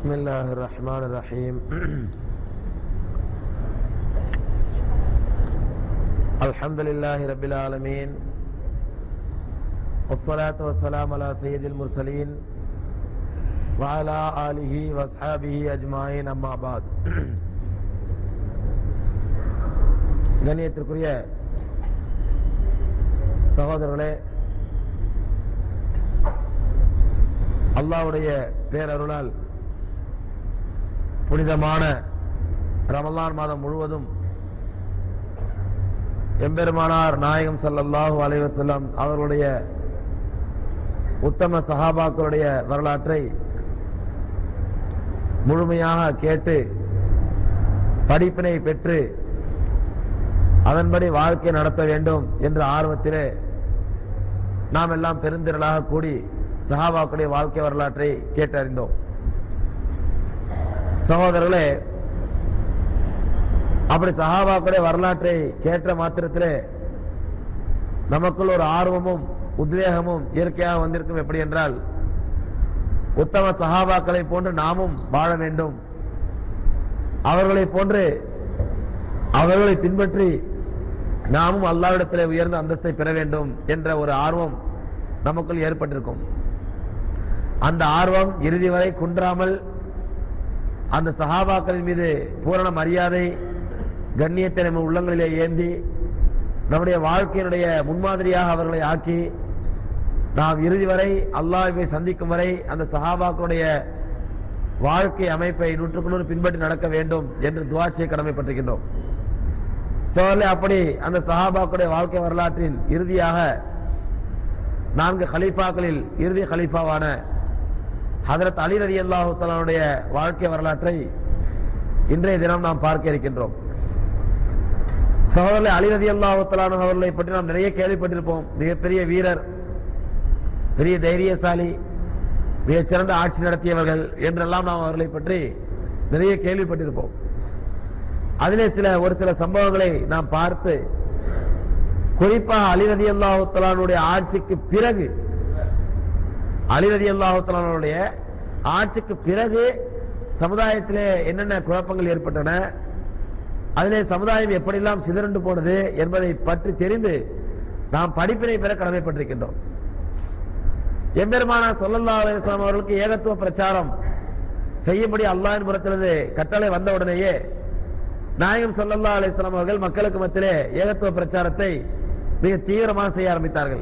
بسم الله الرحمن الرحيم الحمد لله رب العالمين والصلاة والسلام على سيد المرسلين وعلى آله واصحابه أجمعين أما بعد கண்ணியத்திற்குரிய சகோதரர்களே அல்லாவுடைய பேரருளால் புனிதமான ரமலான் மாதம் முழுவதும் எம்பெருமானார் நாயகம் ஸல்லல்லாஹு அலைஹி வஸல்லம் அவர்களுடைய உத்தம சஹாபாக்களுடைய வரலாற்றை முழுமையாக கேட்டு படிப்பினை பெற்று அதன்படி வாழ்க்கை நடத்த வேண்டும் என்ற ஆர்வத்திலே நாம் எல்லாம் பெருந்திரளாக கூடி சஹாபாக்களுடைய வாழ்க்கை வரலாற்றை கேட்டறிந்தோம் சகோதரர்களே அப்படி சஹாபாக்களுடைய வரலாற்றை கேட்ட மாத்திரத்திலே நமக்குள் ஒரு ஆர்வமும் உத்வேகமும் இயற்கையாக வந்திருக்கும் எப்படி என்றால் உத்தம சஹாபாக்களை போன்று நாமும் வாழ வேண்டும் அவர்களை போன்று அவர்களை பின்பற்றி நாமும் அல்லாவிடத்தில் உயர்ந்த அந்தஸ்தை பெற வேண்டும் என்ற ஒரு ஆர்வம் நமக்குள் ஏற்பட்டிருக்கும் அந்த ஆர்வம் இறுதி வரை குன்றாமல் அந்த சஹாபாக்களின் மீது பூரண மரியாதை கண்ணியத்தை நம்ம உள்ளங்களிலே ஏந்தி நம்முடைய வாழ்க்கையினுடைய முன்மாதிரியாக அவர்களை ஆக்கி நாம் இறுதி வரை அல்லாஹ்வை சந்திக்கும் வரை அந்த சஹாபாக்களுடைய வாழ்க்கை அமைப்பை நூற்றுக்கு நூறு பின்பற்றி நடக்க வேண்டும் என்று துவாட்சியை கடமைப்பட்டிருக்கின்றோம் சோழலை அப்படி அந்த சஹாபாக்களுடைய வாழ்க்கை வரலாற்றின் இறுதியாக நான்கு ஹலீஃபாக்களில் இறுதி ஹலீஃபாவான ஹதரத் அலி ரதி அல்லாஹுத்தலானுடைய வாழ்க்கை வரலாற்றை இன்றைய தினம் நாம் பார்க்க இருக்கின்றோம் சகோதரர் அலி ரதி அல்லாஹுத்தலான அவர்களை பற்றி நாம் நிறைய கேள்விப்பட்டிருப்போம் மிகப்பெரிய வீரர் பெரிய தைரியசாலி மிகச் சிறந்த ஆட்சி நடத்தியவர்கள் என்றெல்லாம் நாம் அவர்களை பற்றி நிறைய கேள்விப்பட்டிருப்போம் அதிலே சில ஒரு சில சம்பவங்களை நாம் பார்த்து குறிப்பாக அலிரதி அல்லாஹுத்தலானுடைய ஆட்சிக்கு பிறகு அலிரதி அல்லாஹுத்தலானுடைய ஆட்சிக்கு பிறகு சமுதாயத்திலே என்னென்ன குழப்பங்கள் ஏற்பட்டன அதிலே சமுதாயம் எப்படியெல்லாம் சிதறண்டு போனது என்பதை பற்றி தெரிந்து நாம் படிப்பினை பெற கடமைப்பட்டிருக்கின்றோம் எம்பெருமானா சொல்லல்லா அலிஸ்லாம் அவர்களுக்கு ஏகத்துவ பிரச்சாரம் செய்யும்படி அல்லாஹின் புறத்திலிருந்து கட்டளை வந்த உடனேயே நாயகம் சொல்லல்லா அலிஸ்லாம் அவர்கள் மக்களுக்கு மத்தியிலே ஏகத்துவ பிரச்சாரத்தை மிக தீவிரமாக செய்ய ஆரம்பித்தார்கள்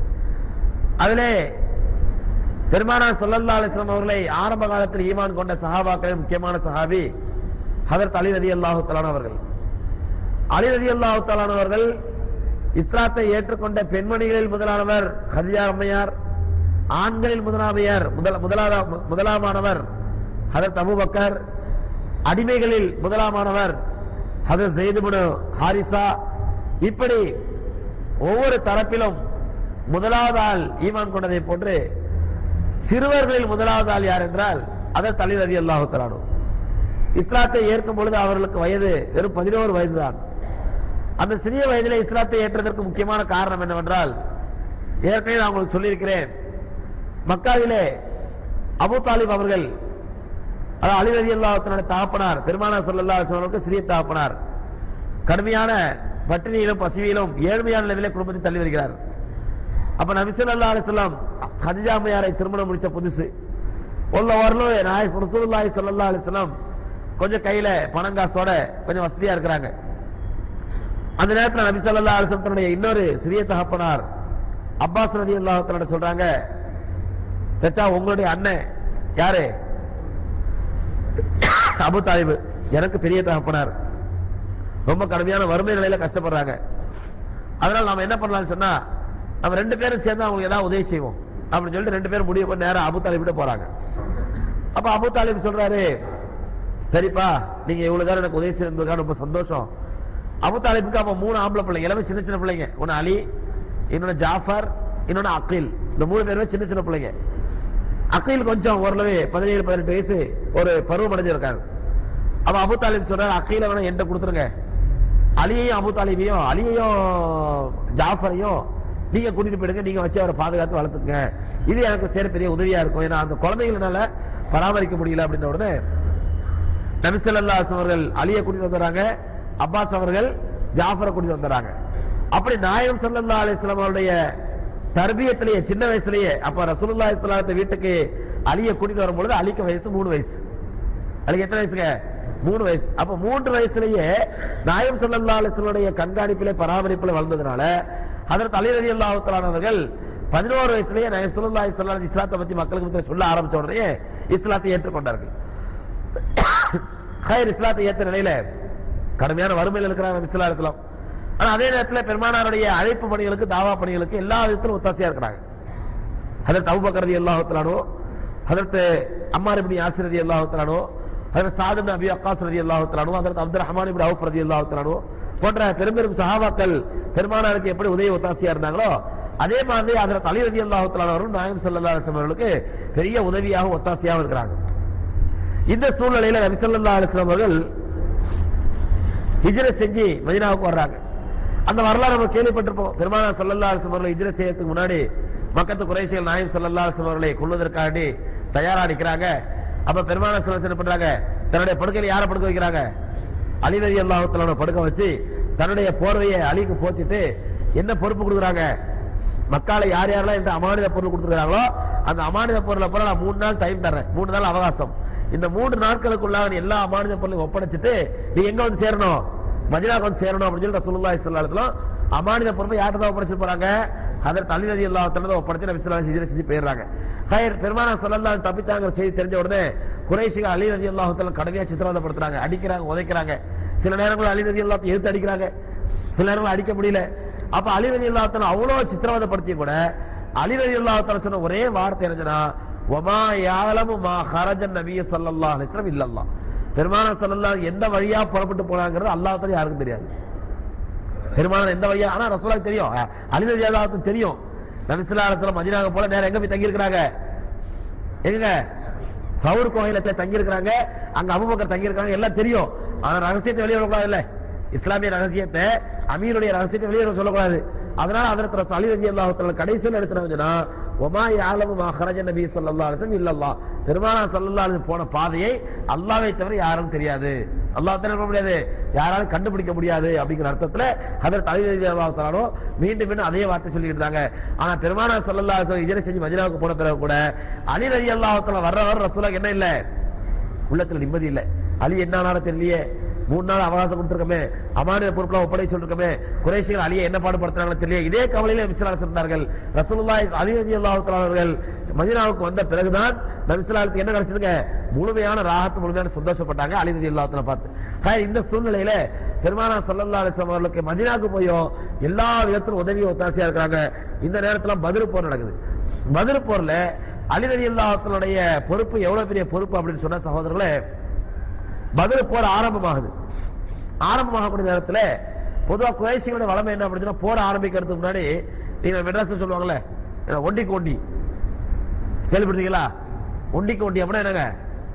அதிலே பெருமானா சொல்லல்லா அலிஸ்லாம் அவர்களை ஆரம்ப காலத்தில் ஈமான் கொண்ட சஹாபாக்களின் முக்கியமான சஹாபி ஹதரத் அலி ரதி அல்லாஹு அவர்கள் அலி ரதி அல்லாஹு அவர்கள் இஸ்லாத்தை ஏற்றுக்கொண்ட பெண்மணிகளில் முதலானவர் ஹதியா அம்மையார் ஆண்களில் முதலாமையார் முதலாமானவர் ஹதரத் அபுபக்கர் அடிமைகளில் முதலாமானவர் ஹதரத் ஜெயிதுபுனு ஹாரிசா இப்படி ஒவ்வொரு தரப்பிலும் முதலாவது ஆள் ஈமான் கொண்டதை போன்று சிறுவர்களில் முதலாவது ஆள் யார் என்றால் அதர் தலி ரதி அல்லாஹு தலானு இஸ்லாத்தை ஏற்கும் பொழுது அவர்களுக்கு வயது வெறும் பதினோரு வயதுதான் அந்த சிறிய வயதிலே இஸ்லாத்தை ஏற்றதற்கு முக்கியமான காரணம் என்னவென்றால் ஏற்கனவே நான் உங்களுக்கு சொல்லியிருக்கிறேன் மக்காவிலே அபு தாலிப் அவர்கள் அதாவது அலி ரதி அல்லாஹனுடைய தகப்பனார் பெருமானா சொல்லல்லா அவர்களுக்கு சிறிய தகப்பனார் கடுமையான பட்டினியிலும் பசிவியிலும் ஏழ்மையான நிலையில குடும்பத்தை தள்ளி வருகிறார் அப்ப நபிசல்லா அலிஸ்லாம் ஹதிஜாமையாரை திருமணம் முடிச்ச புதுசு உள்ள வரலும் நாய் ரசூலுல்லாஹி ஸல்லல்லாஹு அலைஹி வஸல்லம் கொஞ்சம் கையில பணம் காசோட கொஞ்சம் வசதியா இருக்கிறாங்க அந்த நேரத்தில் நபி ஸல்லல்லாஹு அலைஹி வஸல்லம் தன்னுடைய இன்னொரு சிறிய தகப்பனார் அப்பாஸ் ரலியல்லாஹு தஆலா சொல்றாங்க சச்சா உங்களுடைய அண்ணன் யாரு அபு தாலிபு எனக்கு பெரிய தகப்பனார் ரொம்ப கடுமையான வறுமை நிலையில கஷ்டப்படுறாங்க அதனால நாம என்ன பண்ணலாம்னு சொன்னா நம்ம ரெண்டு பேரும் சேர்ந்து அவங்களுக்கு ஏதாவது உதவி செய்வோம் அப்படின்னு சொல்லிட்டு ரெண்டு பேரும் முடிவு பண்ணி நேரம் அபு தாலிபிட்ட போறாங்க அப்ப அபு தாலிப் சொல்றாரு சரிப்பா நீங்க இவ்வளவு நேரம் எனக்கு உதவி செய்யறதுக்காக ரொம்ப சந்தோஷம் அபு தாலிபுக்கு அப்ப மூணு ஆம்பளை பிள்ளைங்க எல்லாமே சின்ன சின்ன பிள்ளைங்க ஒன்னு அலி இன்னொன்னு ஜாஃபர் இன்னொன்னு அகில் இந்த மூணு பேருமே சின்ன சின்ன பிள்ளைங்க அகில் கொஞ்சம் ஓரளவு பதினேழு பதினெட்டு வயசு ஒரு பருவம் அடைஞ்சிருக்காரு அப்ப அபு தாலிப் சொல்றாரு அகில வேணா என்கிட்ட கொடுத்துருங்க அலியையும் அபு தாலிபையும் அலியையும் ஜாஃபரையும் நீங்க கூட்டிட்டு போயிடுங்க நீங்க வச்சு அவரை பாதுகாத்து வளர்த்துங்க இது எனக்கு சேர பெரிய உதவியா இருக்கும் ஏன்னா அந்த குழந்தைகள்னால பராமரிக்க முடியல அப்படின்ற உடனே நபிசல்லா அவர்கள் அலியை கூட்டிட்டு வந்துறாங்க அப்பாஸ் அவர்கள் ஜாஃபரை கூட்டிட்டு வந்துறாங்க அப்படி நாயகம் சல்லல்லா அலிஸ்லாம் அவருடைய தர்பியத்திலேயே சின்ன வயசுலயே அப்ப ரசூலுல்லாஹி ஸல்லல்லாஹு வீட்டுக்கு அலியை கூட்டிட்டு வரும்பொழுது அலிக்கு வயசு மூணு வயசு அலிக்கு எத்தனை வயசுங்க மூணு வயசு அப்ப மூன்று வயசுலயே நாயம் சல்லல்லா அலிஸ்லனுடைய கண்காணிப்பிலே பராமரிப்பில் வளர்ந்ததுனால அதற்கு அலி ரதி அல்லாஹானவர்கள் பதினோரு வயசுலயே நாயம் சல்லல்லா அலிஸ்லாம் இஸ்லாத்தை பத்தி மக்களுக்கு மத்தியில சொல்ல ஆரம்பிச்ச உடனே இஸ்லாத்தை ஏற்றுக்கொண்டார்கள் ஹயர் இஸ்லாத்தை ஏத்த நிலையில கடுமையான வறுமையில் இருக்கிறாங்க நபி ஸல்லல்லாஹு அலைஹி வஸல்லம் ஆனா அதே நேரத்துல பெருமானாருடைய அழைப்பு பணிகளுக்கு தாவா பணிகளுக்கு எல்லா விதத்திலும் ஒத்தாசையா இருக்கிறாங்க அதற்கு அபூபக்கர் ரலியல்லாஹு தஆலானோ அதற்கு அம்மார் இப்னு யாசிர் ரலியல்லாஹு தஆலானோ அதற்கு சாத் இப்னு அபி வக்காஸ் ரலியல்லாஹு தஆலானோ அதற்கு அப்துல் ரஹ்மான் இப்னு அவுஃப் ரலியல்லாஹு தஆலானோ போன்ற பெரும் பெரும் சஹாபாக்கள் பெருமானாருக்கு எப்படி உதவி ஒத்தாசையா இருந்தாங்களோ அதே மாதிரி அதற்கு அலி ரலியல்லாஹு தஆலா அவரும் நாயகம் ஸல்லல்லாஹு அலைஹி வஸல்லம் அவர்களுக்கு பெரிய உதவியாக ஒத்தாசையாக இருக்கிறாங்க இந்த சூழ்நிலையில நபி ஸல்லல்லாஹு அலைஹி வஸல்லம் அவர்கள் ஹிஜ்ரத் செஞ்சு மதீனாவுக்கு வர்றாங்க அந்த வரலாறு நம்ம கேள்விப்பட்டிருப்போம் பெருமானார் ஸல்லல்லாஹு அலைஹி வஸல்லம் அவர்கள் ஹிஜ்ரத் செய்யறதுக்கு முன்னாடி மக்கத்து குறைஷிகள் நாயம் ஸல்லல்லாஹு அலைஹி வஸல்லம் அவர்களை கொல்வதற்காண்டி தயாரா நிக்கிறாங்க அப்ப பெருமானார் ஸல்லல்லாஹு அலைஹி வஸல்லம் என்ன பண்றாங்க தன்னுடைய படுக்கையில் யாரை படுக்க வைக்கிறாங்க அலி ரதி அல்லாஹு தஆலா படுக்க வச்சு தன்னுடைய போர்வையை அலிக்கு போத்திட்டு என்ன பொறுப்பு கொடுக்குறாங்க மக்களை யார் யாரெல்லாம் இந்த அமானித பொருள் கொடுத்துருக்காங்களோ அந்த அமானித பொருளை போல நான் மூணு நாள் டைம் தரேன் மூணு நாள் அவகாசம் இந்த மூன்று நாட்களுக்குள்ளாக நீ எல்லா அமானித பொருளையும் ஒப்படைச்சிட்டு நீ எங்க வந்து சேரணும் மதினாக்கு வந்து சேரணும் அப்படின்னு சொல்லி ரசூலுல்லாஹி ஸல்லல்லாஹு அலைஹி வஸல்லம் அமானித பொறுப்பை யார்கிட்ட தான் ஒப்படைச்சு போறாங்க அதற்கு அலி ரதி அல்லாஹ் தஆலா ஒப்படைச்சு நபி ஸல்லல்லாஹு அலைஹி வஸல்லம் செஞ்சு போயிடுறாங்க ஹைர் பெருமானா ஸல்லல்லாஹு தப்பிச்சாங்க செய்தி தெரிஞ்ச உடனே குறைஷிகள் அலி ரதி அல்லாஹ் தஆலா கடுமையா சித்திரவதைப்படுத்துறாங்க அடிக்கிறாங்க உதைக்கிறாங்க சில நேரங்கள் அலி ரதி அல்லாஹ் எதிர்த்து அடிக்கிறாங்க சில நேரங்கள் அடிக்க முடியல அப்ப அலி ரதி அல்லாஹ் தஆலா அவ்வளவு சித்திரவதைப்படுத்தி கூட அலி ரதி அல்லாஹ் தஆலா சொன்ன ஒரே வார்த்தை என்னன்னா வமா யாலமு மா ஹரஜன் நபிய ஸல்லல்லாஹு அலைஹி வஸல்லம் இல்லல்லாஹ் பெருமானார் ஸல்லல்லாஹு எந்த வழியா புறப்பட்டு போனாங்கிறது அல்லாஹ் தஆலா யாருக்கும் தெரியாது பெருமானார் எந்த வழியா ஆனா ரசூலுல்லாஹி தெரியும் அலி ரதி அல்லாஹ் தெரியும் நபி ஸல்லல்லாஹு அலைஹி வஸல்லம் மதீனாக்கு போல நேரா எங்க போய் தங்கி இருக்கிறாங்க எங்க சவுர் கோயிலத்துல தங்கி இருக்கிறாங்க அங்க அபுபக்கர் தங்கி இருக்காங்க எல்லாம் தெரியும் ஆனா ரகசியத்தை வெளியே வரக்கூடாது இல்ல இஸ்லாமிய ரகசியத்தை அமீருடைய ரகசியத்தை வெளியே வர சொல்லக்கூடாது அதனால அதற்கு அலி ரஜி அல்லாஹ் கடைசியில் எடுத்துனா ஒமா யாலமு மா ஹரஜ நபி ஸல்லல்லாஹு அலைஹி வஸல்லம் இல்லல்லாஹ் பெருமானா ஸல்லல்லாஹு அலைஹி போன பாதையை அல்லாஹ்வை தவிர யாரும் தெரியாது அல்லாஹ் தவிர பண்ண முடியாது யாராலும் கண்டுபிடிக்க முடியாது அப்படிங்கிற அர்த்தத்துல ஹதரத் அலி ரலி அல்லாஹு தஆலா மீண்டும் மீண்டும் அதே வார்த்தை சொல்லிட்டு இருந்தாங்க ஆனா பெருமானா ஸல்லல்லாஹு அலைஹி வஸல்லம் ஹிஜ்ரத் செஞ்சு மதீனாவுக்கு போன பிறகு கூட அலி ரலி அல்லாஹு தஆலா வர்ற வர ரசூலுக்கு என்ன இல்ல உள்ளத்துல நிம்மதி இல்ல அலி என்ன ஆனாலும் தெரியலையே மூணு நாள் அவகாசம் கொடுத்திருக்கமே அமானிய பொறுப்புலாம் ஒப்படை சொல்லிருக்கமே குறைஷிகள் அலியை என்ன பாடுபடுத்துறாங்களோ தெரியல இதே கவலையில விசிலாஸ் இருந்தார்கள் ரசூலுல்லாஹி அலி ரலியல்லாஹு தஆலா அவர்கள் மதீனாவுக்கு வந்த பிறகுதான் நபிசுல்லாஹுக்கு என்ன கிடைச்சதுங்க முழுமையான ராகத்து முழுமையான சந்தோஷப்பட்டாங்க அலி ரலியல்லாஹு தஆலா பார்த்து ஹாய், இந்த சூழ்நிலையில பெருமானா ஸல்லல்லாஹு அலைஹி வஸல்லம் அவர்களுக்கு மதீனாவுக்கு போயும் எல்லா விதத்திலும் உதவி ஒத்தாசையா இருக்காங்க இந்த நேரத்துல பதில் போர் நடக்குது பதில் போர்ல அலி ரலியல்லாஹு தஆலாவுடைய பொறுப்பு எவ்வளவு பெரிய பொறுப்பு அப்படின்னு சொன்ன சகோதரர்களே பதில் போர் ஆரம்பமாகுது ஆரம்பமாகக்கூடிய நேரத்துல பொதுவா குறைசியோட வளமை என்ன அப்படின்னு சொன்னா போர் ஆரம்பிக்கிறதுக்கு முன்னாடி நீங்க மெட்ராஸ் சொல்லுவாங்கல்ல என்ன, ஒண்டிக்கு ஒண்டி கேள்விப்பட்டீங்களா ஒண்டிக்கு ஒண்டி அப்படின்னா என்னங்க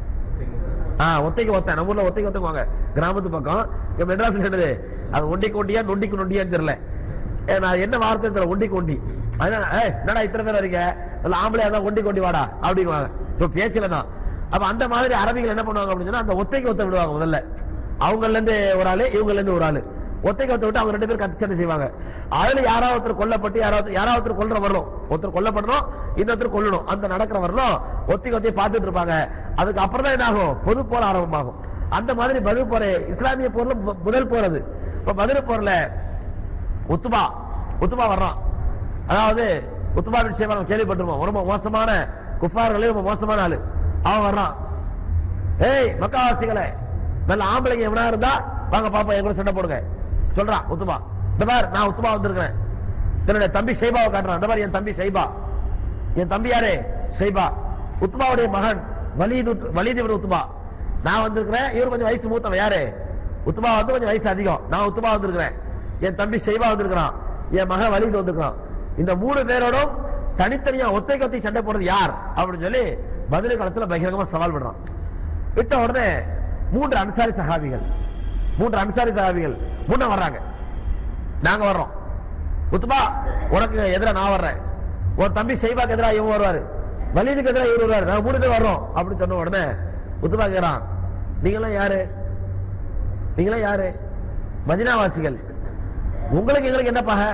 ஆ ஒத்தைக்கு ஒத்த நம்ம ஊர்ல ஒத்தைக்கு ஒத்துக்குவாங்க கிராமத்து பக்கம் இங்க மெட்ராஸ்ல என்னது அது ஒண்டிக்கு ஒண்டியா நொண்டிக்கு நொண்டியான்னு தெரியல ஏ, நான் என்ன வார்த்தை தெரியல ஒண்டிக்கு ஒண்டி அதனால ஏய், என்னடா இத்தனை பேர் வரீங்க இல்ல ஆம்பளையா தான் ஒண்டி கொண்டி வாடா அப்படிங்குவாங்க சோ பேச்சுல தான் அப்ப அந்த மாதிரி அரபிகள் என்ன பண்ணுவாங்க அப்படின்னு சொன்னா அந்த ஒத்தைக்கு ஒத்த விடுவாங்க முதல்ல அவங்கல இருந்து ஒரு ஆளு இவங்கல இருந்து ஒரு ஆளு ஒத்தைக்கு ஒத்த விட்டு அவங்க ரெண்டு பேரும் கத்து சண்டை செய்வாங்க அதுல யாராவது ஒருத்தர் கொல்லப்பட்டு யாராவது யாராவது ஒருத்தர் கொல்ற வரணும் ஒருத்தர் கொல்லப்படணும் இன்னொருத்தர் கொல்லணும் அந்த நடக்கிற வரணும் ஒத்தி ஒத்தி பார்த்துட்டு இருப்பாங்க அதுக்கு அப்புறம் தான் என்ன ஆகும் பொது போர் ஆரம்பமாகும் அந்த மாதிரி பதில் போர் இஸ்லாமிய போர்ல மு- முதல் போர் அது இப்ப பதில் போர்ல உத்துபா உத்துபா வர்றான் அதாவது உத்துபா விஷயமா நம்ம கேள்விப்பட்டிருப்போம் ரொம்ப மோசமான குஃபார்களே ரொம்ப மோசமான ஆளு அவன் வர்றான் ஏய் மக்காவாசிகளே நல்ல ஆம்பளைங்க எவனா இருந்தா வாங்க பாப்பா என் கூட சண்டை போடுங்க சொல்றான் உத்துபா இந்த மாதிரி நான் உத்துபா வந்திருக்கிறேன் தன்னுடைய தம்பி ஷைபாவை காட்டுறான் இந்த மாதிரி என் தம்பி ஷைபா என் தம்பி யாரு ஷைபா உத்பாவுடைய மகன் வலீது வலீது இவரு உத்பா நான் வந்திருக்கிறேன் இவர் கொஞ்சம் வயசு மூத்தவன் யாரு உத்பா வந்து கொஞ்சம் வயசு அதிகம் நான் உத்பா வந்திருக்கிறேன் என் தம்பி ஷைபா வந்திருக்கிறான் என் மகன் வலீது வந்திருக்கிறான் இந்த மூணு பேரோடும் தனித்தனியா ஒத்தை ஒத்தி சண்டை போடுறது யார் அப்படின்னு சொல்லி பதில் காலத்துல பகிரங்கமா சவால் விடுறான் விட்ட உடனே மூன்று அன்சாரி சஹாபிகள் மூன்று அன்சாரி சஹாபிகள் முன்ன வர்றாங்க நாங்க வர்றோம் உத்துபா உனக்கு எதிரா நான் வர்றேன் உன் தம்பி ஷைபாக்கு எதிரா இவன் வருவாரு வலிதுக்கு எதிராக இவர் வருவார் நான் மூணு பேர் வர்றோம் அப்படின்னு சொன்ன உடனே உத்துபா கேக்குறான் நீங்களாம் யாரு நீங்களாம் யாரு மதினாவாசிகள் உங்களுக்கு எங்களுக்கு என்ன பகை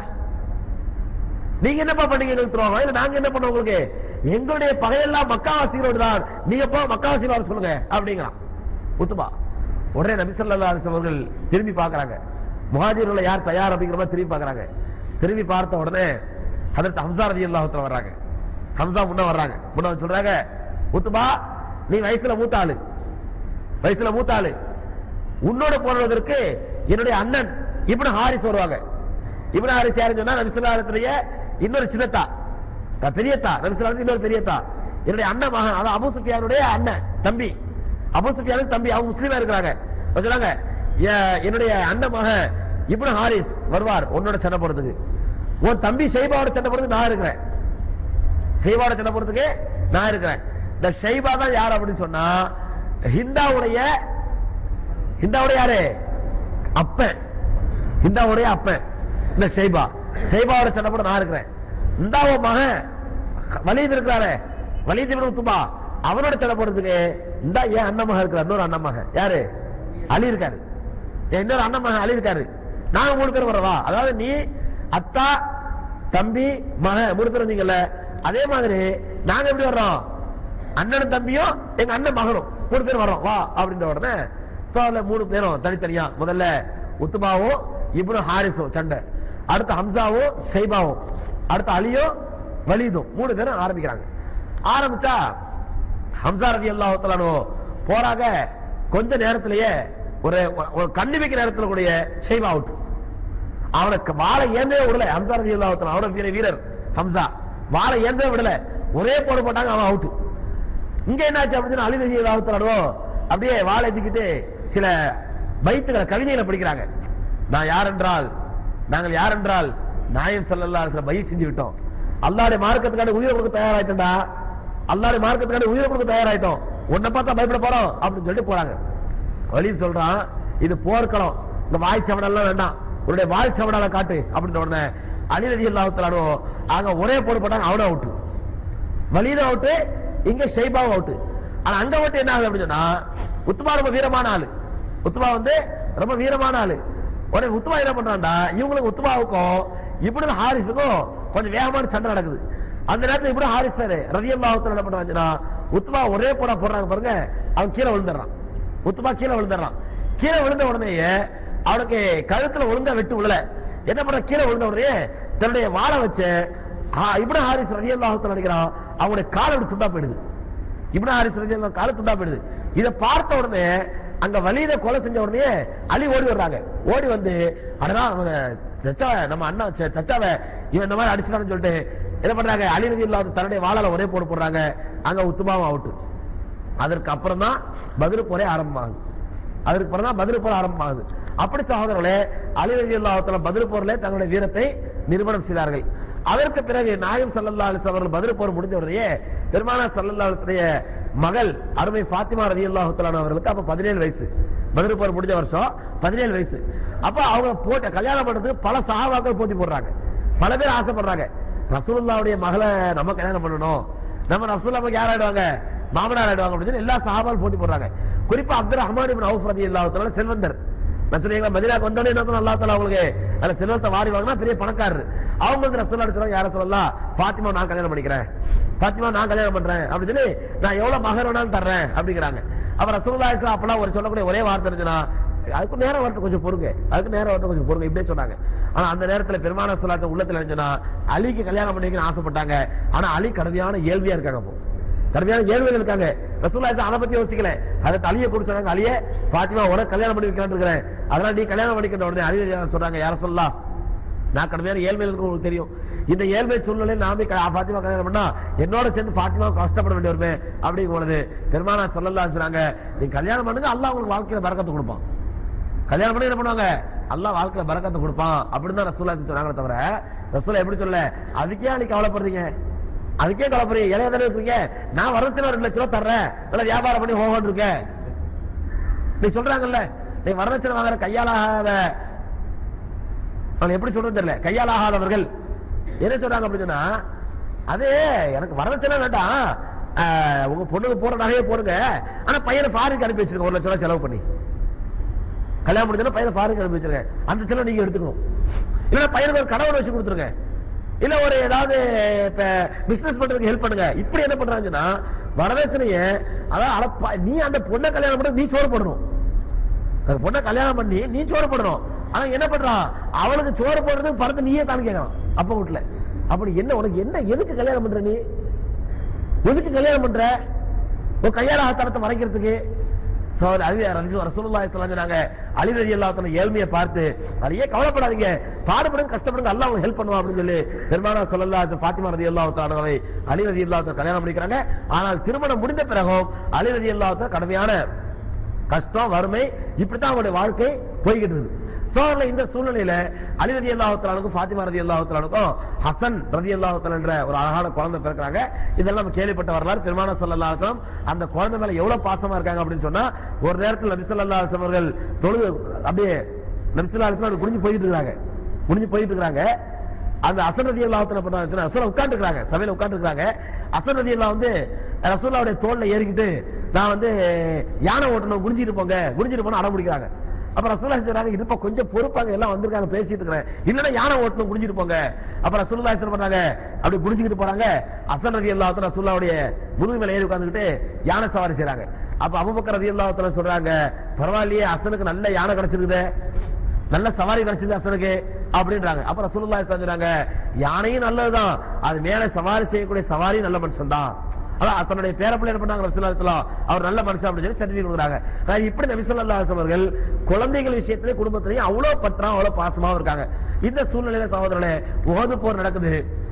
நீங்க என்னப்பா பண்ணீங்க எங்களுக்கு துரோகம் இல்ல நாங்க என்ன பண்ணோம் உங்களுக்கு எங்களுடைய பகையெல்லாம் மக்காவாசிகளோடு தான் நீங்க போ மக்காவாசிகளோட சொல்லுங்க அப்படிங்கிறான் உத்துபா உடனே நபி ஸல்லல்லாஹு அலைஹி வஸல்லம் அவர்கள் திரும்பி பார்க்கறாங்க முஹாஜிர்ல யார் தயார் அப்படிங்கிற மாதிரி திரும்பி பார்க்கறாங்க திரும்பி பார்த்த உடனே ஹதரத் ஹம்சா ரலியல்லாஹு தஆலா வர்றாங்க ஹம்சா முன்ன வர்றாங்க முன்ன வந்து சொல்றாங்க உத்துபா நீ வயசுல மூத்த ஆளு வயசுல மூத்த ஆளு உன்னோட போனதற்கு என்னுடைய அண்ணன் இப்னு ஹாரிஸ் வருவாங்க இப்னு ஹாரிஸ் யாருன்னு சொன்னா நபி ஸல்லல்லாஹு அலைஹி வஸல்லம் இன்னொரு சின்னத்தா அஹ் பெரியத்தா நபி ஸல்லல்லாஹு அலைஹி வஸல்லம் இன்னொரு பெரியத்தா என்னுடைய அண்ணன் மகன் அதாவது அபூ சுஃபியானுடைய அண்ணன் தம்பி அபூ சுஃபியானுக்கு தம்பி அவங்க முஸ்லீமா இருக்கிறாங்க அப்ப சொன்னாங்க "எ- என்னுடைய அண்ணன் மகன் இப்னு ஹாரிஸ் வருவார் உன்னோட சண்டை போடுறதுக்கு உன் தம்பி ஷைபாவோட சண்டை போடுறதுக்கு நான் இருக்கிறேன் ஷைபாவோட சண்டை போடுறதுக்கு நான் இருக்கிறேன் இந்த ஷைபா தான் யார் அப்படின்னு சொன்னா ஹிந்தாவுடைய ஹிந்தாவுடைய யாரு அப்பன் ஹிந்தாவுடைய அப்பன் இந்த ஷைபா ஷைபாவோட சண்டை போட நான் இருக்கிறேன் இந்தாவ மகன் வலீத் இருக்கிறாரே வலீத் இப்னு உத்துபா அவனோட சண்டை போடுறதுக்கு இந்தா ஏன் அண்ணன் மகன் இருக்கிறார் இன்னொரு அண்ணன் மகன் யாரு அலி இருக்காரு என் இன்னொரு அண்ணன் மகன் அலி இருக்காரு நாங்க மூணு பேர் வரவா அதாவது நீ அத்தா தம்பி மகன் மூணு பேர் வந்தீங்கல்ல அதே மாதிரி நாங்க எப்படி வர்றோம் அண்ணனும் தம்பியும் எங்க அண்ணன் மகனும் மூணு பேர் வர்றோம் வா அப்படின்ற உடனே சோ அதுல மூணு பேரும் தனித்தனியா முதல்ல உத்துமாவும் இப்னு ஹாரிஸும் சண்டை அடுத்து ஹம்சாவும் ஷைபாவும் அடுத்து அலியும் வலீதும் மூணு பேரும் ஆரம்பிக்கிறாங்க ஆரம்பிச்சா ஹம்சா ரதி அல்லாஹு போறாங்க கொஞ்ச நேரத்திலேயே ஒரு ஒரு கண்ணி வைக்கிற நேரத்துல கூடிய ஷைபா அவுட் அவனுக்கு வாழை ஏந்தே விடல ஹம்சா ரதி அல்லாஹு அவன வீர வீரர் ஹம்சா வாழை ஏந்தே விடல ஒரே போடு போட்டாங்க அவன் அவுட் இங்க என்னாச்சு அப்படின்னு அலி ரதி அல்லாஹு அப்படியே வாழை ஏத்திக்கிட்டு சில பைத்துகளை கவிதைகளை படிக்கிறாங்க நான் யார் என்றால் நாங்கள் யார் என்றால் நாயம் ஸல்லல்லாஹு அலைஹி வஸல்லம் பை செஞ்சு விட்டோம் அல்லாஹ்வுடைய மார்க்கத்துக்காக உயிரை கொடுக்க தயாராயிட்டோம்டா அல்லாஹ்வுடைய மார்க்கத்துக்காக உயிரை கொடுக்க தயாராயிட்டோம் உன்னை பார்த்தா பயப்பட போறோம் அப்படின்னு சொல்லிட்டு போறாங்க வழி சொல்றான் இது போர்க்களம் இந்த வாய் சவடெல்லாம் வேண்டாம் உன்னுடைய வாய் சவடால காட்டு அப்படின்ற உடனே அலி ரதி அல்லாஹு அங்க ஒரே போடு போட்டாங்க அவனும் அவுட்டு வலித அவுட்டு இங்க ஷைபாவும் அவுட்டு ஆனா அங்க மட்டும் என்ன ஆகுது அப்படின்னு சொன்னா உத்துமா ரொம்ப வீரமான ஆளு உத்துமா வந்து ரொம்ப வீரமான ஆளு உடனே உத்துமா என்ன பண்றான்டா இவங்களுக்கு உத்துமாவுக்கும் இப்படி ஹாரிஸுக்கும் கொஞ்சம் வேகமான சண்டை நடக்குது அந்த நேரத்துல இப்படி ஹாரிஸ் சார் ரதியல்லாஹு என்ன பண்றாங்கன்னா உத்துமா ஒரே போடா போடுறாங்க பாருங்க அவன் கீழே விழுந்துடுறான் உத்துமா கீழே விழுந்துடுறான் கீழே விழுந்த உடனேயே அவனுக்கு கழுத்துல ஒழுங்கா வெட்டு விழல என்ன பண்ற கீழே விழுந்த உடனே தன்னுடைய வாழை வச்சு இப்படி ஹாரிஸ் ரதியல்லாஹு நினைக்கிறான் அவனுடைய காலை விட்டு துண்டா போயிடுது இப்னு ஹாரிஸ் ரலியல்லாஹு கால துண்டா போயிடுது இத பார்த்த உடனே அங்க வலியில கொலை செஞ்ச உடனே அலி ஓடி வர்றாங்க ஓடி வந்து அடடா அவன் சச்சாவ நம்ம அண்ணா ச- சச்சாவ இவன் இந்த மாதிரி அடிச்சிட்டான்னு சொல்லிட்டு என்ன பண்றாங்க அலி ரலியல்லாஹு தன்னுடைய வாளால ஒரே போடு போடுறாங்க அங்க உத்துமாவும் அவுட் அதற்கு அப்புறம் தான் பதில் போரே ஆரம்பமாகுது அதற்கு அப்புறம் தான் பதில் போர் ஆரம்பமாகுது அப்படி சகோதரர்களே அலி ரலியல்லாஹு பதில் போரிலே தங்களுடைய வீரத்தை நிரூபணம் செய்தார்கள் அதற்கு பிறகு நாயம் சல்லல்லா அலிஸ் அவர்கள் பதில் போர் முடிஞ்ச உடனே பெருமானா சல்லல்லா அலிஸ்டைய மகள் அருமை ஃபாத்திமா ரலியல்லாஹு தஆலா அவர்களுக்கு அப்ப பதினேழு வயசு பதில் போர் முடிஞ்ச வருஷம் பதினேழு வயசு அப்ப அவங்க போட்ட கல்யாணம் பண்றதுக்கு பல சஹாபாக்கள் போட்டி போடுறாங்க பல பேர் ஆசைப்படுறாங்க ரசூலுல்லாவுடைய மகளை நம்ம கல்யாணம் பண்ணணும் நம்ம ரசூலுல்லாவுக்கு யார் ஆயிடுவாங்க மாமனார் ஆயிடுவாங்க அப்படின்னு சொல்லி எல்லா சஹாபாலும் போட்டி போடுறாங்க குறிப்பா அப்துல் ரஹ்மான் இப்னு அவுஃப் ரலியல்லாஹு தஆலா செல்வந்தர் நான் சொன்னீங்களா மதினாக்கு வந்தோடனே என்ன பண்ண அல்லாஹ் தஆலா அவங்களுக்கு அந்த செல்வத்தை வாரி வாங்கினா பெரிய பணக்காரர் அவங்க வந்து ரசூல்லா சொல்றாங்க யார சொல்லலாம் பாத்திமா நான் கல்யாணம் பண்ணிக்கிறேன் பாத்திமா நான் கல்யாணம் பண்றேன் அப்படி சொல்லி நான் எவ்வளவு மகர் வேணாலும் தர்றேன் அப்படிங்கிறாங்க அப்ப ரசூலுல்லாஹி ஸல்லல்லாஹு அலைஹி அப்பலாம் ஒரு சொல்லக்கூடிய ஒரே வார்த்தை இருந்துச்சுன்னா அதுக்கு நேரம் வரட்டும் கொஞ்சம் பொறுங்க அதுக்கு நேரம் வரட்டும் கொஞ்சம் பொறுங்க இப்படியே சொன்னாங்க ஆனா அந்த நேரத்துல பெருமான சொல்லாத்த உள்ளத்துல இருந்துச்சுன்னா அலிக்கு கல்யாணம் பண்ணிக்கணும்னு ஆசைப்பட்டாங்க ஆனா அலி கடுமையான இயல்பியா இருக்காங்க அப்போ கடுமையான ஏழ்மையில் இருக்காங்க ரசூல்லா அதை பத்தி யோசிக்கல அதை அலியை கொடுத்து சொன்னாங்க அலியே பாத்திமா உனக்கு கல்யாணம் பண்ணி வைக்கலாம்னு இருக்கிறேன் அதனால நீ கல்யாணம் பண்ணிக்கிற உடனே அலி சொல்றாங்க யார சொல்லலாம் நான் கடுமையான ஏழ்மையில் இருக்கிற உங்களுக்கு தெரியும் இந்த ஏழ்மை சூழ்நிலை நான் போய் க- பாத்திமா கல்யாணம் பண்ணா என்னோட சேர்ந்து பாத்திமா கஷ்டப்பட வேண்டி வருமே அப்படிங்கும் பொழுது பெருமானா சொல்லலாம் சொல்றாங்க நீ கல்யாணம் பண்ணுங்க அல்லாஹ் உங்களுக்கு வாழ்க்கையில பறக்கத்தை கொடுப்பான் கல்யாணம் பண்ணி என்ன பண்ணுவாங்க அல்லாஹ் வாழ்க்கையில பறக்கத்தை கொடுப்பான் அப்படின்னு தான் ரசூல்லா சொன்னாங்களே தவிர ரசூலா எப்படி சொல்ல அதுக்கே நீ கவலைப்படுறீங்க அதுக்கே கவலைப்படுறீங்க இளைய தானே இருக்கீங்க நான் வரச்சுனா ரெண்டு லட்சம் ரூபா தர்றேன் நல்லா வியாபாரம் பண்ணி ஹோஹோன்னு இருக்கேன் நீ சொல்றாங்கல்ல நீ வரதட்சணை வாங்குற கையாலாகாத அவன் எப்படி சொல்றது தெரியல கையாலாகாதவர்கள் என்ன சொல்றாங்க அப்படின்னு சொன்னா அது எனக்கு வரதட்சணை வேண்டாம் ஆஹ், உங்க பொண்ணுக்கு போற நகையை போடுங்க ஆனா பையனை ஃபாரின் அனுப்பி வச்சிருங்க ஒரு லட்சம் ரூபாய் செலவு பண்ணி கல்யாணம் முடிஞ்சா பையனை ஃபாரின் அனுப்பி வச்சிருங்க அந்த செலவு நீங்க எடுத்துக்கணும் இல்ல பையனுக்கு ஒரு கடவுள் வச்சு கொடுத்துருங்க இல்ல ஒரு ஏதாவது இப்ப பிசினஸ் பண்றதுக்கு ஹெல்ப் பண்ணுங்க இப்படி என்ன பண்றாங்கன்னா வரதட்சணைய அதான் அட ப- நீ அந்த பொண்ணை கல்யாணம் பண்ண நீ சோறு போடணும் அந்த பொண்ணை கல்யாணம் பண்ணி நீ சோறு போடணும் ஆனா என்ன பண்றான் அவளுக்கு சோறு போடுறதுக்கு பணத்தை நீயே தான் கேட்கறான் அப்ப வீட்டுல அப்படி என்ன உனக்கு என்ன எதுக்கு கல்யாணம் பண்ற நீ எதுக்கு கல்யாணம் பண்ற உன் கையால தரத்தை மறைக்கிறதுக்கு சோ அது ரசூலுல்லாஹி சொன்னாங்க அலி ரலியல்லாஹு தஆலா ஏழ்மையை பார்த்து அதையே கவலைப்படாதீங்க பாடுபடுங்க கஷ்டப்படுங்க அல்லாஹ் உங்களுக்கு ஹெல்ப் பண்ணுவான் அப்படின்னு சொல்லி பெருமானா ஸல்லல்லாஹு அலைஹி ஃபாத்திமா ரலியல்லாஹு தஆலாவை அலி ரலியல்லாஹு தஆலா கல்யாணம் பண்ணிக்கிறாங்க ஆனால் திருமணம் முடிந்த பிறகும் அலி ரலியல்லாஹு தஆலா கடுமையான கஷ்டம் வறுமை இப்படித்தான் அவங்களுடைய வாழ்க்கை போய்கிட்டு இருக்குது சோ அதுல இந்த சூழ்நிலையில அலி ரதி அல்லாஹுத்தலானுக்கும் ஃபாத்திமா ரதி அல்லாஹுத்தலானுக்கும் ஹசன் ரதி அல்லாஹுத்தல் என்ற ஒரு அழகான குழந்தை பிறக்கிறாங்க இதெல்லாம் நம்ம கேள்விப்பட்ட வரலாறு பெருமான சொல்லலாம் அந்த குழந்தை மேல எவ்வளவு பாசமா இருக்காங்க அப்படின்னு சொன்னா ஒரு நேரத்தில் நபி ஸல்லல்லாஹு அலைஹி வஸல்லம் அவர்கள் தொழுது அப்படியே நபி ஸல்லல்லாஹு அலைஹி வஸல்லம் குனிஞ்சு போயிட்டு இருக்காங்க குனிஞ்சு போயிட்டு இருக்காங்க அந்த அசன் ரதி அல்லாஹத்துல பண்ண அசன் உட்கார்ந்து இருக்காங்க சபையில உட்கார்ந்து இருக்காங்க அசன் ரதி அல்லா வந்து ரசூல்லாவுடைய தோல்ல ஏறிக்கிட்டு நான் வந்து யானை ஓட்டணும் குனிஞ்சிட்டு போங்க குனிஞ்சிட்டு போன அடம் பிடிக்கிறாங்க அப்ப ரசூல்லா சொல்றாங்க இதுப்பா கொஞ்சம் பொறுப்பாங்க எல்லாம் வந்திருக்காங்க பேசிட்டு இருக்கிறேன் இல்லன்னா யானை ஓட்டணும் குனிஞ்சிட்டு போங்க அப்ப ரசூல்லா என்ன பண்றாங்க அப்படி குனிஞ்சிட்டு போறாங்க அசன் ரதி அல்லாஹ் ரசூல்லாவுடைய முதுகு மேல ஏறி உட்கார்ந்துகிட்டு யானை சவாரி செய்றாங்க அப்ப அபுபக்கர் ரதி அல்லாஹ் சொல்றாங்க பரவாயில்லையே அசனுக்கு நல்ல யானை கிடைச்சிருக்குதே நல்ல சவாரி கிடைச்சது அசனுக்கு அப்படின்றாங்க அப்புறம் ரசூலுல்லாஹி சொல்றாங்க யானையும் நல்லதுதான் அது மேல சவாரி செய்யக்கூடிய சவாரி நல்ல மனுஷன் தான் அதான் தன்னுடைய பேரப்பிள்ளை என்ன பண்ணாங்க ரசூலுல்லாஹி ஸல்லல்லாஹு அலைஹி வஸல்லம், அவர் நல்ல மனுஷன் அப்படின்னு சொல்லி சர்டிஃபிகேட் கொடுக்குறாங்க அதாவது இப்படி நபி ஸல்லல்லாஹு அலைஹி வஸல்லம் அவர்கள் குழந்தைகள் விஷயத்திலே குடும்பத்திலேயும் அவ்வளவு பற்றா அவ்வளவு பாசமாவும் இருக்காங்க இந்த சூழ்நிலையில சகோதரனே உகது போர் நடக்குது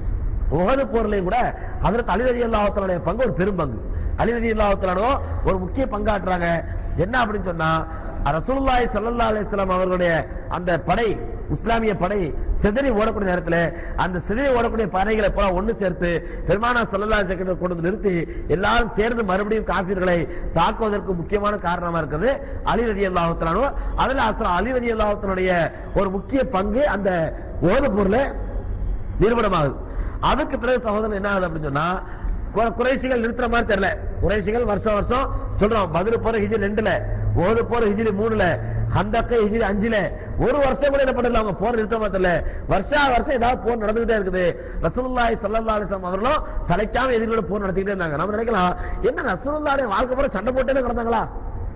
உகது போர்லயும் கூட அதற்கு அலிரதி அல்லாஹத்தனுடைய பங்கு ஒரு பெரும் பங்கு அலிரதி அல்லாஹத்தனோ ஒரு முக்கிய பங்காற்றுறாங்க என்ன அப்படின்னு சொன்னா ரசூலுல்லாஹி ஸல்லல்லாஹு அலைஹி வஸல்லம் அவர்களுடைய அந்த படை இஸ்லாமிய படை சிதறி ஓடக்கூடிய நேரத்துல அந்த சிதறி ஓடக்கூடிய படைகளை பூரா ஒண்ணு சேர்த்து பெருமானா ஸல்லல்லாஹு அலைஹி வஸல்லம் கொண்டு வந்து நிறுத்தி எல்லாரும் சேர்ந்து மறுபடியும் காஃபிர்களை தாக்குவதற்கு முக்கியமான காரணமா இருக்குது அலி ரலியல்லாஹு தஆலா அதுல அஸ்ரா அலி ரலியல்லாஹு ஒரு முக்கிய பங்கு அந்த ஓதப்பூர்ல நிறுவனமாகுது அதுக்கு பிறகு சகோதரன் என்ன ஆகுது அப்படின்னு சொன்னா கு- குறைஷிகள் நிறுத்துற மாதிரி தெரியல குறைஷிகள் வருஷம் வருஷம் சொல்றோம் பதில் போற ஹிஜி ரெண்டுல ஓது போற ஹிஜிரி மூணுல ஹந்தக்க ஹிஜிரி அஞ்சுல ஒரு வருஷம் கூட என்ன பண்ணல அவங்க போர் நிறுத்த மாதிரி தெரியல வருஷா வருஷம் ஏதாவது போர் நடந்துகிட்டே இருக்குது ரசூலுல்லாஹி ஸல்லல்லாஹு அலைஹி வஸல்லம் அவர்களும் சளைக்காம எதிரிகளோட போர் நடத்திக்கிட்டே இருந்தாங்க நம்ம நினைக்கலாம் என்ன ரசூலுல்லாஹுடைய வாழ்க்கை பூரா சண்டை போட்டே கிடந்தாங்களா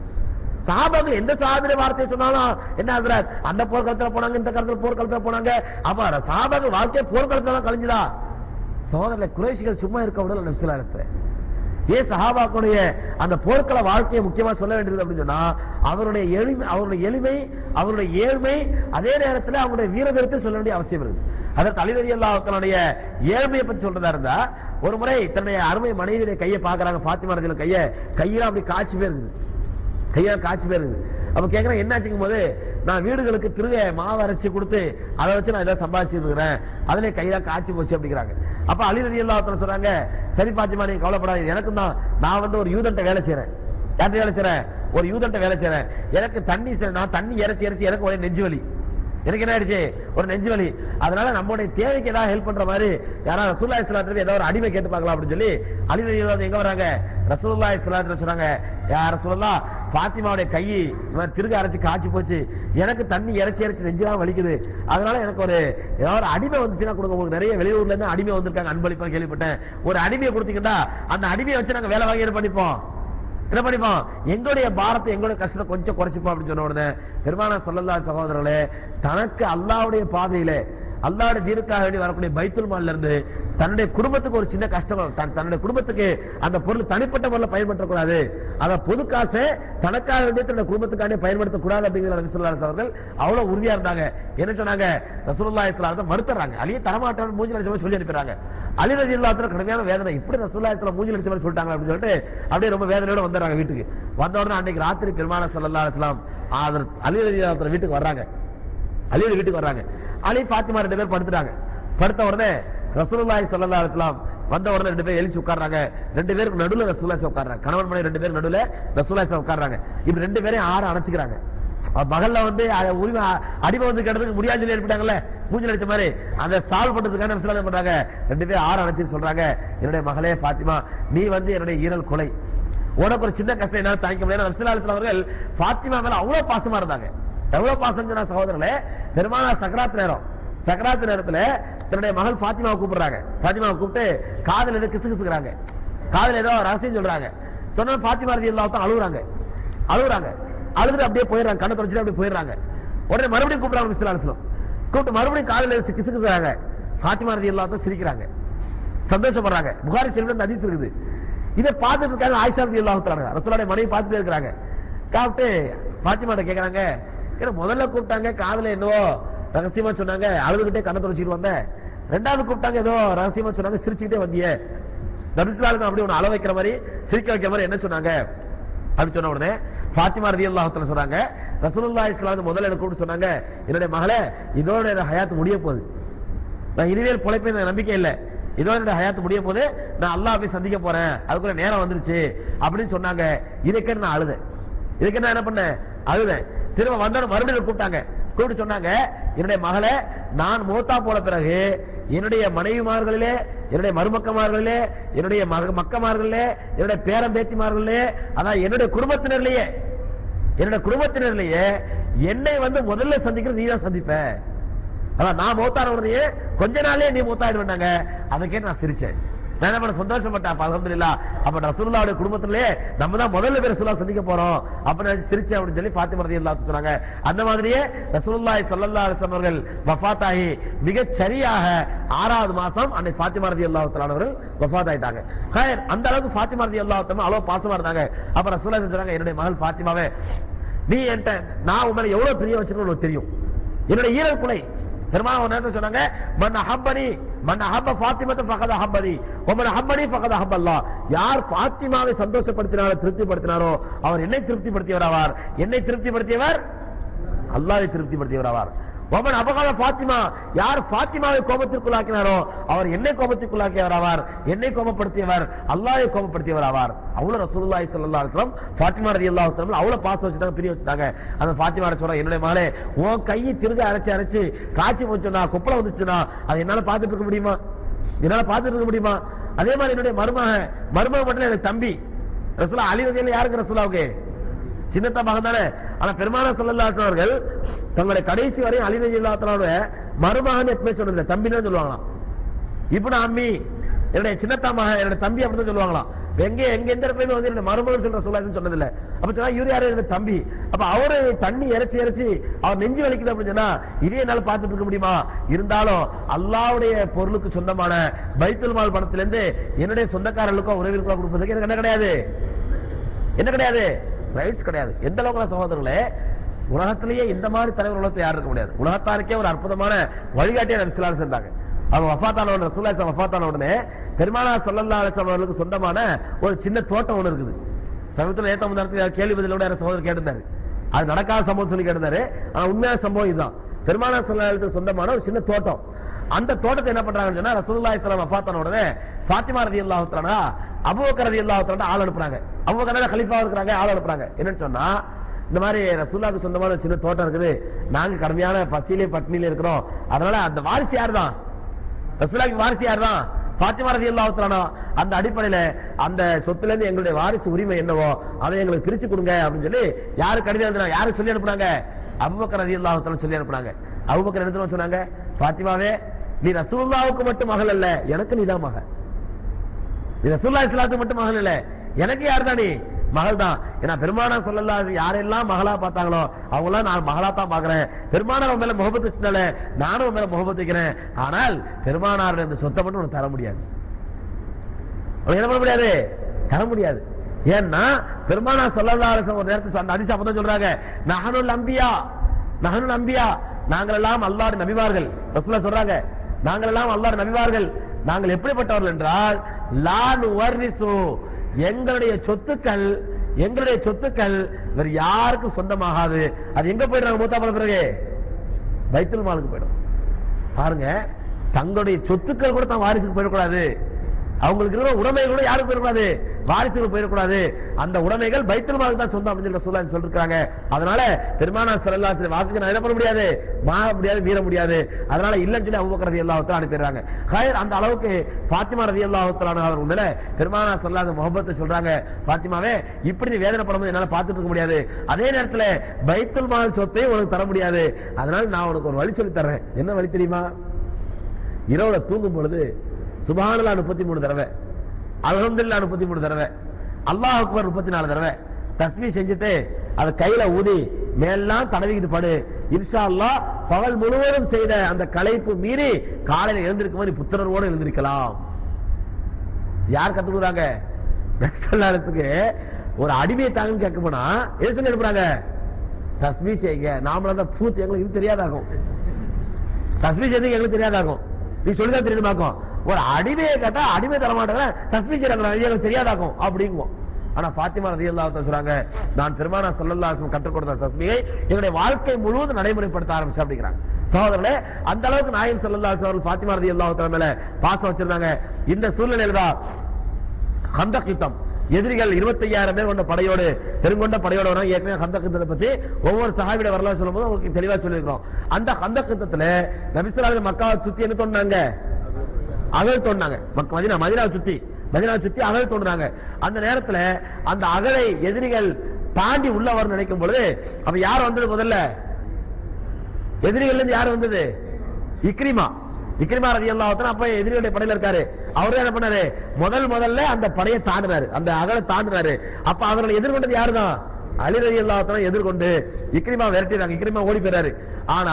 சஹாபாக்கள் எந்த சஹாபிய வார்த்தையை சொன்னாலும் என்ன ஹஸ்ரத் அந்த போர்க்களத்துல போனாங்க இந்த காலத்துல போர்க்களத்துல போனாங்க அப்ப சஹாபாக்கள் வாழ்க்கை போர்க்களத்துல தான் கழிஞ்சுதா சகோதரர்களை குறைஷிகள் சும்மா இருக்க விடல நபிசுல்லாலத்தை ஏன் சஹாபாக்களுடைய அந்த போர்க்கள வாழ்க்கையை முக்கியமா சொல்ல வேண்டியது அப்படின்னு சொன்னா அவருடைய எளிமை அவருடைய எளிமை அவருடைய ஏழ்மை அதே நேரத்தில் அவருடைய வீரதீரத்தை சொல்ல வேண்டிய அவசியம் இருக்கு அதற்கு அலிரதி அல்லாஹனுடைய ஏழ்மையை பத்தி சொல்றதா இருந்தா ஒரு முறை தன்னுடைய அருமை மனைவியுடைய கையை பாக்குறாங்க பாத்திமா ரதியில கைய கையெல்லாம் அப்படி காட்சி போயிருக்குது கையால் காட்சி போயிருது அப்ப கேக்குறேன் என்னாச்சுக்கும் போது நான் வீடுகளுக்கு திருக மாவு அரைச்சி கொடுத்து அதை வச்சு நான் ஏதாவது சம்பாதிச்சு இருக்கிறேன் அதுல கையில காய்ச்சி போச்சு அப்படிங்கிறாங்க அப்ப அலி ரதி அல்லாஹ் சொல்றாங்க சரி பாத்திமா நீங்க கவலைப்படாதீங்க எனக்கும் தான் நான் வந்து ஒரு யூதன்ட்ட வேலை செய்யறேன் யார்கிட்ட வேலை செய்யறேன் ஒரு யூதன்ட்ட வேலை செய்யறேன் எனக்கு தண்ணி செ- நான் தண்ணி இறைச்சி இறைச்சி எனக்கு ஒரே நெஞ்சு வலி எனக்கு என்ன ஆயிடுச்சு ஒரு நெஞ்சு வலி அதனால நம்மளுடைய தேவைக்கு ஏதாவது ஹெல்ப் பண்ற மாதிரி யாராவது ரசூல்லா இஸ்லாத்துல ஏதாவது ஒரு அடிமை கேட்டு பார்க்கலாம் அப்படின்னு சொல்லி அலி ரதி அல்லாஹ் எங்க வராங்க ரசூல்லா இஸ்லாத்துல சொன்னாங்க யார் ரசூலுல்லா பாத்திமாவுடைய கை இவன் திருக அரைச்சு காய்ச்சி போச்சு எனக்கு தண்ணி இறைச்சி இறைச்சி நெஞ்செல்லாம் வலிக்குது அதனால எனக்கு ஒரு ஏதாவது ஒரு அடிமை வந்துச்சுன்னா கொடுங்க உங்களுக்கு நிறைய வெளியூர்ல இருந்து அடிமை வந்திருக்காங்க அன்பளிப்பா கேள்விப்பட்டேன் ஒரு அடிமையை கொடுத்தீங்கன்னா அந்த அடிமையை வச்சு நாங்க வேலை வாங்கி என்ன பண்ணிப்போம் என்ன பண்ணிப்போம் எங்களுடைய பாரத்தை எங்களுடைய கஷ்டத்தை கொஞ்சம் குறைச்சிப்போம் அப்படின்னு சொன்ன உடனே பெருமானா சொல்லல்லா சகோதரர்களே தனக்கு அல்லாவுடைய பாதையிலே அல்லாவுடைய ஜீனுக்காக வேண்டி வரக்கூடிய பைத்துல் மால்ல இருந்து தன்னுடைய குடும்பத்துக்கு ஒரு சின்ன கஷ்டம் வரும். தன்- தன்னுடைய குடும்பத்துக்கு அந்த பொருள் தனிப்பட்ட முறையில் பயன்படுத்தக்கூடாது அத பொது காசை தனக்காக வேண்டிய தன்னுடைய குடும்பத்துக்காண்டி பயன்படுத்தக்கூடாது அப்படிங்கிற நபி ஸல்லல்லாஹு அலைஹி அவர்கள் அவ்வளவு உறுதியா இருந்தாங்க என்ன சொன்னாங்க ரசூலுல்லாஹி ஸல்லல்லாஹு அலைஹி வஸல்லம் மறுத்துறாங்க அலியை தரமாட்டான்னு மூஞ்சி அடிச்ச மாதிரி சொல்லி அனுப்பிடுறாங்க அலி ரலியல்லாஹு கடுமையான வேதனை இப்படி ரசூலுல்லாஹி ஸல்லல்லாஹு அலைஹி மூஞ்சி அடிச்ச மாதிரி சொல்லிட்டாங்க அப்படின்னு சொல்லிட்டு அப்படியே ரொம்ப வேதனையோட வந்துடுறாங்க வீட்டுக்கு வந்த உடனே அன்னைக்கு ராத்திரி பெருமான ஸல்லல்லாஹு அலைஹி வஸல்லம் ஆதர் அலி ரலியல்லாஹு வீட்டுக்கு வர்றாங்க அலியோட வீட்டுக்கு வர்றாங்க அலி பாத்திமா ரெண்டு பேர் படுத்துட்டாங்க படுத்த உடனே ரசூலுல்லாஹி ஸல்லல்லாஹு அலைஹி வஸல்லம் வந்த உடனே ரெண்டு பேர் எழுச்சி உட்கார்றாங்க ரெண்டு பேருக்கு நடுவுல ரசூலுல்லாஹி உட்கார்றாங்க கணவன் மனைவி ரெண்டு பேர் நடுவுல ரசூலுல்லாஹி உட்கார்றாங்க இப்படி ரெண்டு பேரையும் ஆற அணைச்சுக்கிறாங்க மகள்ல வந்து அ- உரிமை அ- அடிமை வந்து கிடறதுக்கு முடியாது சொல்லி ஏற்பட்டாங்கல்ல மூஞ்சில் அடிச்ச மாதிரி அந்த சால்வ் பண்றதுக்கான நபிசுல்லா என்ன பண்றாங்க ரெண்டு பேரும் ஆறு அணைச்சு சொல்றாங்க என்னுடைய மகளே பாத்திமா நீ வந்து என்னுடைய ஈரல் கொலை உனக்கு ஒரு சின்ன கஷ்டம் என்னால தாங்கிக்க முடியாது நபிசுல்லா அலிஸ்லாம் அவர்கள் பாத்திமா மேல அவ்வளவு பாசமா இருந்தாங்க எவ்வளவு பாசம் சொன்னா சகோதரர்களே பெருமானா சக்கராத் நேரம் சக்கராத் நேரத்துல தன்னுடைய மகள் பாத்திமாவை கூப்பிடுறாங்க பாத்திமாவை கூப்பிட்டு காதல் ஏதோ கிசு கிசுக்கிறாங்க காதல் ஏதோ ரகசியம் சொல்றாங்க சொன்ன பாத்திமா ரதி எல்லாத்தான் அழுகுறாங்க அழுகுறாங்க அழுதுட்டு அப்படியே போயிடுறாங்க கண்ணை தொடச்சிட்டு அப்படியே போயிடுறாங்க உடனே மறுபடியும் கூப்பிடுறாங்க மிஸ்லாஸ்லம் கூப்பிட்டு மறுபடியும் காதல கிசு கிசுக்கிறாங்க பாத்திமா ரதி எல்லாத்தான் சிரிக்கிறாங்க சந்தோஷப்படுறாங்க புகாரி செல்வன் அதிஸ் இருக்குது இதை பார்த்துட்டு இருக்காங்க ஆயிஷா ரதி அல்லாஹ் ரசூலுடைய மனைவி பார்த்துட்டே இருக்கிறாங்க காப்பிட்டு பாத்திமாட்ட கேக்குறாங்க ஏன்னா முதல்ல கூப்பிட்டாங்க காதுல என்னவோ ரகசியமா சொன்னாங்க அழுதுகிட்டே கண்ணை தொடச்சிட்டு வந்தேன் ரெண்டாவது கூப்பிட்டாங்க ஏதோ ரகசியமா சொன்னாங்க சிரிச்சுக்கிட்டே வந்தியே நபிசுல்லாலுக்கு அப்படி ஒண்ணு அள வைக்கிற மாதிரி சிரிக்க வைக்கிற மாதிரி என்ன சொன்னாங்க அப்படி சொன்ன உடனே பாத்திமா ரதி அல்லாஹத்துல சொன்னாங்க ரசூலுல்லா இஸ்லாம் முதல்ல எனக்கு கூப்பிட்டு சொன்னாங்க என்னுடைய மகளே இதோட என் ஹயாத் முடிய போகுது நான் இனிமேல் பொழைப்பேன் எனக்கு நம்பிக்கை இல்ல இதோட என்னோட ஹயாத் முடிய போது நான் அல்லாஹ் போய் சந்திக்க போறேன் அதுக்குள்ள நேரம் வந்துருச்சு அப்படின்னு சொன்னாங்க இதுக்கு நான் அழுதேன் இதுக்கு நான் என்ன பண்ணேன் அழுதேன் திரும்ப வந்தோட மறுபடியும் கூப்பிட்டாங்க கூப்பிட்டு சொன்னாங்க என்னுடைய மகளே நான் மூத்தா போன பிறகு என்னுடைய மனைவிமார்களிலே என்னுடைய மருமக்கமார்களிலே என்னுடைய மக- மக்கமார்களிலே என்னுடைய பேரம் பேத்திமார்களிலே அதான் என்னுடைய குடும்பத்தினர்லயே என்னோட குடும்பத்தினர்லயே என்னை வந்து முதல்ல சந்திக்கிறது நீ தான் சந்திப்ப அதான் நான் மூத்தான உடனே கொஞ்ச நாளே நீ மூத்தாயிடுவேன்னாங்க அதை கேட்டு நான் சிரிச்சேன் நான் என்ன பண்ண சந்தோஷப்பட்டேன் அப்ப அல்ஹம்துலில்லாஹ் அப்ப ரசூலுல்லாஹ்வுடைய குடும்பத்திலே நம்ம தான் முதல்ல பேர் ரசூலுல்லாஹ் சந்திக்க போறோம் அப்ப நான் சிரிச்சேன் அப்படின்னு சொல்லி ஃபாத்திமா ரலியல்லாஹு சொன்னாங்க அந்த மாதிரியே ரசூலுல்லாஹி ஸல்லல்லாஹு அலைஹி வஸல்லம் அவர்கள் வஃபாத் ஆகி மிகச் சரியாக ஆறாவது மாசம் அன்னை ஃபாத்திமா ரலியல்லாஹு தஆலா அவர்கள் வஃபாத் ஆயிட்டாங்க ஹைர் அந்த அளவுக்கு ஃபாத்திமா ரலியல்லாஹு தஆலா அவ்வளவு பாசமா இருந்தாங்க அப்ப ரசூலுல்லாஹி சொன்னாங்க என்னுடைய மகள் ஃபாத்திமாவே நீ என்கிட்ட நான் உன் மேல எவ்வளவு பிரிய வச்சிருக்கேன்னு உனக்கு தெரியும் என்னுடைய ஈரல் குலை பெருமாள் ஒரு நேரத்தில் சொன்னாங்க மன் அஹப்பனி மன் அஹப்ப ஃபாத்திமத்தை ஃபகத அஹப்பனி ஒமன் அஹப்பனி ஃபகத அஹப்பல்லா யார் ஃபாத்திமாவை சந்தோஷப்படுத்தினாரோ திருப்திப்படுத்தினாரோ அவர் என்னை திருப்திப்படுத்தியவர் ஆவார் என்னை திருப்திப்படுத்தியவர் அல்லாஹ்வை திருப்திப்படுத்தியவர் ஆவார் ஒமன் அபகாத ஃபாத்திமா யார் ஃபாத்திமாவை கோபத்திற்குள்ளாக்கினாரோ அவர் என்னை கோபத்திற்குள்ளாக்கியவர் ஆவார் என்னை கோபப்படுத்தியவர் அல்லாஹ்வை கோபப்படுத்தியவர் ஆவார் அவ்வளவு ரசூலுல்லாஹி ஸல்லல்லாஹு அலைஹி வஸல்லம் ஃபாத்திமா ரலியல்லாஹு தஆலா அவ்வளவு பாசம் வச்சுட்டாங்க பிரிய வச்சுட்டாங்க அந்த ஃபாத்திமா சொல்றா என்னுடைய மகளே உன் கையை திருக அரைச்சு அரைச்சு காய்ச்சி போச்சுனா குப்பளை வந்துச்சுனா அதை என்னால பார்த்துட்டு இருக்க முடியுமா என்னால பார்த்துட்டு இருக்க முடியுமா அதே மாதிரி என்னுடைய மருமக மருமக மட்டும் இல்ல, எனக்கு தம்பி ரசூலா அலி ரதியல்ல யாருக்கு ரசூலாவுக்கு சின்னத்த மகன் தானே ஆனா பெருமான சொல்லல்லாசன் அவர்கள் தங்களுடைய கடைசி வரையும் அலிரஜி இல்லாத்தனோட மருமகன் எப்பவுமே சொன்னதில்லை தம்பி தான் சொல்லுவாங்களாம் இப்ப நான் அம்மி என்னுடைய சின்னத்தா மகன் என்னுடைய தம்பி அப்படின்னு சொல்லுவாங்களாம் எங்க எங்க எந்த இடத்துலயுமே வந்து என்னுடைய மருமகன் சொல்ற சொல்லாதுன்னு சொன்னதில்ல அப்ப சொன்னா இவரு யாரு என்னுடைய தம்பி அப்ப அவரு தண்ணி இறைச்சி இறைச்சி அவர் நெஞ்சு வலிக்குது அப்படின்னு சொன்னா இதே என்னால பார்த்துட்டு இருக்க முடியுமா இருந்தாலும் அல்லாவுடைய பொருளுக்கு சொந்தமான பைத்துல் மால் பணத்துல இருந்து என்னுடைய சொந்தக்காரர்களுக்கோ உறவினர்களுக்கோ கொடுப்பதுக்கு எனக்கு என்ன கிடையாது என்ன கிடையாது ரைட்ஸ் கிடையாது எந்த அளவுக்கு சகோதரர்களே உலகத்திலேயே இந்த மாதிரி தலைவர் உலகத்தை யாரும் இருக்க முடியாது உலகத்தாருக்கே ஒரு அற்புதமான வழிகாட்டியை நபி ஸல்லல்லாஹு அலைஹி வஸல்லம் இருந்தாங்க அவங்க வஃபாத்தான உடனே ரசூலுல்லாஹி ஸல்லல்லாஹு வஃபாத்தான உடனே பெருமானா ஸல்லல்லாஹு அலைஹி வஸல்லம் அவர்களுக்கு சொந்தமான ஒரு சின்ன தோட்டம் ஒன்று இருக்குது சமயத்துல ஏத்த முன்னாடி கேள்வி பதிலோட யாரோ சகோதரர் கேட்டிருந்தாரு அது நடக்காத சம்பவம் சொல்லி கேட்டிருந்தாரு ஆனா உண்மையான சம்பவம் இதுதான் பெருமானா ஸல்லல்லாஹு அலைஹி வஸல்லம் சொந்தமான ஒரு சின்ன தோட்டம் அந்த தோட்டத்தை என்ன பண்றாங்கன்னு சொன்னா ரசூலுல்லாஹி ஸல்லல்லாஹு அலைஹி வஸல்லம் உடனே ஃபாத்திமா ரலியல்லாஹு தஆலா அபூபக்கர் ரலியல்லாஹு தஆலா ஆள் அனுப்புறாங்க அபூபக்கர் கலீஃபா இருக்கிறாங்க ஆள் அனுப்புறாங்க என்னன்னு சொன்னா இந்த மாதிரி ரசூலுல்லாஹ்க்கு சொந்தமான ஒரு சின்ன தோட்டம் இருக்குது நாங்க கடுமையான பசியிலே பட்டினியில இருக்கிறோம் அதனால அந்த வாரிசு யார் தான் ரசூலுல்லாஹ்க்கு வாரிசு யார் தான் ஃபாத்திமா ரலியல்லாஹு தஆலா அந்த அடிப்படையில அந்த சொத்துல இருந்து எங்களுடைய வாரிசு உரிமை என்னவோ அதை எங்களுக்கு பிரிச்சு கொடுங்க அப்படின்னு சொல்லி யாரு கடிதம் எழுதுனா யாரு சொல்லி அனுப்புனாங்க அபூபக்கர் ரலியல்லாஹு தஆலா சொல்லி அனுப்புனாங்க அபூபக்கர் என்ன சொன்னாங்க ஃபாத்திமாவே நீ ரசூலுல்லாஹ்வுக்கு மட்டும் மகள் அல்ல எனக்கு நீதான் மகள் நீ ரசூல்லா இஸ்லாத்துக்கு மட்டும் மகள் இல்ல எனக்கு யார் தான் நீ மகள் தான் ஏன்னா பெருமானா சொல்லலா யாரெல்லாம் மகளா பார்த்தாங்களோ அவங்க எல்லாம் நான் மகளா தான் பாக்குறேன் பெருமானார் உன் மேல முகபத்து வச்சனால நானும் உன் மேல முகபத்து வைக்கிறேன் ஆனால் பெருமானார் இந்த சொத்தை மட்டும் உனக்கு தர முடியாது உனக்கு என்ன பண்ண முடியாது தர முடியாது ஏன்னா பெருமானா சொல்லலா ஒரு நேரத்தில் அந்த அதிசா அப்பதான் சொல்றாங்க நகனுல் அம்பியா நகனுல் அம்பியா நாங்கள் எல்லாம் அல்லாஹ்வுடைய நபிமார்கள் ரசூலா சொல்றாங்க நாங்கள் எல்லாம் அல்லாஹ்வுடைய நபிமார்கள் நாங்கள் எப்படிப்பட்டவர்கள் என்றால் லான் வர்ரிசு எங்களுடைய சொத்துக்கள் எங்களுடைய சொத்துக்கள் வேற யாருக்கும் சொந்தமாகாது அது எங்க போயிடுறாங்க மூத்தா பல பிறகு பைத்துல் மாலுக்கு போயிடும் பாருங்க தங்களுடைய சொத்துக்கள் கூட தான் வாரிசுக்கு போயிடக்கூடாது அவங்களுக்கு இருக்கிற உடைமைகள் கூட யாருக்கு போயிடக்கூடாது வாரிசுகள் போயிடக்கூடாது அந்த உடைமைகள் பைத்தல் மாலுக்கு தான் சொந்தம் அப்படின்னு சொல்லி சொல்லிருக்காங்க அதனால பெருமானா சல்லல்லாஹு வாக்குக்கு நான் என்ன பண்ண முடியாது மாக முடியாது மீற முடியாது அதனால இல்லன்னு சொல்லி அபூபக்கர் ரலியல்லாஹு தஆலா அனுப்பிடுறாங்க ஹைர் அந்த அளவுக்கு ஃபாத்திமா ரலியல்லாஹு தஆலா அவர் உண்மையில பெருமானா சல்லல்லாஹு முகப்பத்தை சொல்றாங்க ஃபாத்திமாவே இப்படி நீ வேதனைப்படும்போது என்னால பார்த்துட்டு இருக்க முடியாது அதே நேரத்துல பைத்துல் மால் சொத்தையும் உனக்கு தர முடியாது அதனால நான் உனக்கு ஒரு வழி சொல்லி தர்றேன் என்ன வழி தெரியுமா இரவுல தூங்கும் பொழுது சுபானலா முப்பத்தி மூணு தடவை அல்ஹம்துலில்லாஹ் முப்பத்தி மூணு தடவை அல்லாஹ் அக்பர் முப்பத்தி நாலு தடவை தஸ்மீ செஞ்சுட்டு அதை கையில ஊதி மேலாம் தடவிக்கிட்டு படு இன்ஷா அல்லாஹ் பகல் முழுவதும் செய்த அந்த களைப்பு மீறி காலையில எழுந்திருக்கும் போது புத்துணர்வோடு எழுந்திருக்கலாம் யார் கத்து கொடுக்குறாங்க நக்சலாரத்துக்கு ஒரு அடிமையை தாங்கன்னு கேட்க போனா எது சொல்லி அனுப்புறாங்க தஸ்மீ செய்யுங்க நாமளா தான் பூத்து எங்களுக்கு இது தெரியாதாகும் தஸ்மீ செய்து எங்களுக்கு தெரியாதாகும் நீ சொல்லிதான் தெரியுமாக்கும் ஒரு அடிமையை கேட்டா அடிமை தர மாட்டாங்க தஸ்மீ செய்யறாங்க எங்களுக்கு தெரியாதாக்கும் அப்படிங்குவோம் ஆனா பாத்திமா ரதி சொல்றாங்க நான் பெருமானா சல்லல்லாஹு கற்றுக் கொடுத்த தஸ்மியை என்னுடைய வாழ்க்கை முழுவதும் நடைமுறைப்படுத்த ஆரம்பிச்சு அப்படிங்கிறாங்க சகோதரர்களே அந்த அளவுக்கு நாயம் சல்லல்லாஹு அவர்கள் பாத்திமா ரதி அல்லாஹ் மேல பாசம் வச்சிருந்தாங்க இந்த சூழ்நிலையில தான் ஹந்தக் யுத்தம் எதிரிகள் 25000 பேர் கொண்ட படையோடு பெருங்கொண்ட படையோடு வராங்க ஏற்கனவே ஹந்தக் யுத்தத்தை பத்தி ஒவ்வொரு சஹாபியோட வரலாறு சொல்லும்போது உங்களுக்கு தெளிவா சொல்லியிருக்கிறோம் அந்த ஹந்தக் யுத்தத்துல நபிசுல்லாஹு மக்காவை சுத்தி என்ன தோண்டாங்க அகல் தோண்டாங்க மக்க மதினா மதினாவை சுத்தி மதினாவை சுத்தி அகல் தோண்டினாங்க அந்த நேரத்துல அந்த அகலை எதிரிகள் தாண்டி உள்ள வர நினைக்கும் பொழுது அப்ப யார் வந்தது முதல்ல எதிரிகள்ல இருந்து யார் வந்தது இக்ரிமா இக்ரிமா ரதி அல்லாஹ் அப்ப எதிரிகளுடைய படையில இருக்காரு அவரே என்ன பண்ணாரு முதல் முதல்ல அந்த படையை தாண்டினாரு அந்த அகலை தாண்டினாரு அப்ப அவர்களை எதிர்கொண்டது யாருதான் அலி ரதி அல்லாஹ் எதிர்கொண்டு இக்ரிமா விரட்டிடுறாங்க இக்ரிமா ஓடி போயிறாரு ஆனா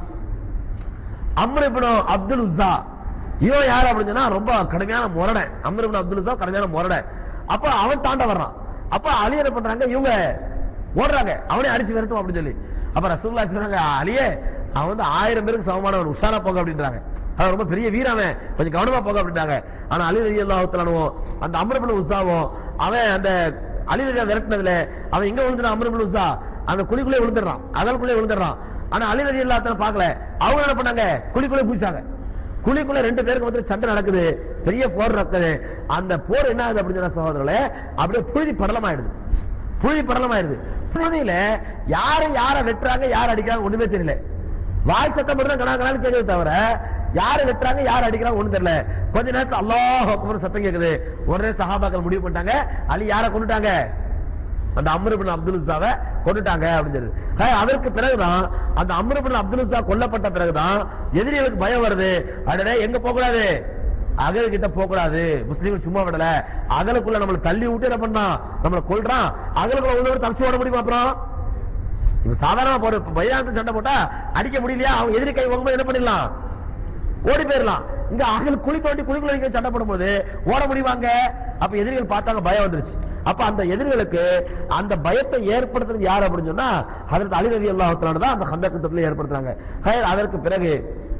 அம்ரிபுனோ அப்துல் உஸ்ஸா இவன் யாரு அப்படின்னு சொன்னா ரொம்ப கடுமையான முரடை அம்ரிபுன் அப்துல் உஸ்ஸா கடுமையான முரடை அப்ப அவன் தாண்ட வர்றான் அப்ப அலி என்ன பண்றாங்க இவங்க ஓடுறாங்க அவனே அடிச்சு விரட்டும் அப்படின்னு சொல்லி அப்ப ரசூல்லா சொன்னாங்க அலியே அவன் வந்து ஆயிரம் பேருக்கு சமமானவன் உஷாரா போக அப்படின்றாங்க அவன் ரொம்ப பெரிய வீரவன் கொஞ்சம் கவனமா போக அப்படின்றாங்க ஆனா அலி ரதி அல்லாஹுத்தலானுவும் அந்த அம்ரபுல் உஸாவும் அவன் அந்த அலி ரதி விரட்டினதுல அவன் எங்க விழுந்துறான் அம்ரபுல் உஸா அந்த குழிக்குள்ளே விழுந்துடுறான் அதற்குள்ளே விழுந்துடுறான் ஆனா அலி ரதி அல்லாஹ் பார்க்கல அவங்க என்ன பண்ணாங்க குழிக்குள்ளே பூச்சாங்க குழிக்குள்ள ரெண்டு பேருக்கு வந்து சண்டை நடக்குது பெரிய போர் நடக்குது அந்த போர் என்ன ஆகுது அப்படின்னு சொன்ன சகோதரர்களே அப்படியே புழுதி படலமாயிடுது புழுதி படலமாயிடுது புழுதியில யாரு யார வெட்டுறாங்க யார் அடிக்கிறாங்க ஒண்ணுமே தெரியல வாய் சத்தம் மட்டும் கணா கணான்னு கேட்குது தவிர யாரு வெட்டுறாங்க யார் அடிக்கிறாங்க ஒண்ணும் தெரியல கொஞ்ச நேரத்துல அல்லாஹ் அக்பர் சத்தம் கேக்குது உடனே சஹாபாக்கள் முடிவு பண்ணிட்டாங்க அலி யார கொண்டுட்டாங்க அந்த அம்ருபின் அப்துல் உஸாவை கொண்டுட்டாங்க அப்படின்னு சொல்லி ஹே, அதற்கு பிறகுதான் அந்த அம்ருபின் அப்துல் உஸா கொல்லப்பட்ட பிறகுதான் எதிரிகளுக்கு பயம் வருது அடடே எங்க போக கூடாது அகல் கிட்ட போக கூடாது முஸ்லீம்கள் சும்மா விடல அகலுக்குள்ள நம்மள தள்ளி விட்டு என்ன பண்ணான் நம்மள கொல்றான் அகலுக்குள்ள உள்ளவர் தப்பிச்சு ஓட முடியுமா அப்புறம் இப்ப சாதாரண போற பையானத்து சண்டை போட்டா அடிக்க முடியலையா அவங்க எதிரி கை வாங்கும்போது என்ன பண்ணிடலாம் ஓடி போயிடலாம் இங்க அகல் குழி தோண்டி குழிக்குள்ள நீங்க சண்டை போடும்போது ஓட முடிவாங்க அப்ப எதிரிகள் பார்த்தாங்க பயம் வந்துருச்சு அப்ப அந்த எதிரிகளுக்கு அந்த பயத்தை ஏற்படுத்துறது யார் அப்படின்னு சொன்னா அதற்கு அலிரதி அல்லாஹத்தால தான் அந்த கந்தக்கத்துல ஏற்படுத்துறாங்க ஹைர், அதற்கு பிறகு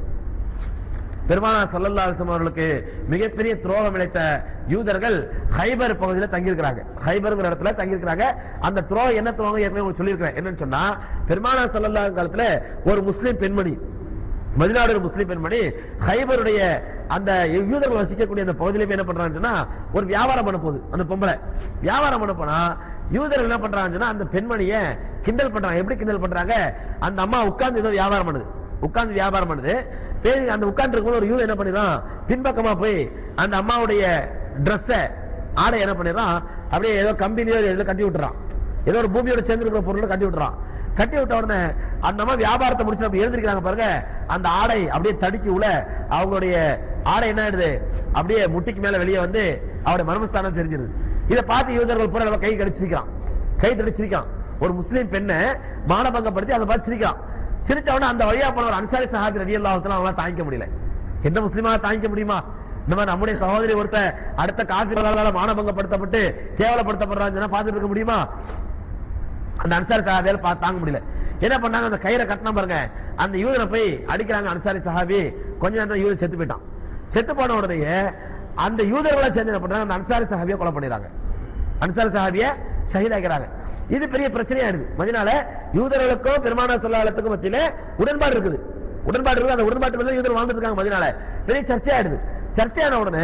பெருமானா சல்லல்லா அலிஸ்லாம் அவர்களுக்கு மிகப்பெரிய துரோகம் இழைத்த யூதர்கள் ஹைபர் பகுதியில் தங்கியிருக்கிறாங்க ஹைபர்ங்கிற இடத்துல தங்கியிருக்கிறாங்க அந்த துரோகம் என்ன துரோகம் ஏற்கனவே உங்களுக்கு சொல்லியிருக்கிறேன் என்னன்னு சொன்னா பெருமானா சல்லல்லா காலத்துல ஒரு முஸ்லீம் பெண்மணி மதினாடு ஒரு முஸ்லீம் பெண்மணி ஹைபருடைய அந்த யூதர்கள் வசிக்கக்கூடிய அந்த பகுதியில என்ன பண்றாங்கன்னு சொன்னா ஒரு வியாபாரம் பண்ண போகுது அந்த பொம்பளை வியாபாரம் பண்ண போனா யூதர்கள் என்ன பண்றாங்கன்னு சொன்னா அந்த பெண்மணிய கிண்டல் பண்றாங்க எப்படி கிண்டல் பண்றாங்க அந்த அம்மா உட்கார்ந்து ஏதோ வியாபாரம் பண்ணுது உட்கார்ந்து வியாபாரம் பண்ணுது பேசி அந்த உட்கார்ந்து இருக்கும்போது ஒரு யூத என்ன பண்ணிடுறான் பின்பக்கமா போய் அந்த அம்மாவுடைய Dress ஆடை என்ன பண்ணிடுறான் அப்படியே ஏதோ கம்பெனியோ ஏதோ கட்டி விட்டுறான் ஏதோ ஒரு பூமியோட சேர்ந்து இருக்கிற பொருளை கட்டி விட்டுறான் கட்டி விட்ட உடனே அந்த அம்மா வியாபாரத்தை முடிச்சு அப்படி எழுந்திருக்கிறாங்க பாருங்க அந்த ஆடை அப்படியே தடிச்சு உள்ள அவங்களுடைய ஆடை என்ன ஆயிடுது அப்படியே முட்டிக்கு மேல வெளியே வந்து அவருடைய மர்மஸ்தானம் தெரிஞ்சிருது இதை பார்த்து யூதர்கள் பூரா நம்ம கை கடிச்சிருக்கான் கை தடிச்சிருக்கான் ஒரு முஸ்லீம் பெண்ணை மானபங்கப்படுத்தி அதை பார்த்து சிரிக்கான் சிரிச்ச உடனே அந்த வழியா போன ஒரு அன்சாரி சஹாபி ரதி அல்லாஹத்துல அவங்களால தாங்கிக்க முடியல எந்த முஸ்லீமா தாங்கிக்க முடியுமா இந்த மாதிரி நம்முடைய சகோதரி ஒருத்த அடுத்த காசிர்களால மானபங்கப்படுத்தப்பட்டு கேவலப்படுத்தப்படுறான்னு சொன்னா பார்த்துட்டு இருக்க முடியுமா அந்த அன்சாரி சஹாபியால பார்த்து தாங்க முடியல என்ன பண்ணாங்க அந்த கயிறை கட்டினா பாருங்க அந்த யூதனை போய் அடிக்கிறாங்க அன்சாரி சஹாபி கொஞ்ச நேரம் யூதன் செத்து போயிட்டான் செத்து போன உடனே அந்த யூதர்களை சேர்ந்து என்ன பண்றாங்க அந்த அன்சாரி சஹாபியை கொலை பண்ணிடுறாங்க அன்சாரி சஹாபிய ஷஹீதாக்கிறாங்க இது பெரிய பிரச்சனையாயிடுது மதினால யூதர்களுக்கும் பெருமானா சொல்லாலத்துக்கும் மத்தியில உடன்பாடு இருக்குது உடன்பாடு இருக்குது அந்த உடன்பாட்டு மேல யூதர் வாழ்ந்துட்டு இருக்காங்க மதினால பெரிய சர்ச்சையாயிடுது சர்ச்சையான உடனே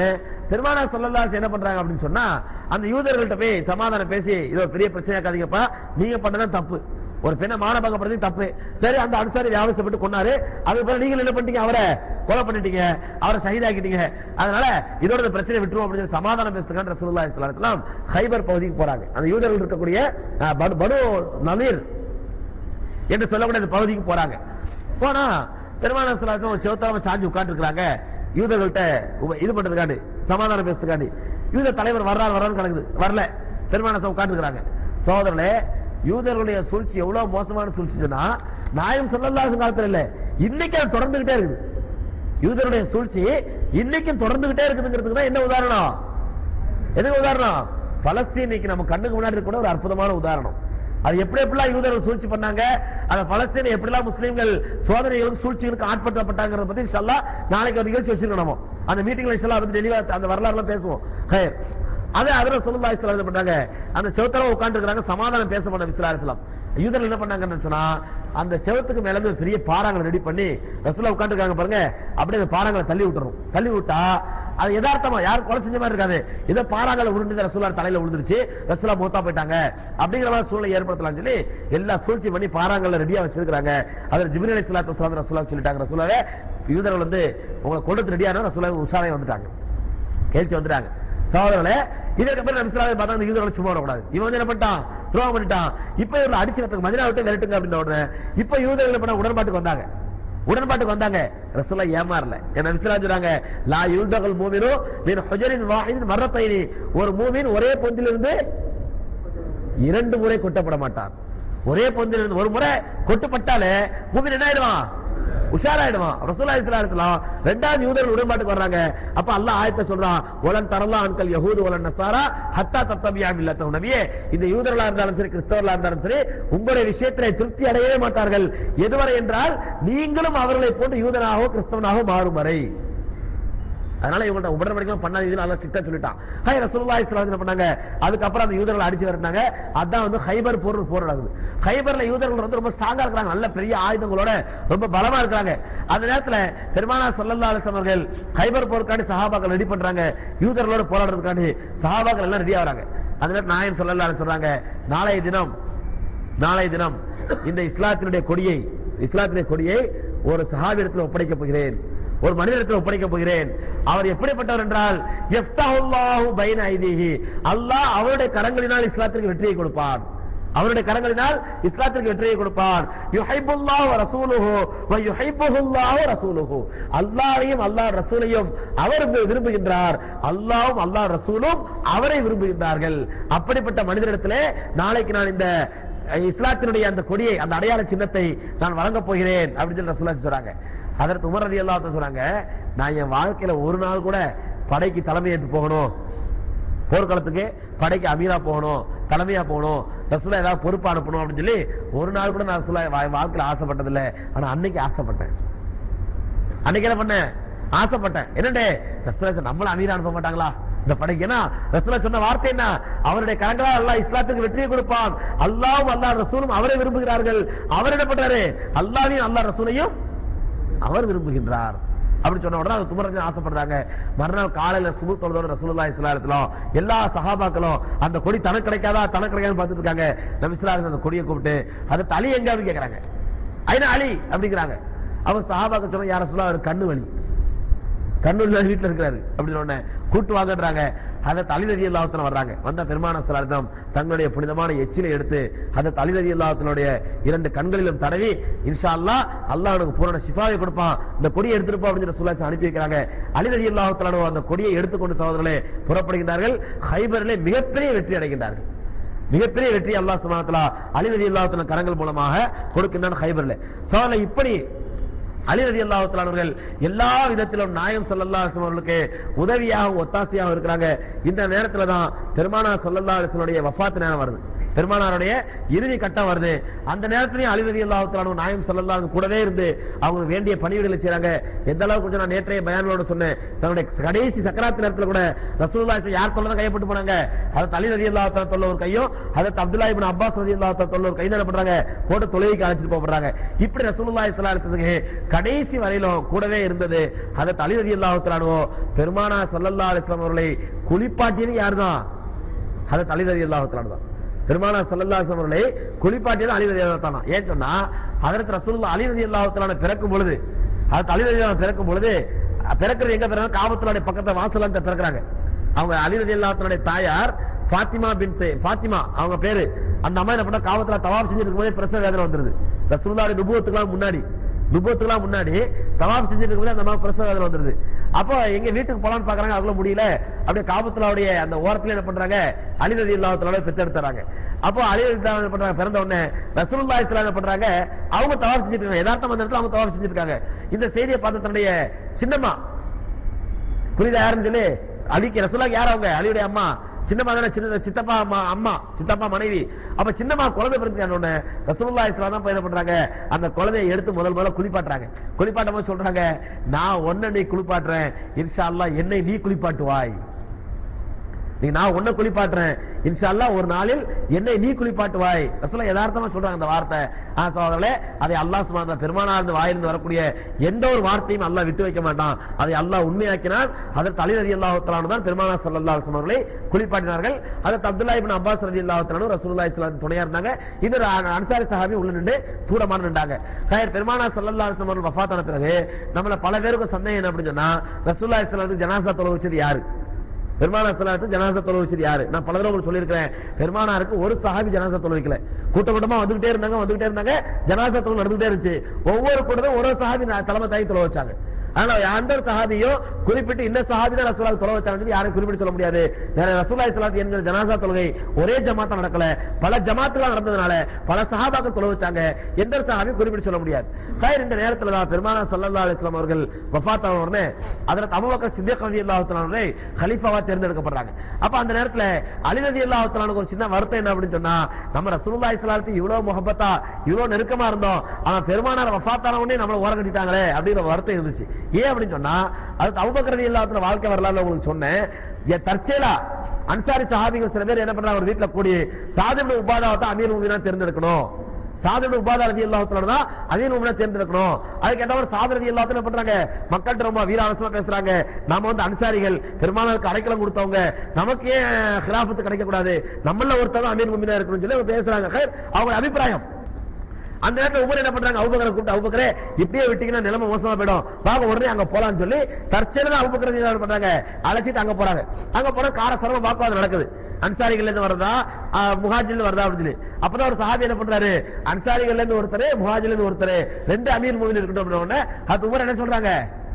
பெருமானா சொல்லலாம் என்ன பண்றாங்க அப்படின்னு சொன்னா அந்த யூதர்கள்ட்ட போய் சமாதானம் பேசி இதோ பெரிய பிரச்சனையாக்காதீங்கப்பா நீங்க பண்ணதான் தப்பு ஒரு பெண்ணை மானபங்கப்படுறது தப்பு சரி அந்த அன்சாரி வியாவசப்பட்டு கொண்டாரு அதுக்கு பிறகு நீங்க என்ன பண்ணிட்டீங்க அவரை கொலை பண்ணிட்டீங்க அவரை ஷஹீதாக்கிட்டீங்க அதனால இதோட இந்த பிரச்சனை விட்டுருவோம் அப்படின்னு சொல்லி சமாதானம் பேசுறதுக்கான ரசூலுல்லாஹி ஸல்லல்லாஹு அலைஹி வஸல்லம் ஹைபர் பகுதிக்கு போறாங்க அந்த யூதர்கள் இருக்கக்கூடிய அஹ், பனு பனு நமீர் என்று சொல்லக்கூடிய அந்த பகுதிக்கு போறாங்க போனா பெருமான சலாசம் ஒரு சிவத்தாம சாஞ்சி உட்கார்ந்து யூதர்கள்ட்ட உப- இது பண்றதுக்காண்டி சமாதானம் பேசுறதுக்காண்டி யூத தலைவர் வர்றாரு வர்றாரு கிடக்குது வரல பெருமான உட்கார்ந்து சோதரனே யூதர்களுடைய சூழ்ச்சி எவ்வளவு மோசமான சூழ்ச்சின்னா நாயம் சொல்லல்லாத காலத்துல இல்ல இன்னைக்கு அது தொடர்ந்துகிட்டே இருக்குது யூதருடைய சூழ்ச்சி இன்னைக்கும் தொடர்ந்துகிட்டே இருக்குதுங்கிறதுக்கு தான் என்ன உதாரணம் எதுக்கு உதாரணம் பலஸ்தீன் இன்னைக்கு நம்ம கண்ணுக்கு முன்னாடி இருக்க கூட ஒரு அற்புதமான உதாரணம் அது எப்படி எப்படிலாம் யூதர்கள் சூழ்ச்சி பண்ணாங்க அந்த பலஸ்தீனை எப்படிலாம் முஸ்லீம்கள் சோதனைகளுக்கு சூழ்ச்சிகளுக்கு ஆட்படுத்தப்பட்டாங்கிறத பத்தி இன்ஷால்லா நாளைக்கு ஒரு நிகழ்ச்சி வச்சிருக்கோம் நம்ம அந்த மீட்டிங்ல இன்ஷால்லா அதை தெளிவா அந்த வரலாறுலாம் பேசுவோம் ஹைர். அது அதுல சொல்லுல்லா இஸ்லாம் என்ன பண்ணாங்க அந்த செவத்துல உட்கார்ந்து இருக்காங்க சமாதானம் பேச பண்ண விஸ்லாரத்துல யூதர்கள் என்ன பண்ணாங்கன்னு சொன்னா அந்த செவத்துக்கு மேல இருந்து ஒரு பெரிய பாறாங்களை ரெடி பண்ணி ரசூலா உட்கார்ந்து இருக்காங்க பாருங்க அப்படியே அந்த பாறாங்களை தள்ளி விட்டுறணும் தள்ளி விட்டா அது யதார்த்தமா யாரும் கொலை செஞ்ச மாதிரி இருக்காது இதை பாறாங்களை உருண்டு ரசூலா தலையில விழுந்துருச்சு ரசூலா மூத்தா போயிட்டாங்க அப்படிங்கிற மாதிரி சூழ்நிலை ஏற்படுத்தலாம் சொல்லி எல்லா சூழ்ச்சி பண்ணி பாறாங்களை ரெடியா வச்சிருக்காங்க அதுல ஜிபிரி அலி சலாத்து வஸ்ஸலாம் ரசூலா சொல்லிட்டாங்க ரசூலாவே யூதர்கள் வந்து உங்களை கொண்டு ரெடியான ரசூலா உஷாராய் வந்துட்டாங்க கேள்வி வந்துட்டாங்க சகோதரர்களே இதற்கு அப்புறம் நபி ஸல்லல்லாஹு பார்த்தா அந்த யூதர்களை சும்மா விடக்கூடாது இவன் வந்து என்ன பண்ணிட்டான் துரோகம் பண்ணிட்டான் இப்ப இவர்கள் அடிச்சு வரத்துக்கு மதினா விட்டு விரட்டுங்க அப்படின்னு உடனே இப்ப யூதர்கள் பண்ண உடன்பாட்டுக்கு வந்தாங்க உடன்பாட்டுக்கு வந்தாங்க ரசூலா ஏமாறல என்ன நபிஸ்லா சொல்றாங்க லா யுல்தகல் மூமினு மின் ஹுஜரின் வாஹிதின் மர்ரத்தைனி ஒரு மூமின் ஒரே பொந்திலிருந்து இரண்டு முறை கொட்டப்பட மாட்டான் ஒரே பொந்திலிருந்து ஒரு முறை கொட்டப்பட்டாலே மூமின் என்ன ஆயிடுவான் உஷாராயிடுவான் ரசூலா இஸ்லாம் ரெண்டாவது யூதர்கள் உடன்பாட்டுக்கு வர்றாங்க அப்ப அல்லாஹ் ஆயத்தை சொல்றான் ஒலன் தரலா அன்கல் யஹூது ஒலன் நசாரா ஹத்தா தத்தபியா இல்லத்தம் நபியே இந்த யூதர்களா இருந்தாலும் சரி கிறிஸ்தவர்களா இருந்தாலும் சரி உங்களுடைய விஷயத்திலே திருப்தி அடையவே மாட்டார்கள் எதுவரை என்றால் நீங்களும் அவர்களை போன்று யூதனாகவோ கிறிஸ்தவனாகவோ மாறும் வரை அதனால இவங்கள்ட்ட உடன்படிக்கை பண்ணாதீங்கன்னு நல்லா சிட்டா சொல்லிட்டான் ஹை ரசூலுல்லாஹி ஸல்லல்லாஹு அலைஹி பண்ணாங்க அதுக்கப்புறம் அந்த யூதர்கள் அடிச்சு வரட்டாங்க அதான் வந்து ஹைபர் போர் போர் நடக்குது ஹைபர்ல யூதர்கள் வந்து ரொம்ப ஸ்ட்ராங்கா இருக்காங்க நல்ல பெரிய ஆயுதங்களோட ரொம்ப பலமா இருக்காங்க அந்த நேரத்துல பெருமானா ஸல்லல்லாஹு அலைஹி வஸல்லம் அவர்கள் ஹைபர் போருக்காண்டி சஹாபாக்கள் ரெடி பண்றாங்க யூதர்களோட போராடுறதுக்காண்டி சஹாபாக்கள் எல்லாம் ரெடியா வராங்க அந்த நேரத்துல நாயம் ஸல்லல்லாஹு அலைஹி சொல்றாங்க நாளைய தினம் நாளைய தினம் இந்த இஸ்லாத்தினுடைய கொடியை இஸ்லாத்தினுடைய கொடியை ஒரு சஹாபிடத்தில் ஒப்படைக்கப் போகிறேன் ஒரு மனிதத்தில் ஒப்படைக்கப் போகிறேன் அவர் எப்படிப்பட்டவர் என்றால் யஃப்தஹுல்லாஹு பைன ஐதீஹி அல்லாஹ் அவருடைய கரங்களினால் இஸ்லாத்திற்கு வெற்றியை கொடுப்பான் அவருடைய கரங்களினால் இஸ்லாத்திற்கு வெற்றியை கொடுப்பான் யுஹைபுல்லாஹு வ ரசூலுஹு வ யுஹைபுல்லாஹு ரசூலுஹு அல்லாஹ்வையும் அல்லாஹ் ரசூலையும் அவர் விரும்புகின்றார் அல்லாஹ்வும் அல்லாஹ் ரசூலும் அவரை விரும்புகின்றார்கள் அப்படிப்பட்ட மனிதரிடத்திலே நாளைக்கு நான் இந்த இஸ்லாத்தினுடைய அந்த கொடியை அந்த அடையாள சின்னத்தை நான் வழங்கப் போகிறேன் அப்படின்னு சொல்லி ரசூலா சொல்றாங்க அதற்கு உமர் ரதி அல்லாஹ் சொல்றாங்க நான் என் வாழ்க்கையில ஒரு நாள் கூட படைக்கு தலைமை ஏற்று போகணும் போர்க்களத்துக்கு படைக்கு அமீரா போகணும் தலைமையா போகணும் ரசூலா ஏதாவது பொறுப்பு அனுப்பணும் அப்படின்னு சொல்லி ஒரு நாள் கூட நான் ரசூலா வா- வாழ்க்கையில ஆசைப்பட்டதில்ல ஆனா அன்னைக்கு ஆசைப்பட்டேன் அன்னைக்கு என்ன பண்ணேன் ஆசைப்பட்டேன் என்னடே ரசூலா சொன்ன, நம்மள அமீரா அனுப்ப மாட்டாங்களா இந்த படைக்கு என்ன ரசூலா சொன்ன வார்த்தை என்ன அவருடைய கரங்களால் அல்லாஹ் இஸ்லாத்துக்கு வெற்றியை கொடுப்பான் அல்லாஹ்வும் அல்லாஹ் ரசூலும் அவரை விரும்புகிறார்கள் அவர் என்ன பண்றாரு அல்லாஹ்வையும் அல்லாஹ் ரசூலையும் அவர் விரும்புகின்றார் அப்படி சொன்ன உடனே அது துமரஞ்சு ஆசைப்படுறாங்க மறுநாள் காலையில சுபு தொழுதோட ரசூலுல்லாஹி ஸல்லல்லாஹு அலைஹி வஸல்லம் எல்லா சஹாபாக்களும் அந்த கொடி தனக்கு கிடைக்காதா தனக்கு கிடைக்காதுன்னு பார்த்துட்டு இருக்காங்க நபி ஸல்லல்லாஹு அலைஹி வஸல்லம் அந்த கொடியை கூப்பிட்டு அது அலி எங்க அப்படின்னு கேக்குறாங்க ஐனா அலி அப்படிங்கிறாங்க அவன் சஹாபாக்கள் சொன்ன யார சொல்ல அவர் கண்ணு வலி கண்ணூர்ல வீட்டுல இருக்கிறாரு அப்படின்னு உடனே கூட்டு வாங்கன்றாங்க அதை தலிநதி அல்லாஹத்துல வர்றாங்க வந்த பெருமான சலார்த்தம் தங்களுடைய புனிதமான எச்சிலை எடுத்து அதை தலிநதி அல்லாஹத்தினுடைய இரண்டு கண்களிலும் தடவி இன்ஷா அல்லாஹ் அல்லாஹ் உனக்கு பூரண சிஃபாவை கொடுப்பான் இந்த கொடியை எடுத்திருப்போம் அப்படின்னு சுல்லாசி அனுப்பி வைக்கிறாங்க அலிநதி அல்லாஹத்தலான அந்த கொடியை எடுத்துக்கொண்டு சகோதரர்களே புறப்படுகின்றார்கள் ஹைபரிலே மிகப்பெரிய வெற்றி அடைகின்றார்கள் மிகப்பெரிய வெற்றி அல்லாஹ் சுப்ஹானஹு அலி ரதி அல்லாஹ் கரங்கள் மூலமாக கொடுக்கின்றான் ஹைபர்ல சோழ இப்படி அலி ரதி அல்லாஹர்கள் எல்லா விதத்திலும் நாயம் சல்லல்லா அலிஸ்லாம் அவர்களுக்கு உதவியாக ஒத்தாசையாக இருக்கிறாங்க இந்த நேரத்துல தான் பெருமானா சல்லல்லா அலிஸ்லனுடைய வஃபாத் நேரம் வருது பெருமானாருடைய இறுதி கட்டம் வருது அந்த நேரத்திலையும் அலிரதி அல்லாஹத்தாலும் நாயம் சொல்லலாம் கூடவே இருந்து அவங்க வேண்டிய பணிவிடைகளை செய்றாங்க எந்த அளவுக்கு கொஞ்சம் நான் நேற்றைய பயானோட சொன்னேன் தன்னுடைய கடைசி சக்கராத்து நேரத்தில் கூட ரசூலுல்லாஹி ஸல்லல்லாஹு யார் தொல்லை கையப்பட்டு போனாங்க அது அலி ரதி அல்லாஹ் தொல்ல ஒரு கையும் அதற்கு அப்துல்லா இப்னு அப்பாஸ் ரதி அல்லாஹ் தொல்ல ஒரு கை என்ன பண்றாங்க போட்டு தொழுகைக்கு அழைச்சிட்டு போறாங்க இப்படி ரசூலுல்லாஹி ஸல்லல்லாஹு அலைஹி வஸல்லம் கடைசி வரையிலும் கூடவே இருந்தது அதற்கு அலி ரதி அல்லாஹ் தஆலா பெருமானா ஸல்லல்லாஹு அலைஹி வஸல்லம் அவர்களை குளிப்பாட்டியது யார்தான் அதற்கு அலி ரதி அல்லாஹ் தஆலா தான் பெருமானா சல்லல்லாஹு அவர்களை குளிப்பாட்டியது அலி ரதி அல்லாஹ் தானா ஏன் சொன்னா அதற்கு ரசூலுல்லாஹ் அலி ரதி அல்லாஹ் தஆலா பிறக்கும் பொழுது அது அலி ரதி அல்லாஹ் பிறக்கும் பொழுது பிறக்கிறது எங்க பிறகு காபத்துடைய பக்கத்துல வாசல்ல இருந்து பிறக்கிறாங்க அவங்க அலி ரதி அல்லாஹ் தாயார் ஃபாத்திமா பின் ஃபாத்திமா அவங்க பேரு அந்த அம்மா என்ன பண்ண காவத்துல தவாப் செஞ்சுட்டு இருக்கும்போது பிரசவ வேதனை வந்துருது ரசூலுல்லாஹி நுபுவத்துக்குலாம் முன்னாடி நுபுவத்துக்குலாம் முன்னாடி தவாப் செஞ்சுட்டு இருக்கும்போது அந்த அம்மா பிரசவ வேதனை வந்துருது அப்போ எங்க வீட்டுக்கு போலான்னு பாக்குறாங்க அவங்களும் முடியல அப்படியே காபத்துலாவுடைய அந்த ஓரத்துல என்ன பண்றாங்க அலிரதி இல்லாதத்தோட பெத்தெடுத்துறாங்க அப்போ அலிரதி என்ன பண்றாங்க பிறந்த உடனே ரசூலுல்லாஹி ஸல்லல்லாஹு என்ன பண்றாங்க அவங்க தவாப் செஞ்சுட்டு இருக்காங்க யதார்த்தம் அந்த இடத்துல அவங்க தவாப் செஞ்சுட்டு இருக்காங்க இந்த செய்தியை பார்த்த தன்னுடைய சின்னம்மா புரியுதா யாருன்னு சொல்லி அலிக்கு ரசூலாக்கு யார் அவங்க அலியுடைய அம்மா சின்னம்மா தானே சின்ன சித்தப்பா அம்மா அம்மா சித்தப்பா மனைவி அப்ப சின்னம்மா குழந்தை பிறந்து ரசூலுல்லாஹி ஸல்லல்லாஹு அலைஹி என்ன பண்றாங்க அந்த குழந்தையை எடுத்து முதல் முதல்ல குளிப்பாட்டுறாங்க குளிப்பாட்டும் போது சொல்றாங்க நான் ஒன்ன நீ குளிப்பாட்டுறேன் இன்ஷா அல்லாஹ் என்னை நீ குளிப்பாட்டுவாய் நீ நான் உன்னை குளிப்பாட்டுறேன் இன்ஷா அல்லாஹ் ஒரு நாளில் என்னை நீ குளிப்பாட்டுவாய் ரசூலுல்லாஹ் யதார்த்தமா சொல்றாங்க அந்த வார்த்தை ஆ சகோதரர்களே அதை அல்லாஹ் சுப்ஹானஹு பெருமானார் இருந்து வாயிலிருந்து வரக்கூடிய எந்த ஒரு வார்த்தையும் அல்லாஹ் விட்டு வைக்க மாட்டான் அதை அல்லாஹ் உண்மையாக்கினால் அதற்கு அலி ரலியல்லாஹு தஆலா தான் பெருமானார் ஸல்லல்லாஹு அலைஹி வஸல்லம் அவர்களை குளிப்பாட்டினார்கள் அதற்கு அப்துல்லா இப்னு அப்பாஸ் ரலியல்லாஹு தஆலா ரசூலுல்லாஹி ஸல்லல்லாஹு அலைஹி துணையா இருந்தாங்க இன்னொரு அன்சாரி சஹாபி உள்ள நின்று தூரமா நின்றாங்க கயர் பெருமானார் ஸல்லல்லாஹு அலைஹி வஸல்லம் அவர்கள் வஃபாத்தான பிறகு நம்மள பல பேருக்கு சந்தேகம் என்ன அப்படின்னு சொன்னா ரசூலுல்லாஹி ஸல்லல்லாஹு அலைஹி ஜனாசா தொலை வச்சது யாரு பெருமானா சலாத்து ஜனாசா தொலை வச்சது யாரு நான் பல தடவை உங்களுக்கு சொல்லியிருக்கிறேன் பெருமானாருக்கு ஒரு சஹாபி ஜனாசா தொலை வைக்கல கூட்ட கூட்டமா வந்துகிட்டே இருந்தாங்க வந்துகிட்டே இருந்தாங்க ஜனாசா தொலை நடந்துகிட்டே இருந்துச்சு ஒவ்வொரு கூட்டமும் ஒரு ஒரு சஹாபி தலைமை தாய் தொலை வச்சாங்க ஆனா அந்த ஒரு சஹாபியும் குறிப்பிட்டு இந்த சஹாபி தான் ரசூலாவுக்கு தொலை வச்சாங்க யாரும் குறிப்பிட்டு சொல்ல முடியாது நிறைய ரசூலாய் சலாத் என்கிற ஜனாசா தொழுகை ஒரே ஜமாத்தா நடக்கல பல ஜமாத்துகள் நடந்ததுனால பல சஹாபாக்கள் தொலை வச்சாங்க எந்த ஒரு சஹாபியும் குறிப்பிட்டு சொல்ல முடியாது கயிறு இந்த நேரத்துல தான் பெருமானா சல்லல்லா அலிஸ்லாம் அவர்கள் வஃபாத் ஆன உடனே அதற்கு அபுபக்கர் சித்திக் ரதி அல்லாஹுத்தலானே ஹலீஃபாவா தேர்ந்தெடுக்கப்படுறாங்க அப்ப அந்த நேரத்துல அலி ரதி அல்லாஹுத்தலானுக்கு ஒரு சின்ன வருத்தம் என்ன அப்படின்னு சொன்னா நம்ம ரசூலுல்லாஹி ஸல்லல்லாஹு இவ்வளவு முகப்பத்தா இவ்வளவு நெருக்கமா இருந்தோம் அவன் பெருமானார் வஃபாத்தான உடனே நம்மள ஓரம் கட்டிட்டாங்களே அப்படிங்கிற வருத்தம் இருந்துச்சு ஏன் அப்படின்னு சொன்னா அது அபுபக்கர் இல்லாத வாழ்க்கை வரலாறு உங்களுக்கு சொன்னேன் என் தற்செயலா அன்சாரி சஹாபிகள் சில பேர் என்ன பண்றாங்க ஒரு வீட்டுல கூடி சாதிபுட உபாதாவை தான் அமீர் மூமினா தேர்ந்தெடுக்கணும் சாதன உபாதா ரதி இல்லாதத்துல தான் அதே உமனை தேர்ந்தெடுக்கணும் அதுக்கு ஏதாவது சாதன ரதி இல்லாத என்ன பண்றாங்க மக்கள்கிட்ட ரொம்ப வீராவசமா பேசுறாங்க நாம வந்து அன்சாரிகள் பெருமானாருக்கு அடைக்கலம் கொடுத்தவங்க நமக்கு ஏன் ஹிலாபத்து கிடைக்க கூடாது நம்மள ஒருத்தர் தான் அமீர் முமினா இருக்கணும்னு சொல்லி அவங்க பேசுறாங்க ஹைர், அவங்க அபிப்பிராயம் அந்த நேரத்துல உமர் என்ன பண்றாங்க அவுபக்கரை கூப்பிட்டு அவுபக்கரே இப்படியே விட்டீங்கன்னா நிலைமை மோசமா போயிடும் வாங்க உடனே அங்க போலாம்னு சொல்லி தற்செயலா அவுபக்கர் என்ன பண்றாங்க அழைச்சிட்டு அங்க போறாங்க அங்க போனா கார சரம வாக்குவாதம் நடக்குது அன்சாரிகள்ல இருந்து வரதா முகாஜில இருந்து வருதா அப்படின்னு சொல்லி அப்பதான் ஒரு சஹாபி என்ன பண்றாரு அன்சாரிகள்ல இருந்து ஒருத்தர் முகாஜில இருந்து ஒருத்தர் ரெண்டு அமீர் மூவின் இருக்கட்டும் அப்படின்ன உடனே அது உமர் என்ன சொல்றாங்க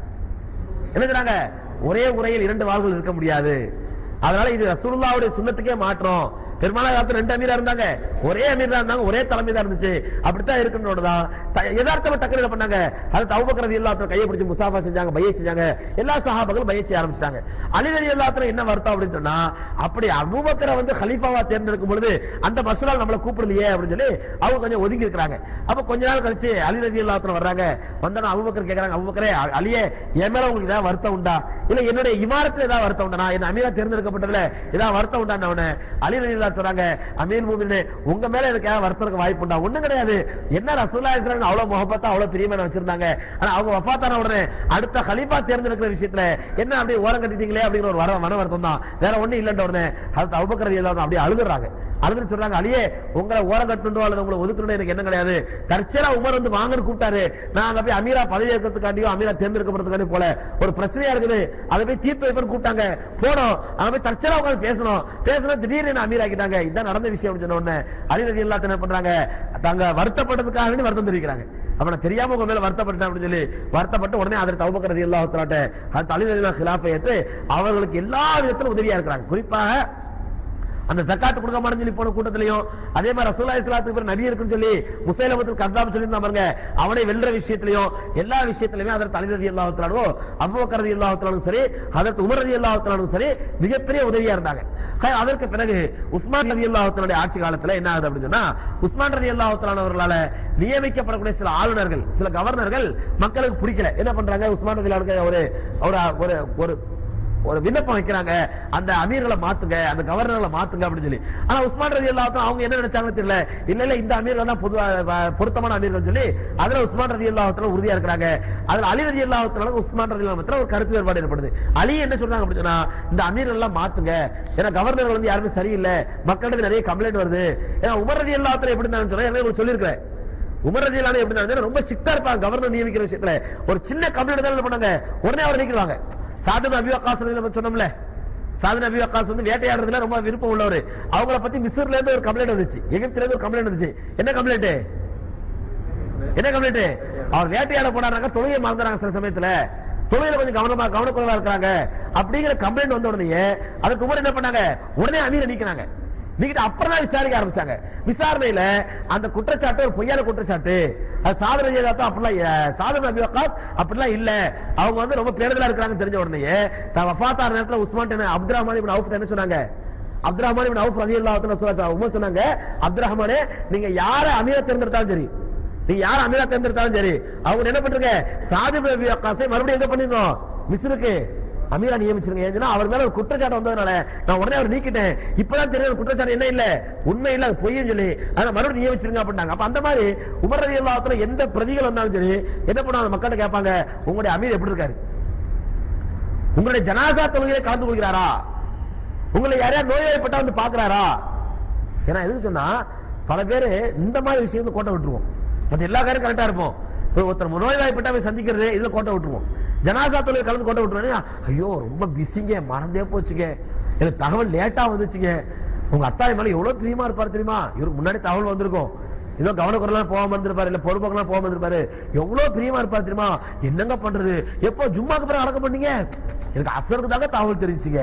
என்ன சொல்றாங்க ஒரே உரையில் இரண்டு வாள்கள் இருக்க முடியாது அதனால இது ரசூலுல்லாவுடைய சுண்ணத்துக்கே மாற்றம் பெருமானா காலத்துல ரெண்டு அமீரா இருந்தாங்க ஒரே அமீர் தான் இருந்தாங்க ஒரே தலைமை தான் இருந்துச்சு அப்படித்தான் இருக்குன்றதான் யதார்த்தமா டக்குனு என்ன பண்ணாங்க அது தவுபக்கிறது எல்லாத்தையும் கையை பிடிச்சு முசாஃபா செஞ்சாங்க பையை செஞ்சாங்க எல்லா சஹாபங்களும் பையை செய்ய ஆரம்பிச்சிட்டாங்க அலிநதி எல்லாத்திலும் என்ன வருத்தம் அப்படின்னு சொன்னா அப்படி அபூபக்கரை வந்து ஹலீஃபாவா தேர்ந்தெடுக்கும் பொழுது அந்த மசூலால் நம்மளை கூப்பிடலையே அப்படின்னு சொல்லி அவங்க கொஞ்சம் ஒதுங்கி இருக்கிறாங்க அப்ப கொஞ்ச நாள் கழிச்சு அலிநதி எல்லாத்திலும் வர்றாங்க வந்தா அபூபக்கர் கேக்குறாங்க அபூபக்கரே அலியே என் மேல உங்களுக்கு ஏதாவது வருத்தம் உண்டா இல்ல என்னுடைய இமாரத்துல ஏதாவது வருத்தம் உண்டா நான் என்ன அமீரா தேர்ந்தெடுக்கப்பட்டதுல ஏதாவது வருத்தம் உண்டா அவன அலி ரலியல்லாஹு சொல்றாங்க அமீர் மூமினே உங்க மேல எனக்கு ஏதாவது வருத்தம் வாய்ப்பு உண்டா ஒண்ணும் கிடையாது என்ன ரசூல்லா இருக்கிறாங்க அவ்வளவு முகப்பத்தா அவ்வளவு பிரியமான வச்சிருந்தாங்க ஆனா அவங்க வஃபாத்தான உடனே அடுத்த கலீஃபா தேர்ந்தெடுக்கிற விஷயத்துல என்ன அப்படியே ஓரம் கட்டிட்டீங்களே அப்படிங்கிற ஒரு வர மன வருத்தம் தான் வேற ஒண்ணும் இல்லன்ற உடனே அது அவுபக்கர் எல்லாம் அப்படியே அழுகுறாங்க அழுது சொல்றாங்க அலியே உங்களை ஓரம் கட்டுண்டோ அல்லது உங்களை ஒதுக்கணும் எனக்கு என்ன கிடையாது தற்செயலா உமர் வந்து வாங்கன்னு கூப்பிட்டாரு நான் அங்க போய் அமீரா பதவி ஏற்கிறதுக்காண்டியோ அமீரா தேர்ந்தெடுக்கப்படுறதுக்காண்டி போல ஒரு பிரச்சனையா இருக்குது அதை போய் தீர்த்து வைப்பேன்னு கூப்பிட்டாங்க போனோம் அங்க போய் தற்செயலா உட்காந்து பேசணும் பேசணும் திடீர்னு என்ன அமீர் ஆக்கிட்டாங்க இதான் நடந்த விஷயம் அப்படின்னு சொன்ன உடனே அலிரதி எல்லாத்தையும் என்ன பண்றாங்க தாங்க வருத்தப்பட்டதுக்காக வேண்டி வருத்தம் தெரிவிக்கிறாங்க அப்ப நான் தெரியாம உங்க மேல வருத்தப்பட்டேன் அப்படின்னு சொல்லி வருத்தப்பட்டு உடனே அதற்கு தவபக்கரதி எல்லாத்தாட்ட அது தலைவர்கள் ஹிலாஃபை ஏற்று அவர்களுக்கு எல்லா விதத்திலும் உதவியா இருக்கிறாங்க குறிப்பாக அந்த ஜக்காத்து கொடுக்க மாட்டேன்னு சொல்லி போன கூட்டத்திலையும் அதே மாதிரி ரசூலா இஸ்லாத்துக்கு பேர் நபி இருக்குன்னு சொல்லி முசைலமத்தில் கர்தாப் சொல்லி பாருங்க அவனை வெல்ற விஷயத்திலையும் எல்லா விஷயத்திலுமே அதற்கு அலிரதி அல்லாஹத்தாலும் அவ்வக்கரதி அல்லாஹத்தாலும் சரி அதற்கு உமரதி அல்லாஹத்தாலும் சரி மிகப்பெரிய உதவியா இருந்தாங்க ஹை, அதற்கு பிறகு உஸ்மான் ரதி அல்லாஹத்தனுடைய ஆட்சி காலத்துல என்ன ஆகுது அப்படின்னு சொன்னா உஸ்மான் ரதி அல்லாஹத்தலானவர்களால நியமிக்கப்படக்கூடிய சில ஆளுநர்கள் சில கவர்னர்கள் மக்களுக்கு பிடிக்கல என்ன பண்றாங்க உஸ்மான் ரதி அல்லாஹ்வுக்கு ஒரு ஒரு ஒரு ஒரு ஒரு விண்ணப்பம் வைக்கிறாங்க அந்த அமீர்களை மாத்துங்க அந்த கவர்னர்களை மாத்துங்க அப்படின்னு சொல்லி ஆனா உஸ்மான் ரதி அல்லாஹ் அவங்க என்ன நினைச்சாங்கன்னு தெரியல இல்ல இல்ல இந்த அமீர்கள் தான் பொதுவா வ- பொருத்தமான அமீர்கள் சொல்லி அதுல உஸ்மான் ரதி அல்லாஹத்துல உறுதியா இருக்கிறாங்க அதுல அலி ரதி அல்லாஹத்துல உஸ்மான் ரதி அல்லாஹத்துல ஒரு கருத்து வேறுபாடு ஏற்படுது அலி என்ன சொல்றாங்க அப்படின்னு சொன்னா இந்த அமீர்கள் எல்லாம் மாத்துங்க ஏன்னா கவர்னர்கள் வந்து யாருமே சரியில்லை மக்களிடத்துல நிறைய கம்ப்ளைண்ட் வருது ஏன்னா உமர் ரதி அல்லாஹத்துல எப்படி இருந்தாங்கன்னு சொன்னா ஏற்கனவே உங்களுக்கு சொல்லியிருக்கிறேன் உமர் ரஜிலான எப்படி இருந்தாங்க ரொம்ப ஸ்ட்ரிக்டா இருப்பாங்க கவர்னர் நியமிக்கிற விஷயத்துல ஒரு சின்ன கம்ப்ளைண்ட் தான் என்ன பண்ணாங்க உடனே அவர் நீக்கிடுவாங்க சாதன அபி வக்காஸ் நம்ம சொன்னோம்ல சாதன அபி வக்காஸ் வந்து வேட்டையாடுறதுல ரொம்ப விருப்பம் உள்ளவர் அவங்கள பத்தி மிஸ்ர்ல இருந்து ஒரு கம்ப்ளைண்ட் வந்துச்சு எகிப்துல இருந்து ஒரு கம்ப்ளைண்ட் வந்துச்சு என்ன கம்ப்ளைண்ட் என்ன கம்ப்ளைண்ட் அவர் வேட்டையாட போனாங்க தொழுகையை மறந்துறாங்க சில சமயத்துல தொழுகையில கொஞ்சம் கவனமா கவனக்குறைவா இருக்கிறாங்க அப்படிங்கிற கம்ப்ளைண்ட் வந்த உடனே அதுக்கு உமர் என்ன பண்ணாங்க உடனே அமீரை நீக்கினாங்க நீக்கிட்டு அப்புறம் தான் விசாரிக்க ஆரம்பிச்சாங்க விசாரணையில அந்த குற்றச்சாட்டு ஒரு பொய்யான குற்றச்சாட்டு அது சாதனை செய்தாத்தான் அப்படிலாம் அஹ், சாதனை அபி வக்காஸ் அப்படிலாம் இல்ல அவங்க வந்து ரொம்ப பேருதலா இருக்கிறாங்க தெரிஞ்ச உடனே தான் வஃபாத்தார் நேரத்துல உஸ்மான் அப்துல் ரஹ்மான் இப்னு அவுஃப் என்ன சொன்னாங்க அப்துல் ரஹ்மான் இப்னு அவுஃப் ரலியல்லாஹு அன்ஹு சொல்றாங்க உமர் சொன்னாங்க அப்துல் ரஹ்மானே நீங்க யார அமீரா தேர்ந்தெடுத்தாலும் சரி நீங்க யார் அமீரா தேர்ந்தெடுத்தாலும் சரி அவங்க என்ன பண்றீங்க சாதிப் ரபி வக்காஸை மறுபடியும் எங்க பண்ணிருந்தோம் மிஸ்ருக்கு அமீரா நியமிச்சிருங்க ஏன்னா அவர் மேல ஒரு குற்றச்சாட்டு வந்ததுனால நான் உடனே அவர் நீக்கிட்டேன் இப்பதான் தெரியும் ஒரு குற்றச்சாட்டு என்ன இல்ல உண்மை இல்ல அது பொய்ன்னு சொல்லி அதனால மறுபடியும் நியமிச்சிருங்க அப்படின்னாங்க அப்ப அந்த மாதிரி உமர் ரதி அல்லாஹத்துல எந்த பிரதிகள் வந்தாலும் சரி என்ன பண்ணுவாங்க மக்கள்கிட்ட கேட்பாங்க உங்களுடைய அமீர் எப்படி இருக்காரு உங்களுடைய ஜனாசா தொழுகையில கலந்து கொள்கிறாரா உங்களை யாரையா நோய்வாய்ப்பட்டா வந்து பாக்குறாரா ஏன்னா எதுக்கு சொன்னா பல பேரு இந்த மாதிரி விஷயத்துல கோட்டை விட்டுருவோம் மத்த எல்லா காரியம் கரெக்டா இருப்போம் இப்ப ஒருத்தர் நோய்வாய்ப்பட்டா போய் சந்திக்கிறது இதுல கோட்டை விட்டுருவோம் ஜனாசா தொழில் கலந்து கோட்டை விட்டுருவோம் ஐயோ ரொம்ப பிஸிங்க மறந்தே போச்சுங்க எனக்கு தகவல் லேட்டா வந்துச்சுங்க உங்க அத்தாய் மேல எவ்வளவு பிரியமா இருப்பாரு தெரியுமா இவருக்கு முன்னாடி தகவல் வந்திருக்கும் ஏதோ கவனக்குறலாம் போகாம இருந்திருப்பாரு இல்ல பொறுப்பக்கெல்லாம் போகாம இருந்திருப்பாரு எவ்வளவு பிரியமா இருப்பாரு தெரியுமா என்னங்க பண்றது எப்போ ஜும்மாக்கு பிறகு அடக்கம் பண்ணீங்க எனக்கு அசருக்கு தாங்க தகவல் தெரிஞ்சுங்க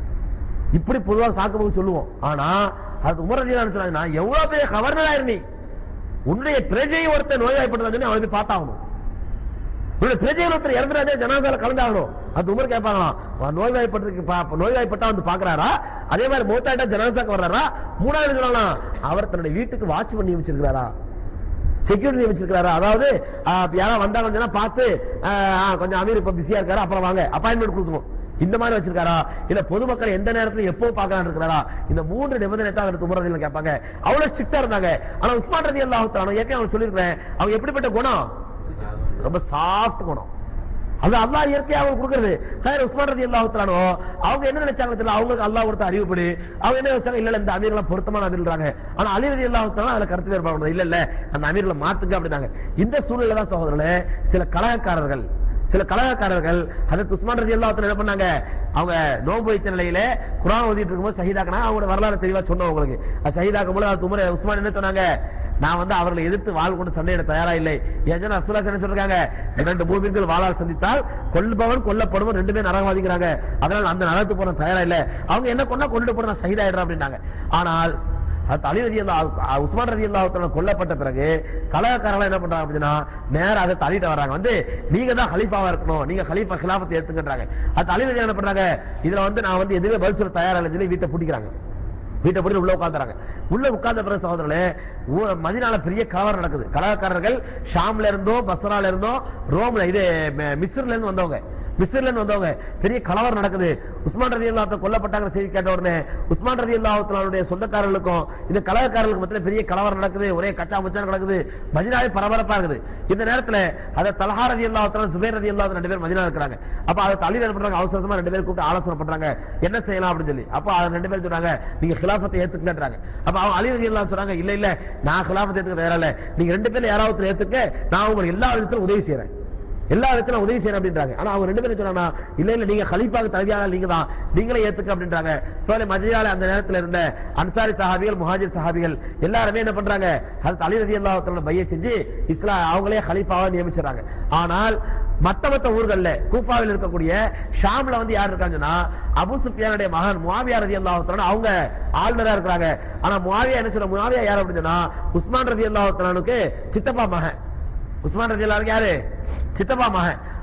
இப்படி பொதுவாக சாக்கும்போது சொல்லுவோம் ஆனா அது உமரதியான்னு சொன்னாங்க நான் எவ்வளவு பெரிய கவர்னரா இருந்தீ உன்னுடைய பிரஜையை ஒருத்தர் நோய்வாய்ப்பட்டதுன்னு அவனை போய் பார்த்தாகணும் உன்னுடைய பிரஜையில் ஒருத்தர் இறந்துறாதே ஜனாசால கலந்தாகணும் அது உமர் கேட்பாங்களாம் அவன் நோய்வாய்ப்பட்டிருக்கு பா- நோய்வாய்ப்பட்டா வந்து பாக்குறாரா அதே மாதிரி மூத்தாயிட்டா ஜனாசாக்கு வர்றாரா மூணாவது சொல்லலாம் அவர் தன்னுடைய வீட்டுக்கு வாட்ச் பண்ணி வச்சிருக்கிறாரா செக்யூரிட்டி நியமிச்சிருக்காரு அதாவது ஆஹ், யாராவது வந்தாங்கன்னு சொன்னா பார்த்து ஆஹ், ஆஹ், கொஞ்சம் அமீர் இப்ப பிஸியா இருக்காரு அப்புறம் வாங்க அப்பாயின்மெண்ட் கொடுத்துருவோம் இந்த மாதிரி வச்சிருக்காரா இல்ல பொதுமக்கள் எந்த நேரத்துல எப்போ பார்க்கலாம்னு இருக்கிறாரா இந்த மூன்று நிபந்தனை தான் அவர் துமரதில் கேட்பாங்க அவ்வளவு ஸ்ட்ரிக்டா இருந்தாங்க ஆனா உஸ்மான் ரதி அல்லாஹ் ஏற்கனவே அவங்க சொல்லியிருக்கிறேன் அவங்க எப்படிப்பட்ட குணம் ரொம்ப சாஃப்ட் குணம் அது அல்லாஹ் இயற்கையா அவங்க கொடுக்கிறது ஹைர் உஸ்மான் ரதி அல்லாஹ் அவங்க என்ன நினைச்சாங்க தெரியல அவங்களுக்கு அல்லாஹ் கொடுத்த அறிவுப்படி அவங்க என்ன நினைச்சாங்க இல்ல இல்ல இந்த அமீர்லாம் பொருத்தமான அமீர்ன்றாங்க ஆனா அலி ரதி அல்லாஹ் அதுல கருத்து வேறுபாடு இல்ல இல்ல அந்த அமீர்களை மாத்துங்க அப்படின்னாங்க இந்த சூழ்நிலை தான் சகோதரர்களே சில கலகக்காரர்கள் சில கலகக்காரர்கள் அதற்கு உஸ்மான் ரதி அல்லாஹ் என்ன பண்ணாங்க அவங்க நோன்பு வைத்த நிலையில குரான் ஓதிட்டு இருக்கும்போது ஷஹீதாக்கனா அவங்களோட வரலாறு தெளிவா சொன்னோம் உங்களுக்கு அது ஷஹீதாக்கும் போது அது உமர் உஸ்மான் என்ன சொன்னாங்க நான் வந்து அவர்களை எதிர்த்து வாழ் கொண்டு சண்டையிட தயாரா இல்லை ஏன்னா அசுலா என்ன சொல்றாங்க இரண்டு பூமிகள் வாழால் சந்தித்தால் கொல்பவன் கொல்லப்படுவன் ரெண்டுமே நரகவாதிக்கிறாங்க அதனால அந்த நரகத்துக்கு போற தயாரா இல்ல அவங்க என்ன கொண்டா கொண்டு போற நான் சகிதாயிடுறேன் அப்படின்னாங்க ஆனால் அது அலி ரதி அல்லா உஸ்மான் ரதி அல்லா கொல்லப்பட்ட பிறகு கலகக்காரர்கள் என்ன பண்றாங்க அப்படின்னா நேரா அதை தள்ளிட்டு வர்றாங்க வந்து நீங்க தான் ஹலீஃபாவா இருக்கணும் நீங்க ஹலீஃபா கிலாபத்தை ஏத்துக்கின்றாங்க அது அலி ரதி என்ன பண்றாங்க இதுல வந்து நான் வந்து எதுவுமே பதில் சொல்ல தயாரா இல்லைன்னு சொல்லி வீட்டை பிடிக்கிறாங்க வீட்டை போட்டு உள்ள உட்காந்துறாங்க உள்ள உட்கார்ந்த பிறகு சகோதரர்களே ஊ- மதினால பெரிய கலவரம் நடக்குது கலகக்காரர்கள் ஷாம்ல இருந்தோ பஸ்ரால இருந்தோ ரோம்ல இது ம- மிஸ்ர்ல இருந்து வந்தவங்க மிஸ்ர்ல இருந்து வந்தவங்க பெரிய கலவரம் நடக்குது உஸ்மான் ரதி அல்லாஹ் கொல்லப்பட்டாங்க செய்தி கேட்ட உடனே உஸ்மான் ரதி அல்லாஹுடைய சொந்தக்காரர்களுக்கும் இந்த கலகக்காரர்களுக்கு மத்தியில பெரிய கலவரம் நடக்குது ஒரே கச்சா முச்சா நடக்குது மதினாவே பரபரப்பா இருக்குது இந்த நேரத்துல அதை தலஹா ரதி அல்லாஹ் சுபேர் ரதி அல்லாஹ் ரெண்டு பேர் மதினா இருக்கிறாங்க அப்ப அதை தள்ளி என்ன பண்றாங்க அவசரமா ரெண்டு பேர் கூப்பிட்டு ஆலோசனை பண்றாங்க என்ன செய்யலாம் அப்படின்னு சொல்லி அப்ப அவங்க ரெண்டு பேர் சொன்னாங்க நீங்க கிலாபத்தை ஏத்துக்கன்றாங்க அப்ப அவங்க அலி ரதி அல்லாஹ் சொன்னாங்க இல்ல இல்ல நான் கிலாபத்தை ஏத்துக்க தயாரா இல்ல நீங்க ரெண்டு பேரும் யாராவது ஒருத்தர் ஏத்துக்க நான் உங்களுக்கு எல்லா விதத்திலும் உதவி செய்யறேன் எல்லா விதத்திலும் உதவி செய்யறேன் அப்படின்றாங்க ஆனா அவங்க ரெண்டு பேரும் சொன்னாங்க இல்ல இல்ல நீங்க ஹலீஃபாக்கு தலைவியாக நீங்க தான் நீங்களே ஏத்துக்க அப்படின்றாங்க சோலை மதியால அந்த நேரத்துல இருந்த அன்சாரி சஹாபிகள் முஹாஜிர் சஹாபிகள் எல்லாருமே என்ன பண்றாங்க அது அலி ரதி அல்லாஹ் பைய செஞ்சு இஸ்லாம் அவங்களே ஹலீஃபாவா நியமிச்சாங்க ஆனால் மத்த மத்த ஊர்கள்ல கூஃபாவில் இருக்கக்கூடிய ஷாம்ல வந்து யார் இருக்காங்கன்னா அபு சுஃபியானுடைய மகன் முவாவியா ரதி அல்லாஹ் அவங்க ஆளுநரா இருக்கிறாங்க ஆனா முவாவியா என்ன சொல்ற முவாவியா யார் அப்படின்னு சொன்னா உஸ்மான் ரதி அல்லாஹ் சித்தப்பா மகன் உஸ்மான் ரதி அல்லாஹ் யாரு சித்தப்பா மகன்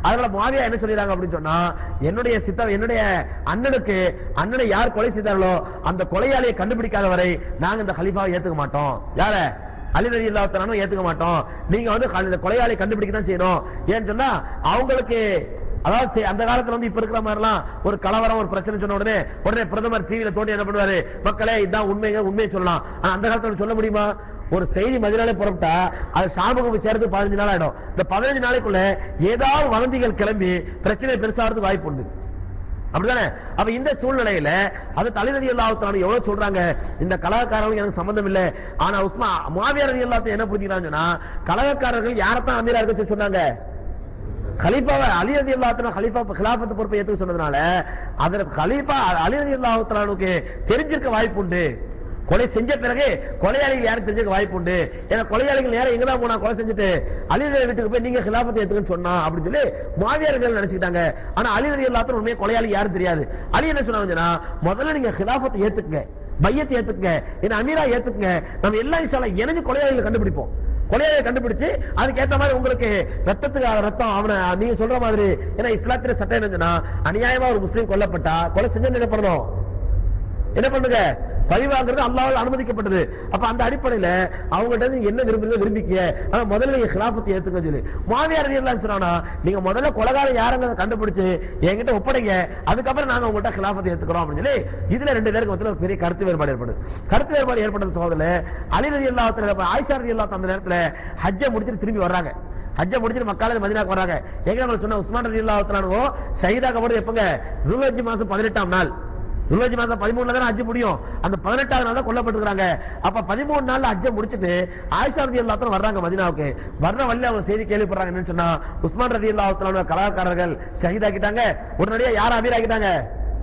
அதனால மாவியா என்ன சொல்லிடுறாங்க அப்படின்னு சொன்னா என்னுடைய சித்த என்னுடைய அண்ணனுக்கு அண்ணனை யார் கொலை செய்தார்களோ அந்த கொலையாளியை கண்டுபிடிக்காத வரை நாங்க இந்த ஹலீஃபாவை ஏத்துக்க மாட்டோம் யார அலி ரதி இல்லாத்தனும் ஏத்துக்க மாட்டோம் நீங்க வந்து ஹ- இந்த கொலையாளி கண்டுபிடிக்க தான் செய்யணும் ஏன்னு சொன்னா அவங்களுக்கு அதாவது சே- அந்த காலத்துல வந்து இப்ப இருக்கிற மாதிரிலாம் ஒரு கலவரம் ஒரு பிரச்சனை சொன்ன உடனே உடனே பிரதமர் டிவியில தோண்டி என்ன பண்ணுவாரு மக்களே இதான் உண்மைங்க உண்மையை சொல்லலாம் ஆனா அந்த காலத்துல சொல்ல முடியுமா ஒரு செய்தி மதினாலே புறப்பட்டா அது ஷாமுகம் போய் சேர்றதுக்கு பதினஞ்சு நாள் ஆயிடும் இந்த பதினஞ்சு நாளைக்குள்ள ஏதாவது வதந்திகள் கிளம்பி பிரச்சனை பெருசாகிறதுக்கு வாய்ப்பு உண்டு அப்படிதானே அப்ப இந்த சூழ்நிலையில அது தலைநதி எல்லாத்தாலும் எவ்வளவு சொல்றாங்க இந்த கலகக்காரர்களுக்கு எனக்கு சம்பந்தம் இல்ல ஆனா உஸ்மா மாவியார் எல்லாத்தையும் என்ன புரிஞ்சுக்கிறாங்கன்னா கலகக்காரர்கள் யாரத்தான் அமீரா இருக்க சொல்லி சொன்னாங்க கலீஃபாவை அலி ரதி அல்லாத்தன கலீஃபா கிலாபத்து பொறுப்பை ஏத்துக்க சொன்னதுனால அதுல கலீஃபா அலி ரதி அல்லாஹுக்கு தெரிஞ்சிருக்க வாய்ப்பு உண்டு கொலை செஞ்ச பிறகு கொலையாளிகள் யாரும் தெரிஞ்சுக்க வாய்ப்பு உண்டு ஏன்னா கொலையாளிகள் நேரம் எங்க தான் போனா கொலை செஞ்சுட்டு அலி ரதி வீட்டுக்கு போய் நீங்க கிலாபத்தை ஏத்துக்கன்னு சொன்னா அப்படின்னு சொல்லி மாவியார்கள் நினைச்சுக்கிட்டாங்க ஆனா அலி ரதி அல்லாத்தன உண்மையை கொலையாளி யாரும் தெரியாது அலி என்ன சொன்னாங்கன்னா முதல்ல நீங்க கிலாபத்தை ஏத்துக்குங்க பையத்தை ஏத்துக்குங்க என்ன அமீரா ஏத்துக்குங்க நம்ம எல்லாம் இன்ஷால்லா இணைஞ்சு கொலையாளிகளை கண்டுபிடிப்போம் கொலையை கண்டுபிடிச்சு அதுக்கு ஏத்த மாதிரி உங்களுக்கு ரத்தத்துக்கு ரத்தம் அவனை நீங்க சொல்ற மாதிரி ஏன்னா இஸ்லாத்தில சட்டம் என்னன்னா அநியாயமா ஒரு முஸ்லீம் கொல்லப்பட்டா கொலை செஞ்சு என்ன பண்ணணும் என்ன பண்ணுங்க பழி வாங்குறது அல்லாஹ்வால் அனுமதிக்கப்பட்டது அப்ப அந்த அடிப்படையில அவங்கள்ட்ட இருந்து என்ன விரும்புறீங்க விரும்பிக்க ஆனா முதல்ல நீங்க கிலாபத்தை ஏத்துக்க சொல்லி மாவியார் எல்லாம் சொன்னா நீங்க முதல்ல கொலகாரம் யாருங்க கண்டுபிடிச்சு என்கிட்ட ஒப்படைங்க அதுக்கப்புறம் நாங்க உங்கள்கிட்ட கிலாபத்தை ஏத்துக்கிறோம் அப்படின்னு சொல்லி இதுல ரெண்டு பேருக்கு மத்தியில ஒரு பெரிய கருத்து வேறுபாடு ஏற்படுது கருத்து வேறுபாடு ஏற்பட்டது சகோதரர் அலி ரதி அல்லாஹத்துல ஆயிஷா ரதி அல்லாஹ் அந்த நேரத்துல ஹஜ்ஜை முடிச்சுட்டு திரும்பி வர்றாங்க ஹஜ்ஜை முடிச்சுட்டு மக்கள் மதினாக்கு வராங்க எங்க நம்ம சொன்ன உஸ்மான் ரதி அல்லாஹ் ஷஹீதாக்கப்படுறது எப்பங்க ருவஜி மாசம் பதினெட்டாம் நாள் துல்ஹஜ் மாசம் பதிமூணுல தான் ஹஜ் முடியும் அந்த பதினெட்டாவது நாள் தான் கொல்லப்பட்டிருக்காங்க அப்ப பதிமூணு நாள்ல ஹஜ்ஜை முடிச்சிட்டு ஆயிஷா ரதி எல்லாத்திலும் வர்றாங்க மதினாவுக்கு வர்ற வழியில அவங்க செய்தி கேள்விப்படுறாங்க என்னன்னு சொன்னா உஸ்மான் ரதி அல்லாஹ் கலாக்காரர்கள் ஷஹீதாக்கிட்டாங்க உடனடியா யார் அமீர் ஆக்கிட்டாங்க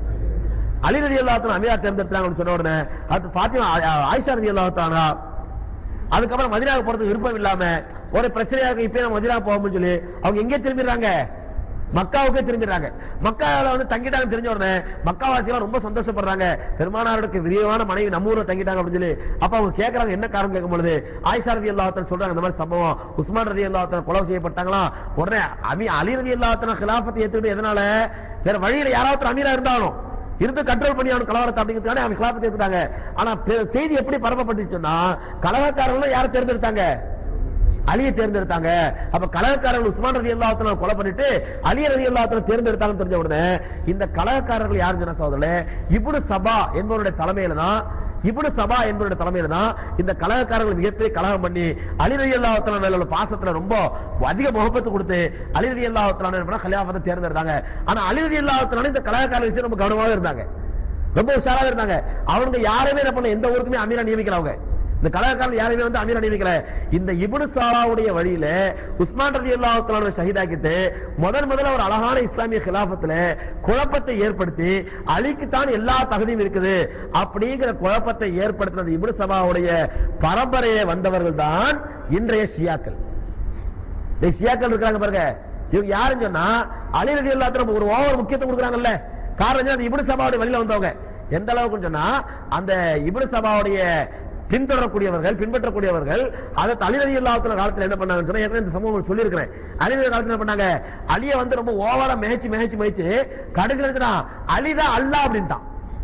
அலி ரதி அல்லாஹ் அமீரா தேர்ந்தெடுத்தாங்கன்னு சொன்ன உடனே அது பாத்திமா ஆ- ஆயிஷா ரதி அல்லாஹ் அதுக்கப்புறம் மதினாவுக்கு போறதுக்கு விருப்பம் இல்லாம ஒரு பிரச்சனையா இருக்கு இப்ப நம்ம மதினா போகும்னு சொல்லி அவங்க எங்கே திரும்பிடுறாங்க மக்காவுக்கே திரும்பிடுறாங்க மக்காவில வந்து தங்கிட்டாங்க தெரிஞ்ச உடனே மக்காவாசிகள் ரொம்ப சந்தோஷப்படுறாங்க பெருமானாருக்கு விரிவான மனைவி நம்ம ஊர்ல தங்கிட்டாங்க அப்படின்னு சொல்லி அப்ப அவங்க கேக்குறாங்க என்ன காரணம் கேட்கும் பொழுது ஆயிஷா ரதி அல்லாஹத்தன் சொல்றாங்க இந்த மாதிரி சம்பவம் உஸ்மான் ரதி அல்லாஹத்தன் கொலை செய்யப்பட்டாங்களா உடனே அமி அலி ரதி அல்லாஹத்தன் கிலாபத்தை ஏத்துக்கிட்டு எதனால வேற வழியில யாராவது அமீரா இருந்தாலும் இருந்து கண்ட்ரோல் பண்ணி அவன் கலவரத்தை அப்படிங்கிறதுக்கான அவன் கிளாபத்தை எடுத்துட்டாங்க ஆனா பெ- செய்தி எப்படி பரப்பப்பட்டுச்சு சொன்னா கலவரக்காரர்கள் யாரை தேர்ந்தெடுத்தாங்க அலியை தேர்ந்தெடுத்தாங்க அப்ப கலகக்காரர்கள் உஸ்மான் ரதி அல்லாஹத்துல கொலை பண்ணிட்டு அலி ரதி அல்லாஹத்துல தேர்ந்தெடுத்தாங்கன்னு தெரிஞ்ச உடனே இந்த கலகக்காரர்கள் யாருன்னு சொன்ன சோதரே இப்னு சபா என்பவருடைய தலைமையில தான் இப்னு சபா என்பவருடைய தலைமையில தான் இந்த கலகக்காரர்கள் மிகப்பெரிய கலகம் பண்ணி அலி ரதி அல்லாஹத்துல மேல உள்ள பாசத்துல ரொம்ப அதிக முகப்பத்து கொடுத்து அலி ரதி அல்லாஹத்துல கல்யாணத்தை தேர்ந்தெடுத்தாங்க ஆனா அலி ரதி அல்லாஹத்துல இந்த கலகக்கார விஷயம் ரொம்ப கவனமாக இருந்தாங்க ரொம்ப உஷாராக இருந்தாங்க அவங்க யாருமே என்ன பண்ணல எந்த ஊருக்குமே அமீரா நியமிக்கல அவங்க இந்த கலாக்காரர்கள் யாருமே வந்து அமீரா நியமிக்கல இந்த இப்னு சாலாவுடைய வழியில உஸ்மான் ரதி அல்லாஹ் ஷஹீதாக்கிட்டு முதன் முதல்ல ஒரு அழகான இஸ்லாமிய கிலாபத்துல குழப்பத்தை ஏற்படுத்தி அலிக்குத்தான் எல்லா தகுதியும் இருக்குது அப்படிங்கிற குழப்பத்தை ஏற்படுத்தினது இப்னு சபாவுடைய பரம்பரையை வந்தவர்கள் தான் இன்றைய ஷியாக்கள் இந்த ஷியாக்கள் இருக்காங்க பாருங்க இவங்க யாருன்னு சொன்னா அலி ரதி அல்லாஹ் ஒரு ஓவர் முக்கியத்துவம் கொடுக்குறாங்கல்ல காரணம் என்ன? அது இப்னு சபாவுடைய வழியில வந்தவங்க எந்த அளவுக்கு சொன்னா அந்த இப்னு சபாவுடைய பின்தொடரக்கூடியவர்கள் பின்பற்றக்கூடியவர்கள் அதை அலிரதி இல்லாத காலத்துல என்ன பண்ணாங்கன்னு சொன்னா ஏற்கனவே இந்த சம்பவம் சொல்லியிருக்கிறேன் அலிரதி காலத்துல என்ன பண்ணாங்க அலிய வந்து ரொம்ப ஓவரா மேய்ச்சி மேய்ச்சி மேய்ச்சி கடைசியில் என்ன அலிதான் அல்லா அப்படின்ட்டான்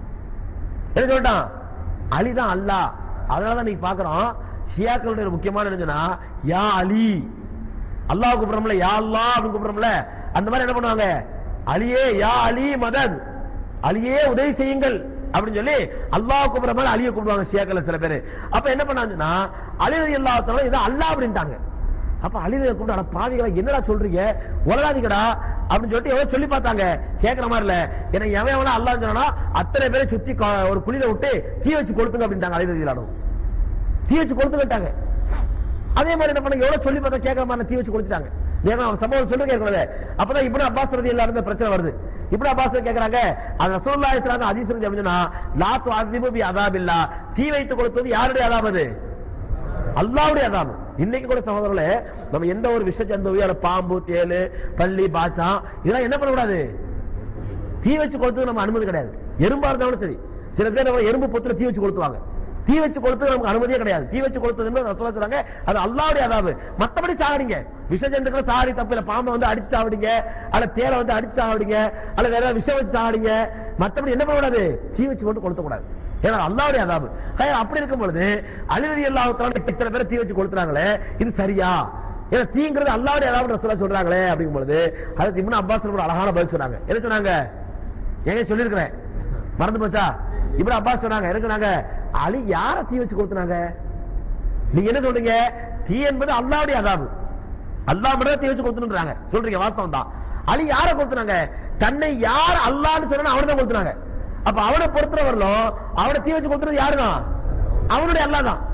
என்ன சொல்லிட்டான் அலிதான் அல்லாஹ் அதனாலதான் நீங்க பாக்குறோம் ஷியாக்களுடைய ஒரு முக்கியமான என்னன்னா யா அலி அல்லாஹ் கூப்பிடுறோம்ல யா அல்லாஹ் அப்படின்னு கூப்பிடுறோம்ல அந்த மாதிரி என்ன பண்ணுவாங்க அலியே யா அலி மதத் அலியே உதவி செய்யுங்கள் அப்படின்னு சொல்லி அல்லாஹ் கூப்பிடுற மாதிரி அலியை கூப்பிடுவாங்க ஷியாக்கள் சில பேரு அப்ப என்ன பண்ணாங்கன்னா அலி அல்லாஹ் இதை அல்லாஹ் அப்படின்ட்டாங்க அப்ப அலிதை கூப்பிட்டு அட பாவிகளா என்னடா சொல்றீங்க உலகாதீங்கடா அப்படின்னு சொல்லிட்டு எவ்வளவு சொல்லி பார்த்தாங்க கேட்கற மாதிரி இல்ல ஏன்னா எவன் எவனா அல்லாஹ் சொன்னா அத்தனை பேரை சுத்தி கா- ஒரு குழியில விட்டு தீ வச்சு கொடுத்துங்க அப்படின்ட்டாங்க அலிரதியிலானும் தீ வச்சு கொடுத்துக்கிட்டாங்க அதே மாதிரி என்ன பண்ண எவ்வளவு சொல்லி பார்த்தா கேட்கற மாதிரி தீ வச்சு கொடுத்துட்டாங்க ஏன்னா அவன் சம்பவம் சொல்லி கேட்கறது அப்பதான் இப்படி அப்பாஸ் ரதி இல்லாத பிரச்சனை வருது இப்படி அப்பாஸ் கேட்கறாங்க அது ரசூல்லா இஸ்லாம் அதீஸ் ரதி அப்படின்னா லா துஅதிபு பி அதாபில்லா தீ வைத்து கொடுத்தது யாருடைய அதாப் அது அல்லாவுடைய அதாபு இன்னைக்கு கூட சகோதரர்களே நம்ம எந்த ஒரு விஷ ஜந்துவியால பாம்பு தேளு பள்ளி பாச்சா இதெல்லாம் என்ன பண்ணக்கூடாது தீ வச்சு கொடுத்தது நம்ம அனுமதி கிடையாது எறும்பா இருந்தாலும் சரி சில பேர் நம்ம எறும்பு பொத்துல தீ வச்சு கொளுத்துவாங்க தீ வச்சு கொளுத்து நமக்கு அனுமதியே கிடையாது தீ வச்சு கொளுத்துறது ரசூலா சொல்றாங்க அது அல்லாவுடைய அதாவு மத்தபடி சாகடிங்க விஷ ஜந்துக்களை சாகடி தப்பு இல்ல பாம்பை வந்து அடிச்சு சாவடிங்க அல்ல தேரை வந்து அடிச்சு சாவடிங்க அல்ல வேற விஷம் வச்சு சாவடிங்க மத்தபடி என்ன பண்ணக்கூடாது தீ வச்சு கொண்டு கொளுத்த கூடாது ஏன்னா அல்லாவுடைய அதாபு ஹைர், அப்படி இருக்கும் பொழுது அலிரதி அல்லாஹத்தால இத்தனை பேரை தீ வச்சு கொளுத்துறாங்களே இது சரியா ஏன்னா தீங்கிறது அல்லாவுடைய அதாபு ரசூலா சொல்றாங்களே அப்படிங்கும் பொழுது அதுக்கு இப்னு அப்பாஸ் ஒரு அழகான பதில் சொன்னாங்க என்ன சொன்னாங்க ஏங்க சொல்லிருக்கிறேன் மறந்து போச்சா இப்னு அப்பாஸ் சொன்னாங்க என்ன சொன்னாங்க அலி யார தீ வச்சு கொளுத்துனாங்க நீங்க என்ன சொல்றீங்க தீ என்பது அல்லாவுடைய அதாபு அல்லாஹ் மட்டும் தான் தீ வச்சு கொளுத்துறாங்க சொல்றீங்க வாஸ்தவம் தான் அலி யார கொளுத்துனாங்க தன்னை யார் அல்லான்னு சொன்னா அவனை தான் கொளுத்துனாங்க அப்ப அவனை பொறுத்தவரலும் அவனை தீ வச்சு கொளுத்துறது யாருதான் அவனுடைய அல்லாஹ் தான்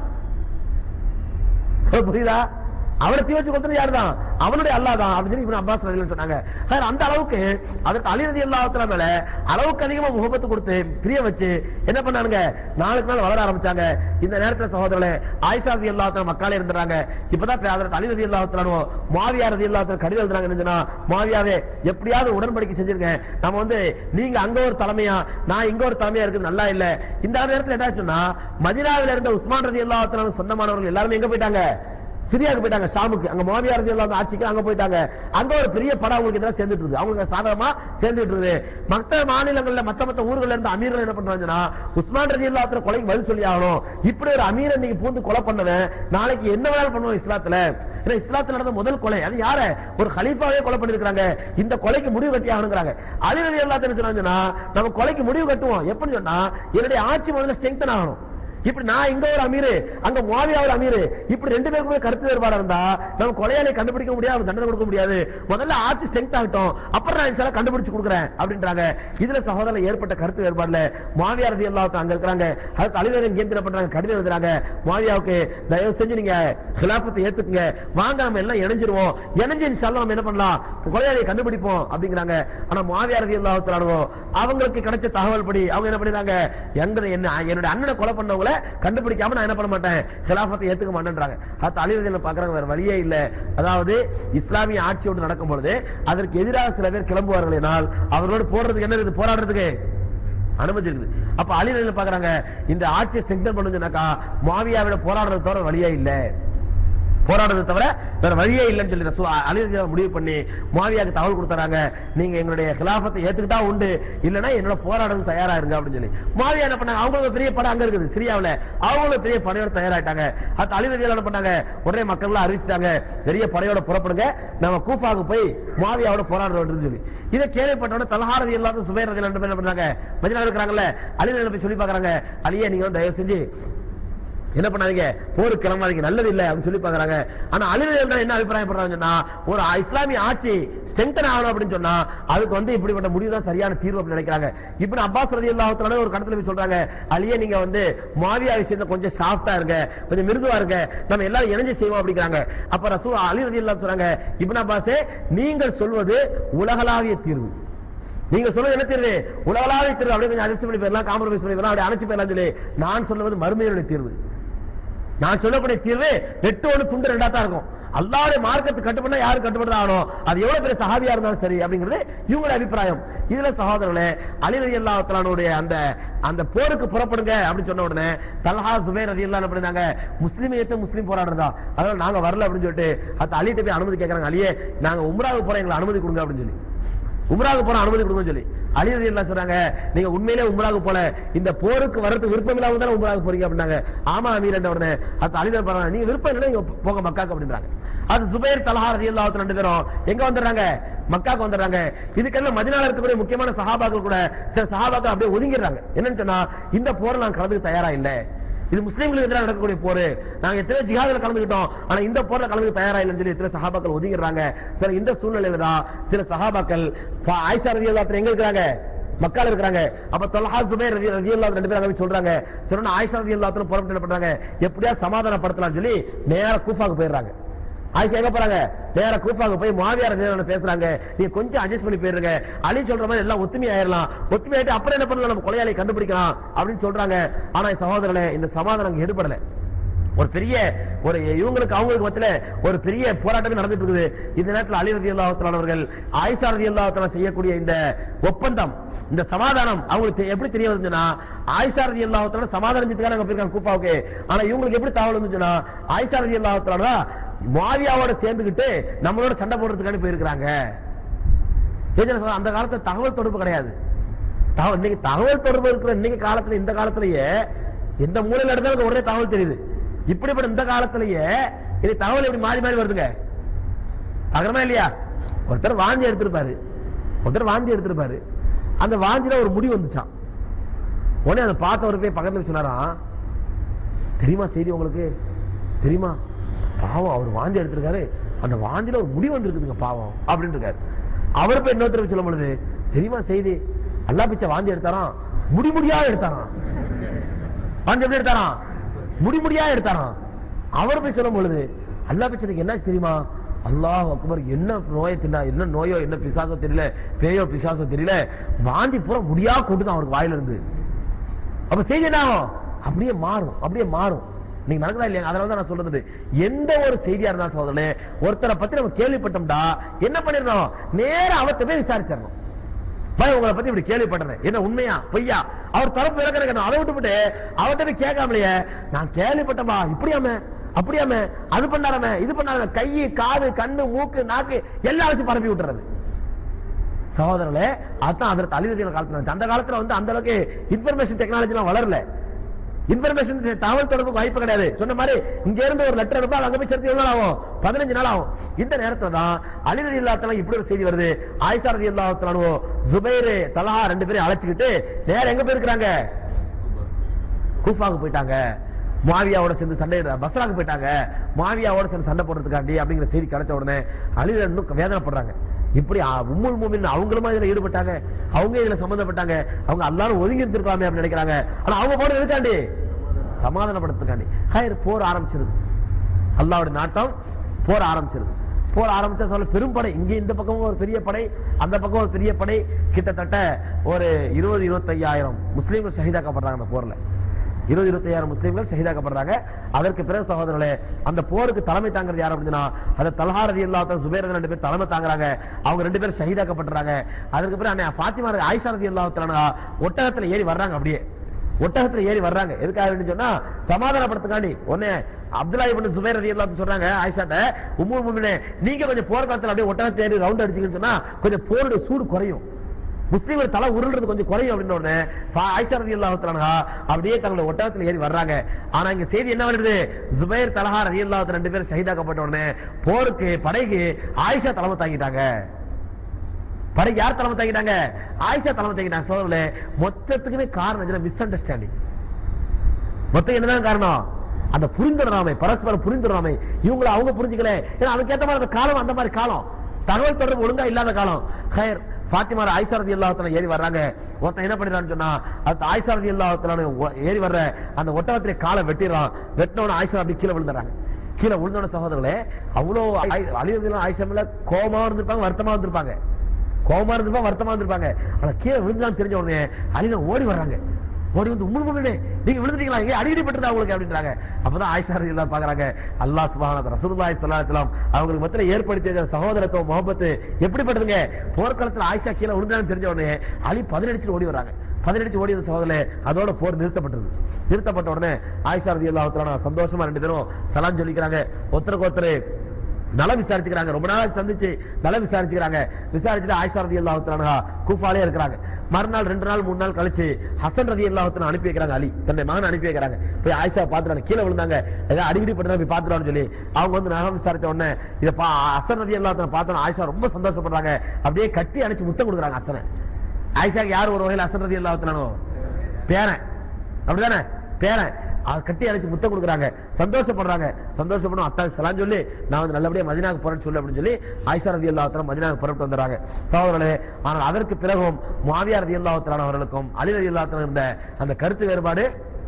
சொல்ல புரியுதா அவனை தீ வச்சு கொடுத்தது யாருதான் அவனுடைய அல்லாஹ் தான் அப்படின்னு சொல்லி இப்னு அப்பாஸ் ரலியல்லாஹு சொன்னாங்க சார் அந்த அளவுக்கு அதற்கு அலி ரதி அல்லாஹ்வுத்தஆலா மேல அளவுக்கு அதிகமா முகப்பத்து கொடுத்து பிரிய வச்சு என்ன பண்ணானுங்க நாளுக்கு நாள் வளர ஆரம்பிச்சாங்க இந்த நேரத்துல சகோதரர்களே ஆயிஷா ரதி அல்லாஹ்வுத்தஆலா மக்காலே இருந்தாங்க இப்பதான் அதற்கு அலி ரதி அல்லாஹ்வுத்தஆலா மாவியா ரதி அல்லாஹ்வுத்தஆலா கடிதம் எழுதுறாங்க என்னன்னா மாவியாவே எப்படியாவது உடன்படிக்கை செஞ்சிருங்க நம்ம வந்து நீங்க அங்க ஒரு தலைமையா நான் இங்க ஒரு தலைமையா இருக்குது நல்லா இல்ல இந்த நேரத்துல என்ன ஆச்சுன்னா மதினாவில இருந்த உஸ்மான் ரதி அல்லாஹ்வுத்தஆலா சொந்தமானவர்கள் எல்லாருமே எங்க போயிட்டாங்க சிரியாவுக்கு போயிட்டாங்க ஷாமுக்கு அங்க மாவியா ரதி அல்லாஹ் ஆட்சிக்கு அங்க போயிட்டாங்க அங்க ஒரு பெரிய படம் அவங்களுக்கு எதிராக சேர்ந்துட்டு இருக்குது அவங்களுக்கு சாதகமா சேர்ந்துட்டு இருக்குது மத்த மாநிலங்கள்ல மத்த மத்த ஊர்கள்ல இருந்து அமீர்கள் என்ன பண்றாங்கன்னா உஸ்மான் ரதி அல்லாஹ் கொலைக்கு பதில் சொல்லி ஆகணும் இப்படி ஒரு அமீர் இன்னைக்கு பூந்து கொலை பண்ணவன் நாளைக்கு என்ன வேணாலும் பண்ணுவோம் இஸ்லாத்துல ஏன்னா இஸ்லாத்துல நடந்த முதல் கொலை அது யார ஒரு ஹலீஃபாவே கொலை பண்ணிருக்காங்க இந்த கொலைக்கு முடிவு கட்டி ஆகணுங்கிறாங்க அலி ரதி அல்லாஹ் என்ன சொன்னாங்கன்னா நம்ம கொலைக்கு முடிவு கட்டுவோம் எப்படி சொன்னா என்னுடைய ஆட்சி முதல்ல ஸ்ட்ரெங்தன் ஆகணும் இப்படி நான் இங்க ஒரு அமீரு அங்க முவாவியா ஒரு அமீரு இப்படி ரெண்டு பேருக்குமே கருத்து வேறுபாடு இருந்தா நம்ம கொலையாளி கண்டுபிடிக்க முடியாது தண்டனை கொடுக்க முடியாது முதல்ல ஆட்சி ஸ்ட்ரெங்த் ஆகட்டும் அப்புறம் நான் இன்ஷால்லா கண்டுபிடிச்சு கொடுக்குறேன் அப்படின்றாங்க இதுல சகோதரர் ஏற்பட்ட கருத்து வேறுபாடுல மாவியா ரதி அல்லாஹ் அங்க இருக்கிறாங்க அதுக்கு அலிவரன் கேந்திர பண்றாங்க கடிதம் எழுதுறாங்க மாவியாவுக்கு தயவு செஞ்சு நீங்க ஹிலாபத்தை ஏத்துக்குங்க வாங்க நம்ம எல்லாம் இணைஞ்சிருவோம் இணைஞ்சு இன்ஷால்லா நம்ம என்ன பண்ணலாம் கொலையாளியை கண்டுபிடிப்போம் அப்படிங்கிறாங்க ஆனா மாவியா ரதி அல்லாஹ் அவங்களுக்கு கிடைச்ச தகவல் படி அவங்க என்ன பண்ணிடுறாங்க எங்க என்ன என்னுடைய அண்ணனை கொலை பண்ணவங்கள கண்டுபிடிக்காம நான் என்ன பண்ண மாட்டேன் ஹிலாபத்தை ஏத்துக்க மாட்டேன்றாங்க அது அலிவதியில் பாக்குறாங்க வேற வழியே இல்ல அதாவது இஸ்லாமிய ஆட்சியோடு நடக்கும் பொழுது அதற்கு எதிராக சில பேர் கிளம்புவார்கள் என்றால் அவர்களோடு போடுறதுக்கு என்ன இருக்குது போராடுறதுக்கு அனுமதி இருக்குது அப்ப அலிவதியில் பாக்குறாங்க இந்த ஆட்சியை ஸ்ட்ரெங்தன் பண்ணுச்சுனாக்கா மாவியாவிட போராடுறது தவிர வழியே இல்ல போராடுறது தவிர வேற வழியே இல்லைன்னு சொல்லி ரசூ அலி ரலியல்லாஹு அன்ஹு முடிவு பண்ணி மாவியாக்கு தகவல் கொடுத்தறாங்க நீங்க எங்களுடைய கிலாஃபத்தை ஏத்துக்கிட்டா உண்டு இல்லனா என்னோட போராடுறது தயாரா இருங்க அப்படின்னு சொல்லி மாவியா என்ன பண்ணாங்க அவங்களுக்கு பெரிய படம் அங்க இருக்குது சிரியாவுல அவங்களும் பெரிய படையோட தயாராயிட்டாங்க அது அலி ரலியல்லாஹு என்ன பண்ணாங்க உடனே மக்கள் எல்லாம் அறிவிச்சிட்டாங்க பெரிய படையோட புறப்படுங்க நம்ம கூஃபாவுக்கு போய் மாவியாவோட போராடுறோம்னு சொல்லி இதை கேள்விப்பட்டவன தலஹாரதி இல்லாத சுபேர் ரதி ரெண்டு பேர் என்ன பண்ணாங்க மதினா இருக்கிறாங்கல்ல அலி ரலியல்லாஹு போய் சொல்லி பாக்குறாங்க அலியே நீங்க வந்து தயவு செஞ்சு என்ன பண்ணாதீங்க போருக்கு கிளம்பாதீங்க நல்லது இல்ல அப்படின்னு சொல்லி பாக்குறாங்க ஆனா அலிரலியல் என்ன அபிப்பிராயப்படுறாங்கன்னா ஒரு இஸ்லாமிய ஆட்சி ஸ்ட்ரெங்தன் ஆகணும் அப்படின்னு சொன்னா அதுக்கு வந்து இப்படிப்பட்ட முடிவு தான் சரியான தீர்வு அப்படின்னு நினைக்கிறாங்க இப்படி அப்பாஸ் ரதி அல்லாஹத்தால ஒரு கடத்துல போய் சொல்றாங்க அலியே நீங்க வந்து மாவியா விஷயத்துல கொஞ்சம் சாஃப்டா இருங்க கொஞ்சம் மிருதுவா இருங்க நம்ம எல்லாரும் இணைஞ்சு செய்வோம் அப்படிங்கிறாங்க அப்ப ரசூ அலி ரதி அல்லா சொல்றாங்க இப்னு அப்பாஸே நீங்கள் சொல்வது உலகளாவிய தீர்வு நீங்க சொல்றது என்ன தீர்வு உலகளாவிய தீர்வு அப்படியே கொஞ்சம் அரிசி பண்ணி போயிடலாம் காம்ப்ரமைஸ் பண்ணி போயிடலாம் அப்படி அணைச்சு போயிடலாம் சொல்லி நான் சொல்லுவது மறுமையுடைய தீர்வு நான் சொல்லக்கூடிய தீர்வு வெட்டு ஒண்ணு துண்டு ரெண்டா தான் இருக்கும் அல்லாவுடைய மார்க்கத்துக்கு கட்டுப்படா யாரு கட்டுப்பட்டு ஆகணும் அது எவ்வளவு பெரிய சஹாபியா இருந்தாலும் சரி அப்படிங்கிறது இவங்களுடைய அபிப்பிராயம் இதுல சகோதரர்களே அலிரதி அல்லாஹாலுடைய அந்த அந்த போருக்கு புறப்படுங்க அப்படின்னு சொன்ன உடனே தல்ஹா சுபேர் ரதி அல்லா அப்படின்னாங்க முஸ்லீம் ஏத்து முஸ்லீம் போராடுறதா அதனால நாங்க வரல அப்படின்னு சொல்லிட்டு அது அலிட்ட போய் அனுமதி கேட்கறாங்க அலியே நாங்க உம்ராவுக்கு போறோம் எங்களை அனுமதி கொடுங்க அப்படின்னு சொல்லி உம்ராவுக்கு போற அனுமதி கொடுங்கன்னு சொல்லி அலி ரதி எல்லாம் சொல்றாங்க நீங்க உண்மையிலே உம்ராவுக்கு போல இந்த போருக்கு வரது விருப்பம் இல்லாம தானே உம்ராவுக்கு போறீங்க அப்படின்னாங்க ஆமா அமீர் என்ற உடனே அது அலிதர் பரவாயில்ல நீங்க விருப்பம் இல்லை நீங்க போங்க மக்காக்கு அப்படின்றாங்க அது சுபேர் தலஹா ரதி அல்லாஹ் ரெண்டு பேரும் எங்க வந்துடுறாங்க மக்காக்கு வந்துடுறாங்க இதுக்கெல்லாம் மதினால இருக்கக்கூடிய முக்கியமான சஹாபாக்கள் கூட சில சஹாபாக்கள் அப்படியே ஒதுங்கிடுறாங்க என்னன்னு சொன்னா இந்த போர் நான் கலந்துக்கு தயாரா இல்லை இது முஸ்லீம்களுக்கு எதிராக நடக்கக்கூடிய போர் நாங்க எத்தனை ஜிஹாதுல கலந்துக்கிட்டோம் ஆனா இந்த போர்ல கலந்து தயாரா இல்லைன்னு சொல்லி எத்தனை சஹாபாக்கள் ஒதுங்கிடுறாங்க சில இந்த சூழ்நிலையில தான் சில சஹாபாக்கள் ஃபா- ஆயிஷா ரதி அல்லா எங்க இருக்கிறாங்க மக்கால இருக்கிறாங்க அப்ப தொல்ஹா சுபைர் ரதி ரதி அல்லா ரெண்டு பேரும் அங்க போய் சொல்றாங்க சொன்னா ஆயிஷா ரதி அல்லா புறப்பட்டு என்ன பண்றாங்க எப்படியா சமாதானப்படுத்தலாம் சொல்லி நேரா கூஃபாக்கு போயிடுறாங்க ஆயிஷா எங்க போறாங்க நேரா கூஃபாக்கு போய் மாவியார் நேரம் பேசுறாங்க நீங்க கொஞ்சம் அட்ஜஸ்ட் பண்ணி போயிருங்க அலி சொல்ற மாதிரி எல்லாம் ஒத்துமை ஆயிரலாம் ஒத்துமை ஆயிட்டு அப்புறம் என்ன பண்ணலாம் நம்ம கொலையாளி கண்டுபிடிக்கலாம் அப்படின்னு சொல்றாங்க ஆனா சகோதரனே இந்த சமாதானம் அங்க எடுபடல ஒரு பெரிய ஒரு இவங்களுக்கு அவங்களுக்கு மத்தியில ஒரு பெரிய போராட்டமே நடந்துட்டு இருக்குது இந்த நேரத்தில் அலி ரதி அவர்கள் ஆயிஷா ரதி செய்யக்கூடிய இந்த ஒப்பந்தம் இந்த சமாதானம் அவங்களுக்கு தெ- எப்படி தெரிய வந்துச்சுன்னா ஆயிஷா ரதி அல்லாஹத்தோட சமாதானம் செஞ்சுக்காக அங்க போயிருக்காங்க கூப்பாவுக்கு ஆனா இவங்களுக்கு எப்படி தகவல் வந்துச்சுன்னா ஆயிஷா ரதி அல்லாஹத்தோட மாவியாவோட சேர்ந்துகிட்டு நம்மளோட சண்டை போடுறதுக்காண்டி போயிருக்கிறாங்க ஏஜென்ட் சொல்றாங்க, அந்த காலத்துல தகவல் தொடர்பு கிடையாது தகவல் இன்னைக்கு தகவல் தொடர்பு இருக்கிற இன்னைக்கு காலத்துல இந்த காலத்திலேயே எந்த மூலையில எடுத்தாலும் உடனே தகவல் தெரியுது இப்படிப்பட்ட இந்த காலத்திலேயே இது தகவல் எப்படி மாறி மாறி வருதுங்க அகரமா இல்லையா ஒருத்தர் வாந்தி எடுத்திருப்பாரு ஒருத்தர் வாந்தி எடுத்திருப்பாரு அந்த வாந்தில ஒரு முடி வந்துச்சான் உடனே அதை பார்த்தவர் போய் பக்கத்துல போய் சொன்னாராம் தெரியுமா செய்தி உங்களுக்கு தெரியுமா பாவம் அவர் வாந்தி எடுத்திருக்காரு அந்த வாந்தில ஒரு முடி வந்திருக்குதுங்க பாவம் அப்படின்னு இருக்காரு அவர் போய் இன்னொருத்தர் போய் சொல்லும் பொழுது தெரியுமா செய்தி அல்லா பிச்சை வாந்தி எடுத்தாராம் முடி முடியா எடுத்தாராம் வாந்தி எப்படி எடுத்தாராம் முடி முடியா எடுத்தாராம் அவர் போய் சொல்லும் பொழுது அல்லா பிச்சைக்கு என்னாச்சு தெரியுமா அல்லாஹ் அக்பர் என்ன நோயை தின்னா என்ன நோயோ என்ன பிசாசோ தெரியல பேயோ பிசாசோ தெரியல வாந்தி பூரா முடியா கொண்டுதான் அவருக்கு வாயில இருந்து அப்ப செய்தி என்ன ஆகும்? அப்படியே மாறும் அப்படியே மாறும் நீங்க நடக்குதா இல்லையா அதனால தான் நான் சொல்றது எந்த ஒரு செய்தியா இருந்தாலும் சோதரே ஒருத்தரை பத்தி நம்ம கேள்விப்பட்டோம்டா என்ன பண்ணிடணும் நேரா அவர்த்த போய் விசாரிச்சிடணும் பாய் உங்களை பத்தி இப்படி கேள்விப்பட்டேன் என்ன உண்மையா பொய்யா அவர் தரப்பு விளக்கம் கேட்கணும் அதை விட்டுவிட்டு அவர்கிட்ட போய் கேட்காமலையே நான் கேள்விப்பட்டமா இப்படியாம அப்படியாம அது பண்ணாரமே இது பண்ணாரமே கை காது கண்ணு மூக்கு நாக்கு எல்லா வச்சு பரப்பி விட்டுறது சகோதரர்களே அதான் அதற்கு அழிவதின காலத்துல இருந்துச்சு. அந்த காலத்துல வந்து அந்த அளவுக்கு இன்ஃபர்மேஷன் டெக்னாலஜி எல்லாம் வளரல இன்ஃபர்மேஷன் தகவல் தொடர்பு வாய்ப்பு கிடையாது சொன்ன மாதிரி இங்க இருந்து ஒரு லெட்டர் அனுப்பா அங்க போய் சேர்த்து எவ்வளவு நாள் ஆகும் பதினஞ்சு நாள் ஆகும் இந்த நேரத்துல தான் அலிரதி இல்லாத்தலாம் இப்படி ஒரு செய்தி வருது ஆயிஷா ரதி இல்லாத்தலானோ ஜுபைரு தலஹா ரெண்டு பேரையும் அழைச்சுக்கிட்டு நேர எங்க போயிருக்கிறாங்க கூஃபாவுக்கு போயிட்டாங்க மாவியாவோட சேர்ந்து சண்டை பஸ்ராக்கு போயிட்டாங்க மாவியாவோட சேர்ந்து சண்டை போடுறதுக்காண்டி அப்படிங்கிற செய்தி கிடைச்ச உடனே அழில இன்னும் வேதனைப்படுறாங்க இப்படி அ- உம்முல் மூமின் அவங்களுமா இதுல ஈடுபட்டாங்க அவங்க இதுல சம்பந்தப்பட்டாங்க அவங்க எல்லாரும் ஒதுங்கி இருந்திருக்கலாமே அப்படின்னு நினைக்கிறாங்க ஆனா அவங்க போறது எதுக்காண்டி சமாதானப்படுத்துக்காண்டி ஹயர் போர் ஆரம்பிச்சிருது அல்லாவுடைய நாட்டம் போர் ஆரம்பிச்சிருது போர் ஆரம்பிச்சா சொல்ல பெரும் படை இங்க இந்த பக்கமும் ஒரு பெரிய படை அந்த பக்கம் ஒரு பெரிய படை கிட்டத்தட்ட ஒரு இருபது இருபத்தையாயிரம் முஸ்லீம்கள் ஷஹீதாக்கப்படுறாங்க அந்த போர்ல இருபது இருபத்தையாயிரம் முஸ்லீம்கள் ஷஹீதாக்கப்படுறாங்க அதற்கு பிறகு சகோதரர்களே அந்த போருக்கு தலைமை தாங்கிறது யார் அப்படின்னா அது தல்ஹாரதி இல்லாத சுபேர் ரெண்டு பேர் தலைமை தாங்குறாங்க அவங்க ரெண்டு பேரும் ஷஹீதாக்கப்படுறாங்க அதற்கு பிறகு அண்ணே ஃபாத்திமா ஆயிஷா ரதி இல்லாத ஒட்டகத்துல ஏறி வர்றாங்க அப்படியே ஒட்டகத்துல ஏறி வர்றாங்க எதுக்காக வேண்டி சொன்னா சமாதானப்படுத்துக்காண்டி ஒண்ணே அப்துல்லா இப்னு சுபைர் ரலியல்லாஹு சொல்றாங்க ஆயிஷாட்ட உம்மு முமினே நீங்க கொஞ்சம் போர்க்காலத்துல அப்படியே ஒட்டகத்தை ஏறி ரவுண்ட் அடிச்சீங்கன்னு சொன்னா கொஞ்சம் போருடைய சூடு குறையும் முஸ்லீம்கள் தலை உருள்றது கொஞ்சம் குறையும் அப்படின்னு உடனே ஃபா- ஆயிஷா ரலியல்லாஹு தஆலா அப்படியே தங்களோட ஒட்டகத்துல ஏறி வர்றாங்க ஆனா இங்க செய்தி என்ன வருது ஜுபைர் தலஹா ரலியல்லாஹு ரெண்டு பேரும் ஷஹீதாக்கப்பட்ட உடனே போருக்கு படைக்கு ஆயிஷா தலைமை தாங்கிட்டாங்க படைக்கு யார் தலைமை தாங்கிட்டாங்க ஆயிஷா தலைமை தாங்கிட்டாங்க சோதரே மொத்தத்துக்குமே காரணம் மிஸ் அண்டர்ஸ்டாண்டிங் மொத்தம் என்னதான் காரணம் அந்த புரிந்துணராமை பரஸ்பர புரிந்துணராமை இவங்களை அவங்க புரிஞ்சுக்கல ஏன்னா அதுக்கேத்த மாதிரி அந்த காலம் அந்த மாதிரி காலம் தகவல் தொடர்பு ஒழுங்கா இல்லாத காலம் ஹயர் பாத்திமா ஆயிஷா ரதி அல்லாஹத்துல ஏறி வர்றாங்க ஒருத்தன் என்ன பண்ணிடுறான்னு சொன்னா அது ஆயிஷா ரதி அல்லாஹத்துல ஏறி வர்ற அந்த ஒட்டகத்திலே காலை வெட்டிடுறான் வெட்டினவன ஆயிஷா அப்படி கீழே விழுந்துறாங்க கீழே விழுந்தோட சகோதரர்களே அவ்வளவு அழிவுகள் ஆயிஷா மேல கோபமா இருந்திருப்பாங்க வருத்தமா இருந்திருப்பாங்க கோபமா இருந்திருப்பாங்க வருத்தமா இருந்திருப்பாங்க ஆனா கீழே விழுந்தான்னு தெரிஞ்ச உடனே அழிவு ஓடி வர்றாங்க ஓடி வந்து உம்முல் முமினே நீங்க விழுந்துட்டீங்களா எங்க அடிக்கடி பட்டுதா உங்களுக்கு அப்படின்றாங்க அப்பதான் ஆயிஷா ரலியல்லாஹு பாக்குறாங்க அல்லாஹ் சுப்ஹானஹு ரசூலுல்லாஹி ஸல்லல்லாஹு அலைஹி வஸல்லம் அவங்களுக்கு மத்தியில ஏற்படுத்திய சகோதரத்துவம் முகப்பத்து எப்படிப்பட்டதுங்க போர்க்களத்துல ஆயிஷா கீழே விழுந்தான்னு தெரிஞ்ச உடனே அலி பதினடிச்சு ஓடி வராங்க பதினடிச்சு ஓடி வந்த சகோதரே அதோட போர் நிறுத்தப்பட்டது நிறுத்தப்பட்ட உடனே ஆயிஷா ரலியல்லாஹு தஆலா சந்தோஷமா ரெண்டு பேரும் சலாம் சொல்லிக்கிறாங்க ஒருத்தருக்கு ஒருத்தர் நலம் விசாரிச்சுக்கிறாங்க ரொம்ப நாள் சந்திச்சு நலம் விசாரிச்சுக்கிறாங்க விசாரிச்சுட்டு ஆயிஷா ரதி அல்லாஹுத்தானா கூஃபாலே இருக்கிறாங்க மறுநாள் ரெண்டு நாள் மூணு நாள் கழிச்சு ஹசன் ரதி அல்லாஹுத்தன அனுப்பி வைக்கிறாங்க அலி தன்னை மகன் அனுப்பி வைக்கிறாங்க போய் ஆயிஷா பாத்துறாங்க கீழே விழுந்தாங்க ஏதாவது அடிக்கடி பட்டு போய் பாத்துறான்னு சொல்லி அவங்க வந்து நகம் விசாரிச்ச உடனே இதை பா ஹசன் ரதி அல்லாஹுத்தன பார்த்தோம் ஆயிஷா ரொம்ப சந்தோஷப்படுறாங்க அப்படியே கட்டி அணைச்சு முத்தம் கொடுக்குறாங்க ஹசனை ஆயிஷாக்கு யார் ஒரு வகையில் ஹசன் ரதி அல்லாஹுத்தனோ பேரன் அப்படிதானே பேரன் அது கட்டி அணைச்சு முத்தம் கொடுக்குறாங்க சந்தோஷப்படுறாங்க சந்தோஷப்படும் அத்தா சலாம் சொல்லி நான் வந்து நல்லபடியா மதினாக்கு போறேன்னு சொல்லு அப்படின்னு சொல்லி ஆயிஷா ரதி அல்லாஹத்தலாம் மதினாக்கு புறப்பட்டு வந்துறாங்க சகோதரர்களே ஆனால் அதற்கு பிறகும் மாவியா ரதி அல்லாஹத்தலான அவர்களுக்கும் அலி ரதி அல்லாஹத்தலாம் இருந்த அந்த கருத்து வேறுபாடு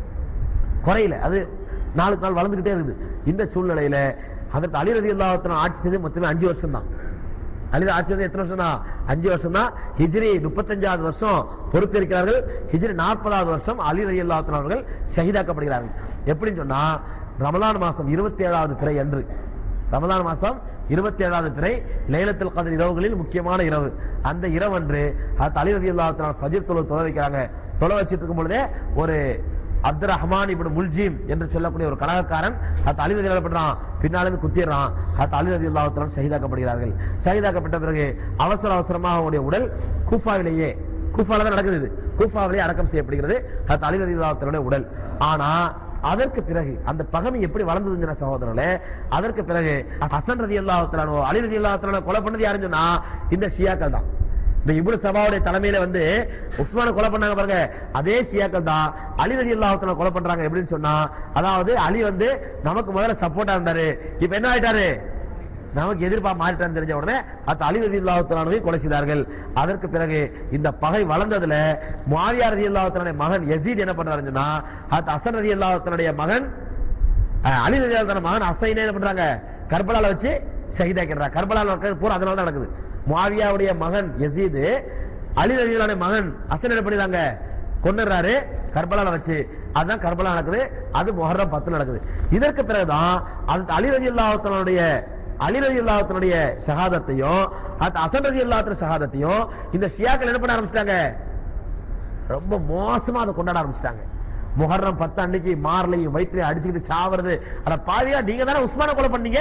குறையல அது நாளுக்கு நாள் வளர்ந்துகிட்டே இருக்குது இந்த சூழ்நிலையில அதற்கு அலி ரதி அல்லாஹத்தலாம் ஆட்சி செய்து மொத்தமே அஞ்சு வருஷம் தான் அலி ஆட்சி வந்து எத்தனை வருஷம் தான் அஞ்சு வருஷம் தான் ஹிஜ்ரி முப்பத்தஞ்சாவது வருஷம் பொறுப்பேற்கிறார்கள் ஹிஜ்ரி நாற்பதாவது வருஷம் அலி ரதி அல்லாஹத்தலாம் அவர்கள் ஷஹீதாக்கப்படுகிறார்கள் எப்படின்னு சொன்னா ரமலான் மாசம் இருபத்தி ஏழாவது பிறை அன்று ரமலான் மாசம் இருபத்தி ஏழாவது பிறை லைலத்துல் கதிர் இரவுகளில் முக்கியமான இரவு அந்த இரவன்று அது அலி ரதி அல்லாஹ் ஃபஜிர் தொழு தொலை வைக்கிறாங்க தொலை வச்சிட்டு இருக்கும் பொழுதே ஒரு அப்துல் ரஹ்மான் இப்னு முல்ஜிம் என்று சொல்லக்கூடிய ஒரு கனகக்காரன் அது அலி ரதி பண்றான் பின்னால இருந்து குத்திடுறான் அது அலி ரதி அல்லாஹ் ஷஹீதாக்கப்படுகிறார்கள் ஷஹீதாக்கப்பட்ட பிறகு அவசர அவசரமாக அவருடைய உடல் கூஃபாவிலேயே கூஃபால தான் நடக்குது இது கூஃபாவிலே அடக்கம் செய்யப்படுகிறது அது அலி ரதி அல்லாஹ் உடல் ஆனா அதற்கு பிறகு அந்த பகமை எப்படி வளர்ந்ததுங்கிற சகோதரர்களே அதற்கு பிறகு ஹசன் ரதி அல்லாஹ் அலி ரதி அல்லாஹ் கொலை பண்ணது யாருன்னு சொன்னா இந்த ஷியாக்கள் தான் இந்த இப்னு சபாவுடைய தலைமையில வந்து உஸ்மான கொலை பண்ணாங்க பாருங்க அதே ஷியாக்கள் தான் அலி ரதி அல்லாஹ் கொலை பண்றாங்க எப்படின்னு சொன்னா அதாவது அலி வந்து நமக்கு முதல்ல சப்போர்ட்டா இருந்தாரு இப்ப என்ன ஆயிட்டாரு நமக்கு எதிர்ப்பா மாறிட்டான்னு தெரிஞ்ச உடனே அது அலி ரதி அல்லாஹுத்தலானவை கொலை செய்தார்கள் அதற்கு பிறகு இந்த பகை வளர்ந்ததுல மாவியா ரதி அல்லாஹுத்தலான மகன் யசீத் என்ன பண்றாருன்னு சொன்னா அது அசன் ரதி அல்லாஹுத்தனுடைய மகன் அஹ், அலி ரதி அல்லாஹ் மகன் அசைனே என்ன பண்றாங்க கர்பலால வச்சு ஷஹீதாக்கிறாங்க கர்பலால நடக்கிறது பூரா அதனால தான் நடக்குது முஆவியாவுடைய மகன் யசீது அலி ரதி அல்லாஹ்வுடைய மகன் அசன் என்ன பண்ணிடுறாங்க கொண்டுறாரு கர்பலால வச்சு அதுதான் கர்பலா நடக்குது அது முஹர்ரம் பத்து நடக்குது இதற்கு பிறகுதான் அது அலி ரதி அல்லாஹுத்தனுடைய அலி ரதி அல்லாஹத்தினுடைய ஷஹாதத்தையும் அது அசன் ரதி அல்லாஹத்தின் ஷஹாதத்தையும் இந்த ஷியாக்கள் என்ன பண்ண ஆரம்பிச்சிட்டாங்க ரொம்ப மோசமா அதை கொண்டாட ஆரம்பிச்சிட்டாங்க முஹர்ரம் பத்து அன்னைக்கு மார்லையும் வயிற்றுலையும் அடிச்சுக்கிட்டு சாவறது அட பாவியா நீங்க தானே உஸ்மான கொலை பண்ணீங்க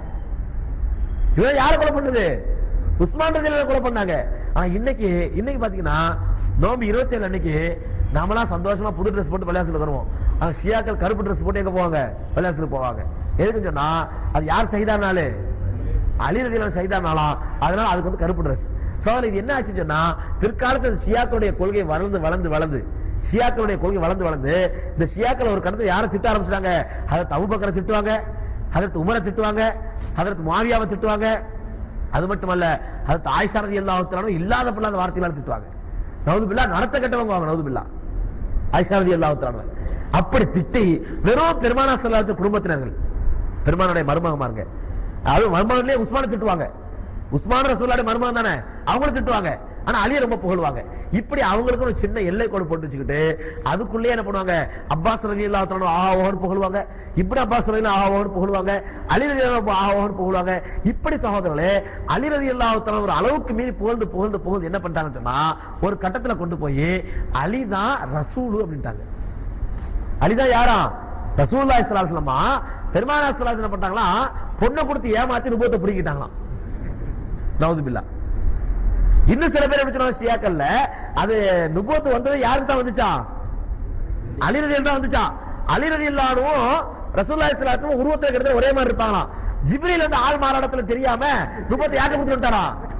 இவன் யாரை கொலை பண்ணது உஸ்மான் ரதி கொலை பண்ணாங்க ஆனா இன்னைக்கு இன்னைக்கு பாத்தீங்கன்னா நோம்பு இருபத்தி ஏழு அன்னைக்கு நாமெல்லாம் சந்தோஷமா புது ட்ரெஸ் போட்டு பள்ளியாசலுக்கு வருவோம் ஆனா ஷியாக்கள் கருப்பு ட்ரெஸ் போட்டு எங்க போவாங்க பள்ளியாசலுக்கு போவாங்க எதுக்குன்னு சொன்னா அது யார் செய்தானாலே அலி ரதியெல்லாம் செய்தானாலாம் அதனால அதுக்கு வந்து கருப்பு ட்ரெஸ் சோதனை இது என்ன ஆச்சுன்னு சொன்னா பிற்காலத்தில் ஷியாக்களுடைய கொள்கை வளர்ந்து வளர்ந்து வளர்ந்து ஷியாக்களுடைய கொள்கை வளர்ந்து வளர்ந்து இந்த ஷியாக்கள் ஒரு கடத்தை யாரை திட்ட ஆரம்பிச்சிட்டாங்க அதற்கு அபுபக்கரை திட்டுவாங்க அதற்கு உமரை திட்டுவாங்க அதற்கு மாவியாவை திட்டுவாங்க அது மட்டுமல்ல அதற்கு ஆயிஷா ரதி எல்லாத்தாலும் இல்லாத பிள்ளாத வார்த்தைகளால் திட்டுவாங்க நவுது பில்லா நடத்த கெட்டவங்க வாங்க நவுது பில்லா ஆயிஷா ரதி எல்லாத்தாலும் அப்படி திட்டி வெறும் பெருமானா சொல்லாத குடும்பத்தினர்கள் பெருமானுடைய மருமகமாருங்க அது மருமகன்லயே உஸ்மான திட்டுவாங்க உஸ்மான ரசூலுடைய மருமகன் தானே அவங்களும் திட்டுவாங்க ஆனா அலியை ரொம்ப புகழ்வாங்க இப்படி அவங்களுக்கு ஒரு சின்ன எல்லை கோடு போட்டு வச்சுக்கிட்டு அதுக்குள்ளே என்ன பண்ணுவாங்க அப்பாஸ் ரதி இல்லாத்தனும் ஆஹோன்னு புகழ்வாங்க இப்படி அப்பாஸ் ரதி ஆஹோன்னு புகழ்வாங்க அலி ரதி ஆஹோன்னு புகழ்வாங்க இப்படி சகோதரர்களே அலி ரதி இல்லாத்தன ஒரு அளவுக்கு மீறி புகழ்ந்து புகழ்ந்து புகழ்ந்து என்ன பண்ணிட்டாங்கன்னு சொன்னா ஒரு கட்டத்துல கொண்டு போய் அலி தான் ரசூலு அப்படின்ட்டாங்க அலிதான் யாரா ரசூல்லா இஸ்லாஸ்லமா பெருமானா இஸ்லாஸ் என்ன பண்ணாங்களா பொண்ணை கொடுத்து ஏமாத்தி நுபத்தை பிடிக்கிட்டாங்களாம் நவுது பில்லா இன்னும் சில பேர் எப்படி சொன்னாங்க ஷியாக்கல்ல அது நுபத்து வந்தது யாருக்கு தான் வந்துச்சான் அலிரதியில் தான் வந்துச்சான் அலிரதி இல்லாடும் ரசூல்லா இஸ்லாத்தும் உருவத்தை கிட்ட ஒரே மாதிரி இருப்பாங்களாம் ஜிப்ரில் வந்து ஆள் மாறாடத்துல தெரியாம நுபத்தை யாருக்கு கொடுத்து வந்துட்டாரா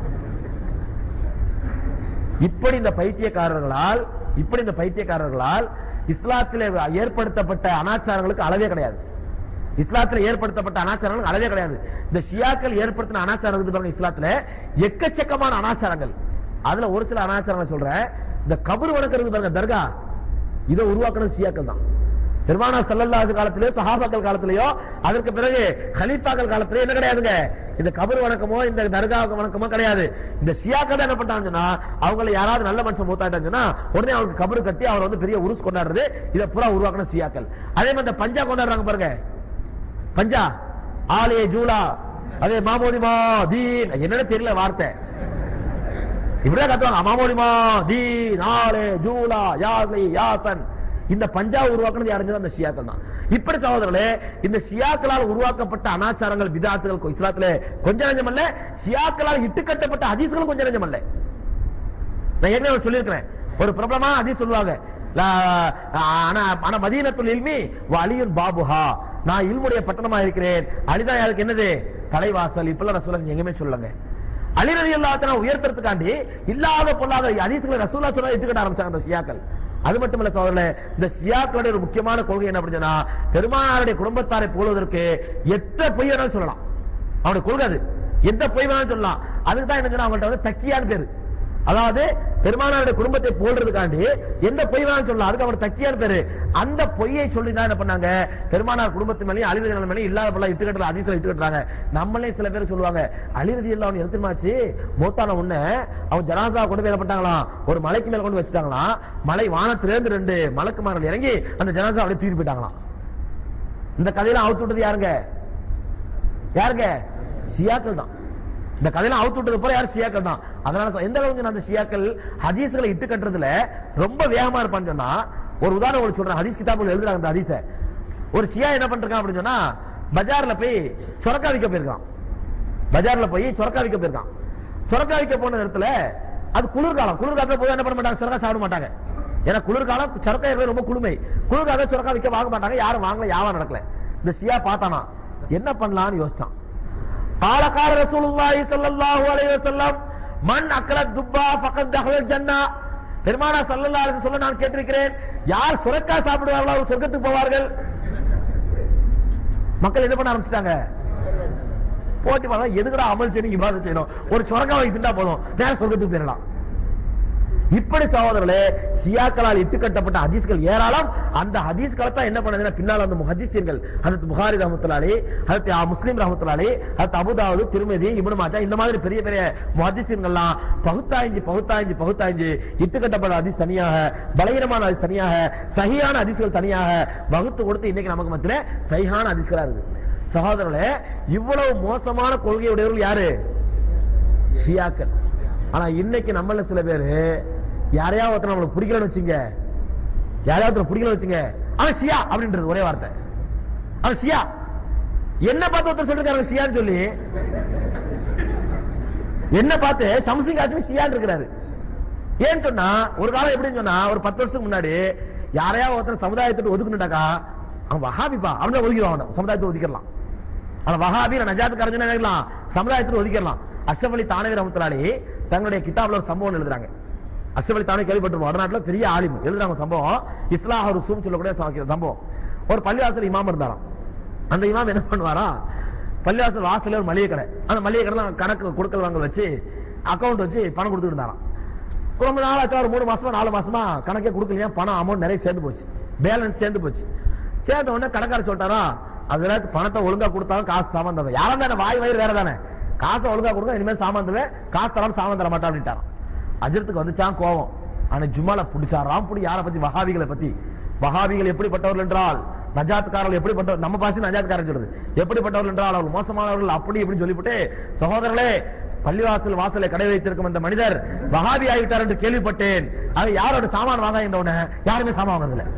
இப்படி இந்த பைத்தியக்காரர்களால் இப்படி இந்த பைத்தியக்காரர்களால் இஸ்லாத்திலே ஏற்படுத்தப்பட்ட அனாச்சாரங்களுக்கு அளவே கிடையாது இஸ்லாத்துல ஏற்படுத்தப்பட்ட அனாச்சாரங்களுக்கு அளவே கிடையாது இந்த ஷியாக்கள் ஏற்படுத்தின அனாச்சாரம் இருக்குது பாருங்க இஸ்லாத்துல எக்கச்சக்கமான அனாச்சாரங்கள் அதுல ஒரு சில அனாச்சாரங்களை சொல்றேன் இந்த கபர் வணக்கிறது பாருங்க தர்கா இதை உருவாக்குறது ஷியாக்கள் தான் பெருமானா சல்லல்லாஹு காலத்திலேயோ சஹாபாக்கள் காலத்திலேயோ அதற்கு பிறகு ஹலீஃபாக்கள் காலத்திலேயோ என்ன கிடையாதுங்க இந்த கபர் வணக்கமோ இந்த தர்கா வணக்கமோ கிடையாது இந்த ஷியாக்கள் தான் என்ன பண்றாங்கன்னா அவங்கள யாராவது நல்ல மனுஷன் மூத்தாட்டாங்கன்னா உடனே அவருக்கு கபரு கட்டி அவர் வந்து பெரிய உருஸ் கொண்டாடுறது இதை பூரா உருவாக்கின ஷியாக்கள் அதே மாதிரி இந்த பஞ்சா கொண்டாடுறாங்க பாருங்க பஞ்சா ஆலே ஜூலா அதே மாமோதிமா தீன் என்னன்னு தெரியல வார்த்தை இப்படிதான் கத்துவாங்க மாமோதிமா தீன் ஆலே ஜூலா யாஸ்லி யாசன் இந்த பஞ்சாப் உருவாக்குனது யாருங்க அந்த ஷியாக்கள் தான் இப்படி சகோதரர்களே இந்த ஷியாக்களால் உருவாக்கப்பட்ட அனாச்சாரங்கள் விதாத்துகள் இஸ்லாத்துல கொஞ்சம் நஞ்சம் அல்ல ஷியாக்களால் இட்டுக்கட்டப்பட்ட ஹதீஸ்களும் கொஞ்சம் நஞ்சம் அல்ல நான் ஏற்கனவே சொல்லியிருக்கிறேன் ஒரு பிரபலமான ஹதீஸ் சொல்லுவாங்க லா- ஆனா ஆனா மதீனத்துல் இல்மி அலியுன் பாபுஹா நான் இல்முடைய பட்டணமா இருக்கிறேன் அலிதான் யாருக்கு என்னது தலைவாசல் இப்பெல்லாம் ரசூலா எங்கேயுமே சொல்லுங்க அலி ரதி அல்லாஹ் உயர்த்துறதுக்காண்டி இல்லாத பொல்லாத ஹதீஸ்களை ரசூலா சொன்னா எடுத்துக்கிட்ட ஆரம்பிச்சாங்க அந்த ஷியாக்கள் அது மட்டுமல்ல சோதரர்களே இந்த ஷியாக்களுடைய ஒரு முக்கியமான கொள்கை என்ன அப்படின்னா பெருமானாருடைய குடும்பத்தாரை போலுவதற்கு எத்த பொய் வேணாலும் சொல்லலாம் அவனுடைய கொள்கை அது எந்த பொய் வேணாலும் சொல்லலாம் அதுக்கு தான் என்ன சொன்னா அவங்கள்ட்ட வந்து தக்கியான்னு பேரு அதாவது பெருமானாருடைய குடும்பத்தை போல்றதுக்காண்டி எந்த பொய் வேணாலும் சொல்லலாம் அதுக்கு அவர் தக்கியான்னு பேரு அந்த பொய்யை சொல்லி தான் என்ன பண்ணாங்க பெருமானார் குடும்பத்து மேலேயும் அழிவதி மேலேயும் இல்லாத பொருளா இட்டுக்கட்டல அதிசயம் இட்டுக்கட்டுறாங்க நம்மளே சில பேர் சொல்லுவாங்க அழிவதி எல்லாம் அவன் எடுத்துமாச்சு மூத்தான உடனே அவன் ஜனாசா கொண்டு போய் என்ன பண்ணிட்டாங்களாம் ஒரு மலைக்கு மேல கொண்டு வச்சுட்டாங்களாம் மலை வானத்திலிருந்து ரெண்டு மலக்குமார்கள் இறங்கி அந்த ஜனாசா அப்படியே தூக்கி போயிட்டாங்களாம் இந்த கதையில அவுத்து விட்டது யாருங்க யாருங்க ஷியாக்கள் தான் இந்த கதையில அவுத்து விட்டது போல யார் ஷியாக்கள் தான் அதனால சொ- எந்த அளவுக்கு அந்த ஷியாக்கள் ஹதீஸ்களை இட்டு கட்டுறதுல ரொம்ப வேகமா இருப்பான்னு சொன்னா ஒரு உதாரணம் உங்களுக்கு சொல்றேன் ஹதீஸ் கிதாபுல எழுதுறாங்க அந்த ஹதீஸ ஒரு ஷியா என்ன பண்றான் அப்படின்னு சொன்னா பஜார்ல போய் சொரக்கா விற்க போயிருக்கான் பஜார்ல போய் சொரக்கா விற்க போயிருக்கான் சொரக்கா விற்க போன இடத்துல அது குளிர்காலம் குளிர்காலத்துல போய் என்ன பண்ண மாட்டாங்க சொரக்கா சாப்பிட மாட்டாங்க ஏன்னா குளிர்காலம் சொரக்கா இருக்கிறது ரொம்ப குளுமை குளிர்காலம் சொரக்கா விற்க வாங்க மாட்டாங்க யாரும் வாங்கல யாரும் நடக்கல இந்த ஷியா பார்த்தானா என்ன பண்ணலாம்னு யோசிச்சான் காலகால ரசூலுல்லாஹி ஸல்லல்லாஹு அலைஹி வஸல்லம் மன் அக்கல துப்பா ஃபகத் தஹலல் ஜன்னா பெருமானா ஸல்லல்லாஹு அலைஹி வஸல்லம் நான் கேட்டிருக்கிறேன் யார் சுரக்கா சாப்பிடுவார்களோ அவர் சொர்க்கத்துக்கு போவார்கள் மக்கள் என்ன பண்ண ஆரம்பிச்சிட்டாங்க போட்டி பார்த்தா எதுக்குடா அமல் செய்யணும் இபாதத் செய்யணும் ஒரு சுரக்கா வாங்கி திண்டா போதும் நேர சொர்க்கத்துக்கு போயிடலாம் இப்படி சகோதரர்களே ஷியாக்களால் இட்டு கட்டப்பட்ட ஹதீஸ்கள் ஏராளம் அந்த ஹதீஸ்களை தான் என்ன பண்ணதுன்னா பின்னால் அந்த முஹதீஸ்கள் ஹதரத் புகாரி ரஹமத்துல்லாலி ஹதரத் ஆ முஸ்லிம் ரஹமத்துல்லாலி ஹதரத் அபுதாவுது திருமதி இப்னு மாஜா இந்த மாதிரி பெரிய பெரிய முஹதீஸ்கள்லாம் பகுத்தாய்ஞ்சு பகுத்தாய்ஞ்சு பகுத்தாய்ஞ்சு இட்டு கட்டப்பட்ட ஹதீஸ் தனியாக பலகீனமான ஹதீஸ் தனியாக சஹியான ஹதீஸ்கள் தனியாக வகுத்து கொடுத்து இன்னைக்கு நமக்கு மத்தியில சஹியான ஹதீஸ்களா இருக்கு சகோதரர்களே இவ்வளவு மோசமான கொள்கையுடையவர்கள் யாரு ஷியாக்கள் ஆனா இன்னைக்கு நம்மள சில பேரு யாரையாவது ஒருத்தர் நம்மளுக்கு பிடிக்கலன்னு வச்சுங்க யாரையாவது ஒருத்தர் பிடிக்கலன்னு வச்சுங்க அவன் ஷியா அப்படின்றது ஒரே வார்த்தை அவன் ஷியா என்ன பார்த்து ஒருத்தர் சொல்லிருக்காரு ஷியான்னு சொல்லி என்ன பார்த்து சம்சிங் ஆச்சும் ஷியான்னு இருக்கிறாரு ஏன்னு சொன்னா ஒரு காலம் எப்படின்னு சொன்னா ஒரு பத்து வருஷத்துக்கு முன்னாடி யாரையாவது ஒருத்தர் சமுதாயத்தை ஒதுக்குனுட்டாக்கா அவன் வஹாபிப்பா அவனை ஒதுக்கிடுவான் அவனை சமுதாயத்தை ஒதுக்கிடலாம் ஆனா வஹாபி நஜாத் கரஞ்சனா நினைக்கலாம் சமுதாயத்தில் ஒதுக்கிடலாம் அஷ்ரப் அலி தானவி ரஹமத்துல்லாலி தங்களுடைய கிதாப்ல ஒரு சம்பவம் எழுதுறாங்க அஷ்ரப் அலி தானவி கேள்விப்பட்டிருப்போம் வடநாட்டுல பெரிய ஆலிம் எழுதுறாங்க சம்பவம் இஸ்லாஹ் ரசூம் சொல்லக்கூடிய ச- சம்பவம் ஒரு பள்ளிவாசல் இமாம் இருந்தாராம் அந்த இமாம் என்ன பண்ணுவாரா பள்ளிவாசல் வாசல்ல ஒரு மளிகை கடை அந்த மளிகை கடை கணக்கு கொடுக்கல் வாங்கல் வச்சு அக்கவுண்ட் வச்சு பணம் கொடுத்துட்டு இருந்தாராம் ரொம்ப நாள் ஆச்சா ஒரு மூணு மாசமா நாலு மாசமா கணக்கே கொடுக்கலையா பணம் அமௌண்ட் நிறைய சேர்ந்து போச்சு பேலன்ஸ் சேர்ந்து போச்சு சேர்ந்த உடனே கடைக்காரர் சொல்லிட்டாரா அதுல பணத்தை ஒழுங்கா கொடுத்தாலும் காசு சாமான் தருவேன் யாரும் தானே வாய் வயிறு வேற தானே காசை ஒழுங்கா கொடுங்க இனிமேல் சாமான் தருவேன் காசு தராம சாமான் தர மாட்டான் அப்படின்ட்டாராம் அஜரத்துக்கு வந்துச்சான் கோவம் ஆனா ஜும்மால பிடிச்சாராம் புடி யாரை பத்தி வஹாபிகளை பத்தி வஹாபிகள் எப்படிப்பட்டவர்கள் என்றால் நஜாத்காரர்கள் எப்படிப்பட்ட நம்ம பாஷை நஜாத்காரன் சொல்றது எப்படிப்பட்டவர்கள் என்றால் அவர்கள் மோசமானவர்கள் அப்படி இப்படி சொல்லிவிட்டு சகோதரர்களே பள்ளிவாசல் வாசலை கடை வைத்திருக்கும் அந்த மனிதர் வஹாபி ஆகிவிட்டார் என்று கேள்விப்பட்டேன் அது யாரோட சாமான் வாங்க உடனே யாருமே சாமான் வாங்குறதில்ல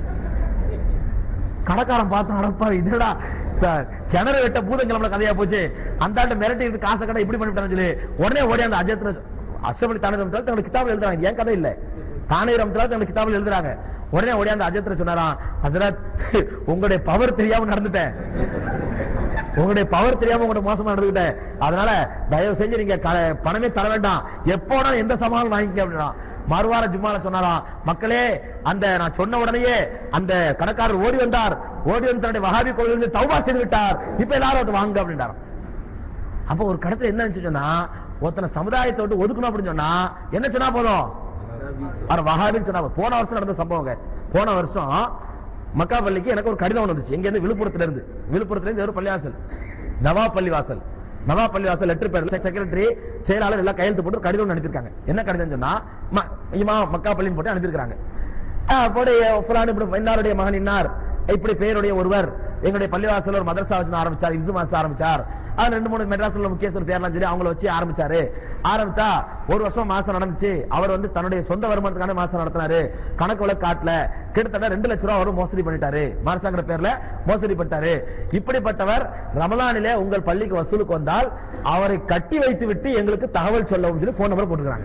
கடைக்காரன் பார்த்து அடப்பா இதுடா த- கிணறு வெட்ட பூதங்கிழமை கதையா போச்சு அந்த ஆண்டு மிரட்டி காசை கடை இப்படி பண்ணிவிட்டான்னு சொல்லி உடனே ஓடி அந்த அஜயத்துல அஷ்டபடி தானே தன்னோட கிதாபில் எழுதுறாங்க ஏன் கதை இல்ல தானே ரம்தலா தன்னோட கிதாபில் எழுதுறாங்க உடனே ஓடி அந்த அஜயத்துல சொன்னாராம் ஹசரத் உங்களுடைய பவர் தெரியாம நடந்துட்டேன் உங்களுடைய பவர் தெரியாம உங்கள்ட்ட மோசமா நடந்துக்கிட்டேன் அதனால தயவு செஞ்சு நீங்க க- பணமே தர வேண்டாம் எப்போ வேணாலும் எந்த சமாளம் வாங்கிக்க அப்படின்னா மறுவார ஜும்மால சொன்னாராம் மக்களே அந்த நான் சொன்ன உடனேயே அந்த கடைக்காரர் ஓடி வந்தார் ஓடி வந்து தன்னுடைய வகாபி கோயிலிருந்து தௌபா செய்து விட்டார் இப்ப எல்லாரும் வந்து வாங்க அப்படின்றார் அப்ப ஒரு கடத்துல என்ன இருந்துச்சு சொன்னா ஒருத்தனை சமுதாயத்தை விட்டு ஒதுக்கணும் அப்படின்னு சொன்னா என்ன சொன்னா போதும் ஆனா வஹாபின்னு சொன்னாங்க போன வருஷம் நடந்த சம்பவங்க போன வருஷம் மக்கா பள்ளிக்கு எனக்கு ஒரு கடிதம் ஒண்ணு வந்துச்சு எங்க இருந்து விழுப்புரத்துல இருந்து விழுப்புரத்துல இருந்து ஒரு பள்ளிவாசல் நவா பள்ளிவாசல் நவா பள்ளிவாசல் லெட்டர் பேர்ல செக்ரட்டரி செயலாளர் எல்லாம் கையெழுத்து போட்டு ஒரு கடிதம் ஒண்ணு அனுப்பியிருக்காங்க என்ன கடிதம் சொன்னா ம- இமா மக்கா பள்ளின்னு போட்டு அனுப்பியிருக்காங்க ஆஹ் போடு ஃபுலான் இப்படி இன்னாருடைய மகன் இன்னார் இப்படி பெயருடைய ஒருவர் எங்களுடைய பள்ளிவாசல் ஒரு மதரசா வச்சு ஆரம்பிச்சார் இப்சு மாசம் ஆரம்பிச்சார் அது ரெண்டு மூணு மெட்ராஸ்ல உள்ள முக்கியஸ்தர் பேர்லாம் சொல்லி அவங்கள வச்சு ஆரம்பிச்சாரு ஆரம்பிச்சா ஒரு வருஷம் மாசம் நடந்துச்சு அவர் வந்து தன்னுடைய சொந்த வருமானத்துக்கான மாசம் நடத்தினாரு கணக்கு வழக்கு காட்டல கிட்டத்தட்ட ரெண்டு லட்சம் ரூபாய் அவரும் மோசடி பண்ணிட்டாரு மாரசாங்கிற பேர்ல மோசடி பண்ணிட்டாரு இப்படிப்பட்டவர் ரமலானிலே உங்கள் பள்ளிக்கு வசூலுக்கு வந்தால் அவரை கட்டி வைத்து விட்டு எங்களுக்கு தகவல் சொல்லவும் சொல்லி போன் நம்பர் போட்டுக்கிறாங்க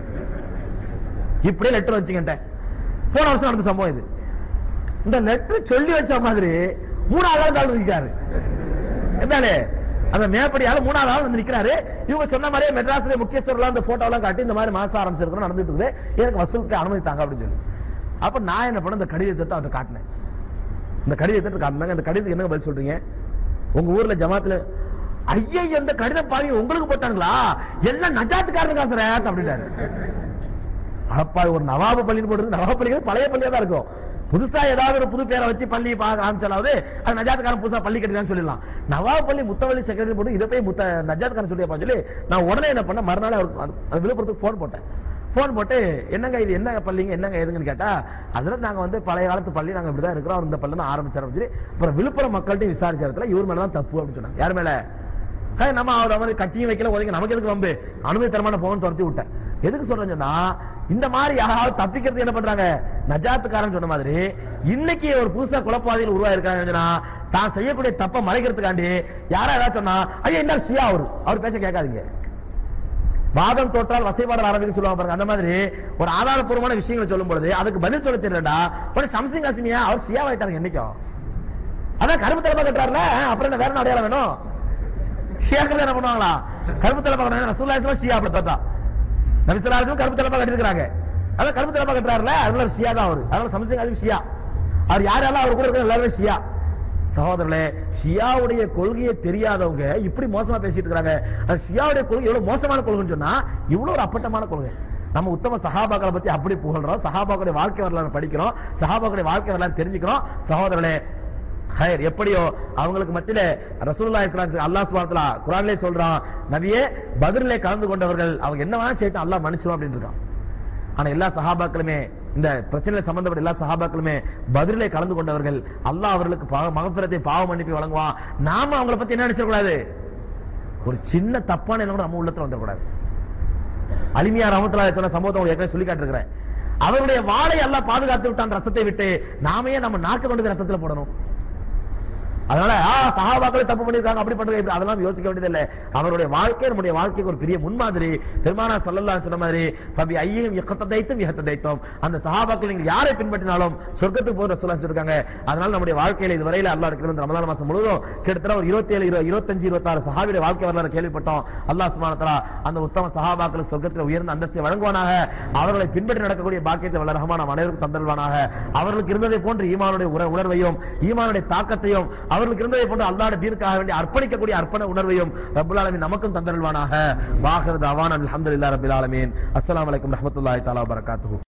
இப்படியே லெட்டர் வச்சுக்கிட்டேன் போன வருஷம் நடந்த சம்பவம் இது இந்த லெட்டர் சொல்லி வச்ச மாதிரி மூணாவது ஆள் நிற்கிறாரு என்னே அந்த மேப்படியால மூணாவது ஆள் வந்து நிக்கிறாரு இவங்க சொன்ன மாதிரியே மெட்ராஸ்ல முக்கியஸ்தர்கள் அந்த போட்டோ எல்லாம் காட்டி இந்த மாதிரி மாசம் ஆரம்பிச்சிருக்கோம் நடந்துட்டு இருக்குது எனக்கு வசூலுக்கு அனுமதி தாங்க அப்படின்னு சொல்லி அப்ப நான் என்ன பண்ண இந்த கடிதத்தை அவர்கிட்ட காட்டினேன் இந்த கடிதத்தை காட்டினாங்க இந்த கடிதத்துக்கு என்ன பதில் சொல்றீங்க உங்க ஊர்ல ஜமாத்துல ஐயா இந்த கடிதம் பாருங்க உங்களுக்கு போட்டாங்களா எல்லாம் நஜாத்துக்காரனுக்கா சார் அப்படின்னாரு அப்பா ஒரு நவாபு பள்ளின்னு போட்டு நவாபு பள்ளி பழைய பள்ளியா தான் இருக்கும் புதுசா ஏதாவது ஒரு புது பேரை வச்சு பள்ளி ஆரம்பிச்சாலாவது அது நஜாத்துக்காரன் புதுசா பள்ளி கட்டிதான் சொல்லிடலாம் நவாப் பள்ளி முத்தவள்ளி செக்ரட்டரி போட்டு இதை போய் முத்த நஜாத்துக்காரன் சொல்லியப்பா சொல்லி நான் உடனே என்ன பண்ண மறுநாள் அவருக்கு அது- அது விழுப்புரத்துக்கு போன் போட்டேன் போன் போட்டு என்னங்க இது என்ன பள்ளிங்க என்னங்க எதுங்கன்னு கேட்டா அதுல நாங்க வந்து பழைய காலத்து பள்ளி நாங்க இப்படிதான் இருக்கிறோம் அவர் இந்த பள்ளி தான் ஆரம்பிச்சாரு சொல்லி அப்புறம் விழுப்புரம் மக்கள்கிட்ட விசாரிச்ச இடத்துல இவர் மேலதான் தப்பு அப்படின்னு சொன்னாங்க யார் மேல ஹே, நம்ம அவர் மாதிரி கட்டியும் வைக்கல ஒதுங்க நமக்கு எதுக்கு வம்பு அனுமதி தரமான போகணும் துரத்தி விட்டேன் எதுக்கு சொல்றேன்னு சொன்னா இந்த மாதிரி யாராவது தப்பிக்கிறது என்ன பண்றாங்க நஜாத்துக்காரன் சொன்ன மாதிரி இன்னைக்கு ஒரு புதுசா குழப்பாதிகள் உருவாயிருக்காங்கன்னா தான் செய்யக்கூடிய தப்ப மறைக்கிறதுக்காண்டி யாரா ஏதாவது சொன்னா ஐயா என்ன ஷியா அவரு அவர் பேச கேட்காதீங்க வாதம் தோற்றால் வசைபாடல் ஆரம்பிக்க சொல்லுவாங்க பாருங்க அந்த மாதிரி ஒரு ஆதாரப்பூர்வமான விஷயங்களை சொல்லும் பொழுது அதுக்கு பதில் சொல்ல தெரியலடா ஒரு சம்சிங் அசிமியா அவர் ஷியா ஆயிட்டாங்க என்னைக்கும் அதான் கருப்பு தலைப்பா கட்டுறாருல அப்புறம் என்ன வேற என்ன அடையாளம் வேணும் ஷியாக்கள் என்ன பண்ணுவாங்களா கருப்பு தலைப்பா கட்டுறாங்க ரசூலுல்லாஹி ஷியா அப்படி பார்த்தா நபிசலாருக்கும் கருப்பு தலைப்பா கட்டிருக்காங்க அதான் கருப்பு தலைப்பா கட்டுறாருல அதனால ஷியா தான் அவரு அதனால சம்சிங் அலிம் ஷியா அவர் யாரெல்லாம் அவர் கூட இருக்கிற எல்லாருமே ஷியா சகோதரர்களே ஷியாவுடைய கொள்கையை தெரியாதவங்க இப்படி மோசமா பேசிட்டு இருக்காங்க அது ஷியாவுடைய கொள்கை எவ்வளவு மோசமான கொள்கைன்னு சொன்னா இவ்வளவு ஒரு அப்பட்டமான கொள்கை நம்ம உத்தம சஹாபாக்களை பத்தி அப்படி புகழ்றோம் சஹாபாக்களுடைய வாழ்க்கை வரலாறு படிக்கிறோம் சஹாபாக்களுடைய வாழ்க்கை வரலாறு தெரிஞ்சுக்கிறோம் சகோதரர்களே ஹயர் எப்படியோ அவங்களுக்கு மத்தியில ரசூலுல்லாஹி ஸல்லல்லாஹு அலைஹி அல்லாஹ் சுப்ஹானஹு வ தஆலா குர்ஆன்லயே சொல்றான் நபியே பத்ரிலே கலந்து கொண்டவர்கள் அவங்க என்ன வேணா செய்யட்டும் அல்லாஹ் மன்னிச்சிடும் அப்படின்னு இருக்கான் ஆனா எல்லா சஹாபாக்களுமே இந்த பிரச்சனையில சம்பந்தப்பட்ட எல்லா சஹாபாக்களுமே பதிலே கலந்து கொண்டவர்கள் அல்லாஹ் அவர்களுக்கு பாவ மகஃபிரத்தை பாவ மன்னிப்பு வழங்குவான் நாம அவங்கள பத்தி என்ன நினைச்சிட கூடாது ஒரு சின்ன தப்பான எண்ணம் கூட நம்ம உள்ளத்துல வந்துடக்கூடாது அலிமியா ரஹமத்துல்லா சொன்ன சம்பவத்தை உங்களுக்கு ஏற்கனவே சொல்லி காட்டிருக்கிறேன் அவருடைய வாளை எல்லாம் பாதுகாத்து விட்டான் ரசத்தை விட்டு நாமே நம்ம நாக்கு கொண்டு போய் ரத்தத்துல போடணும் அதனால ஆ சஹாபாக்களே தப்பு பண்ணிருக்காங்க அப்படி பண்றது இப்படி அதெல்லாம் யோசிக்க வேண்டியதில்லை அவருடைய வாழ்க்கை நம்முடைய வாழ்க்கைக்கு ஒரு பெரிய முன்மாதிரி பெருமானா ஸல்லல்லாஹு சொன்ன மாதிரி பபி ஐயும் இஹ்ததைத்தும் இஹ்ததைத்தும் அந்த சஹாபாக்கள் நீங்க யாரை பின்பற்றினாலும் சொர்க்கத்துக்கு போகிற ரசூலுல்லாஹி சொல்லிருக்காங்க அதனால நம்முடைய வாழ்க்கையில இதுவரையில அல்லாஹ் இருக்கிற இந்த ரமலான் மாசம் முழுவதும் கிட்டத்தட்ட ஒரு 27 இருபது இருபத்தஞ்சு இருபத்தாறு சஹாபியுடைய வாழ்க்கை வரலாறு கேள்விப்பட்டோம் அல்லாஹ் சுப்ஹானஹு வ தஆலா அந்த உத்தம சஹாபாக்கள் சொர்க்கத்தில் உயர்ந்த அந்தஸ்தை வழங்குவானாக அவர்களை பின்பற்றி நடக்கக்கூடிய பாக்கியத்தை வல்ல ரஹ்மான் அனைவருக்கும் தந்தல்வானாக அவர்களுக்கு இருந்ததை போன்று ஈமானுடைய உற- உணர்வையும் ஈமானுடைய தாக்கத்தையும் அவர்களுக்கு இருந்ததை போன்று அல்லாஹ்வுடைய தீர்க்காக வேண்டி அர்ப்பணிக்கக்கூடிய அர்ப்பண உணர்வையும் ரப்பல் ஆலமீன் நமக்கும் தந்தல்வானாக வாஹிர் தவான் அல்ஹம்துலில்லாஹி ரப்பில் ஆலமீன் அஸ்ஸலாமு அலைக்கும் ரஹ்மத்துல்லாஹி தஆலா வபரகாத்துஹு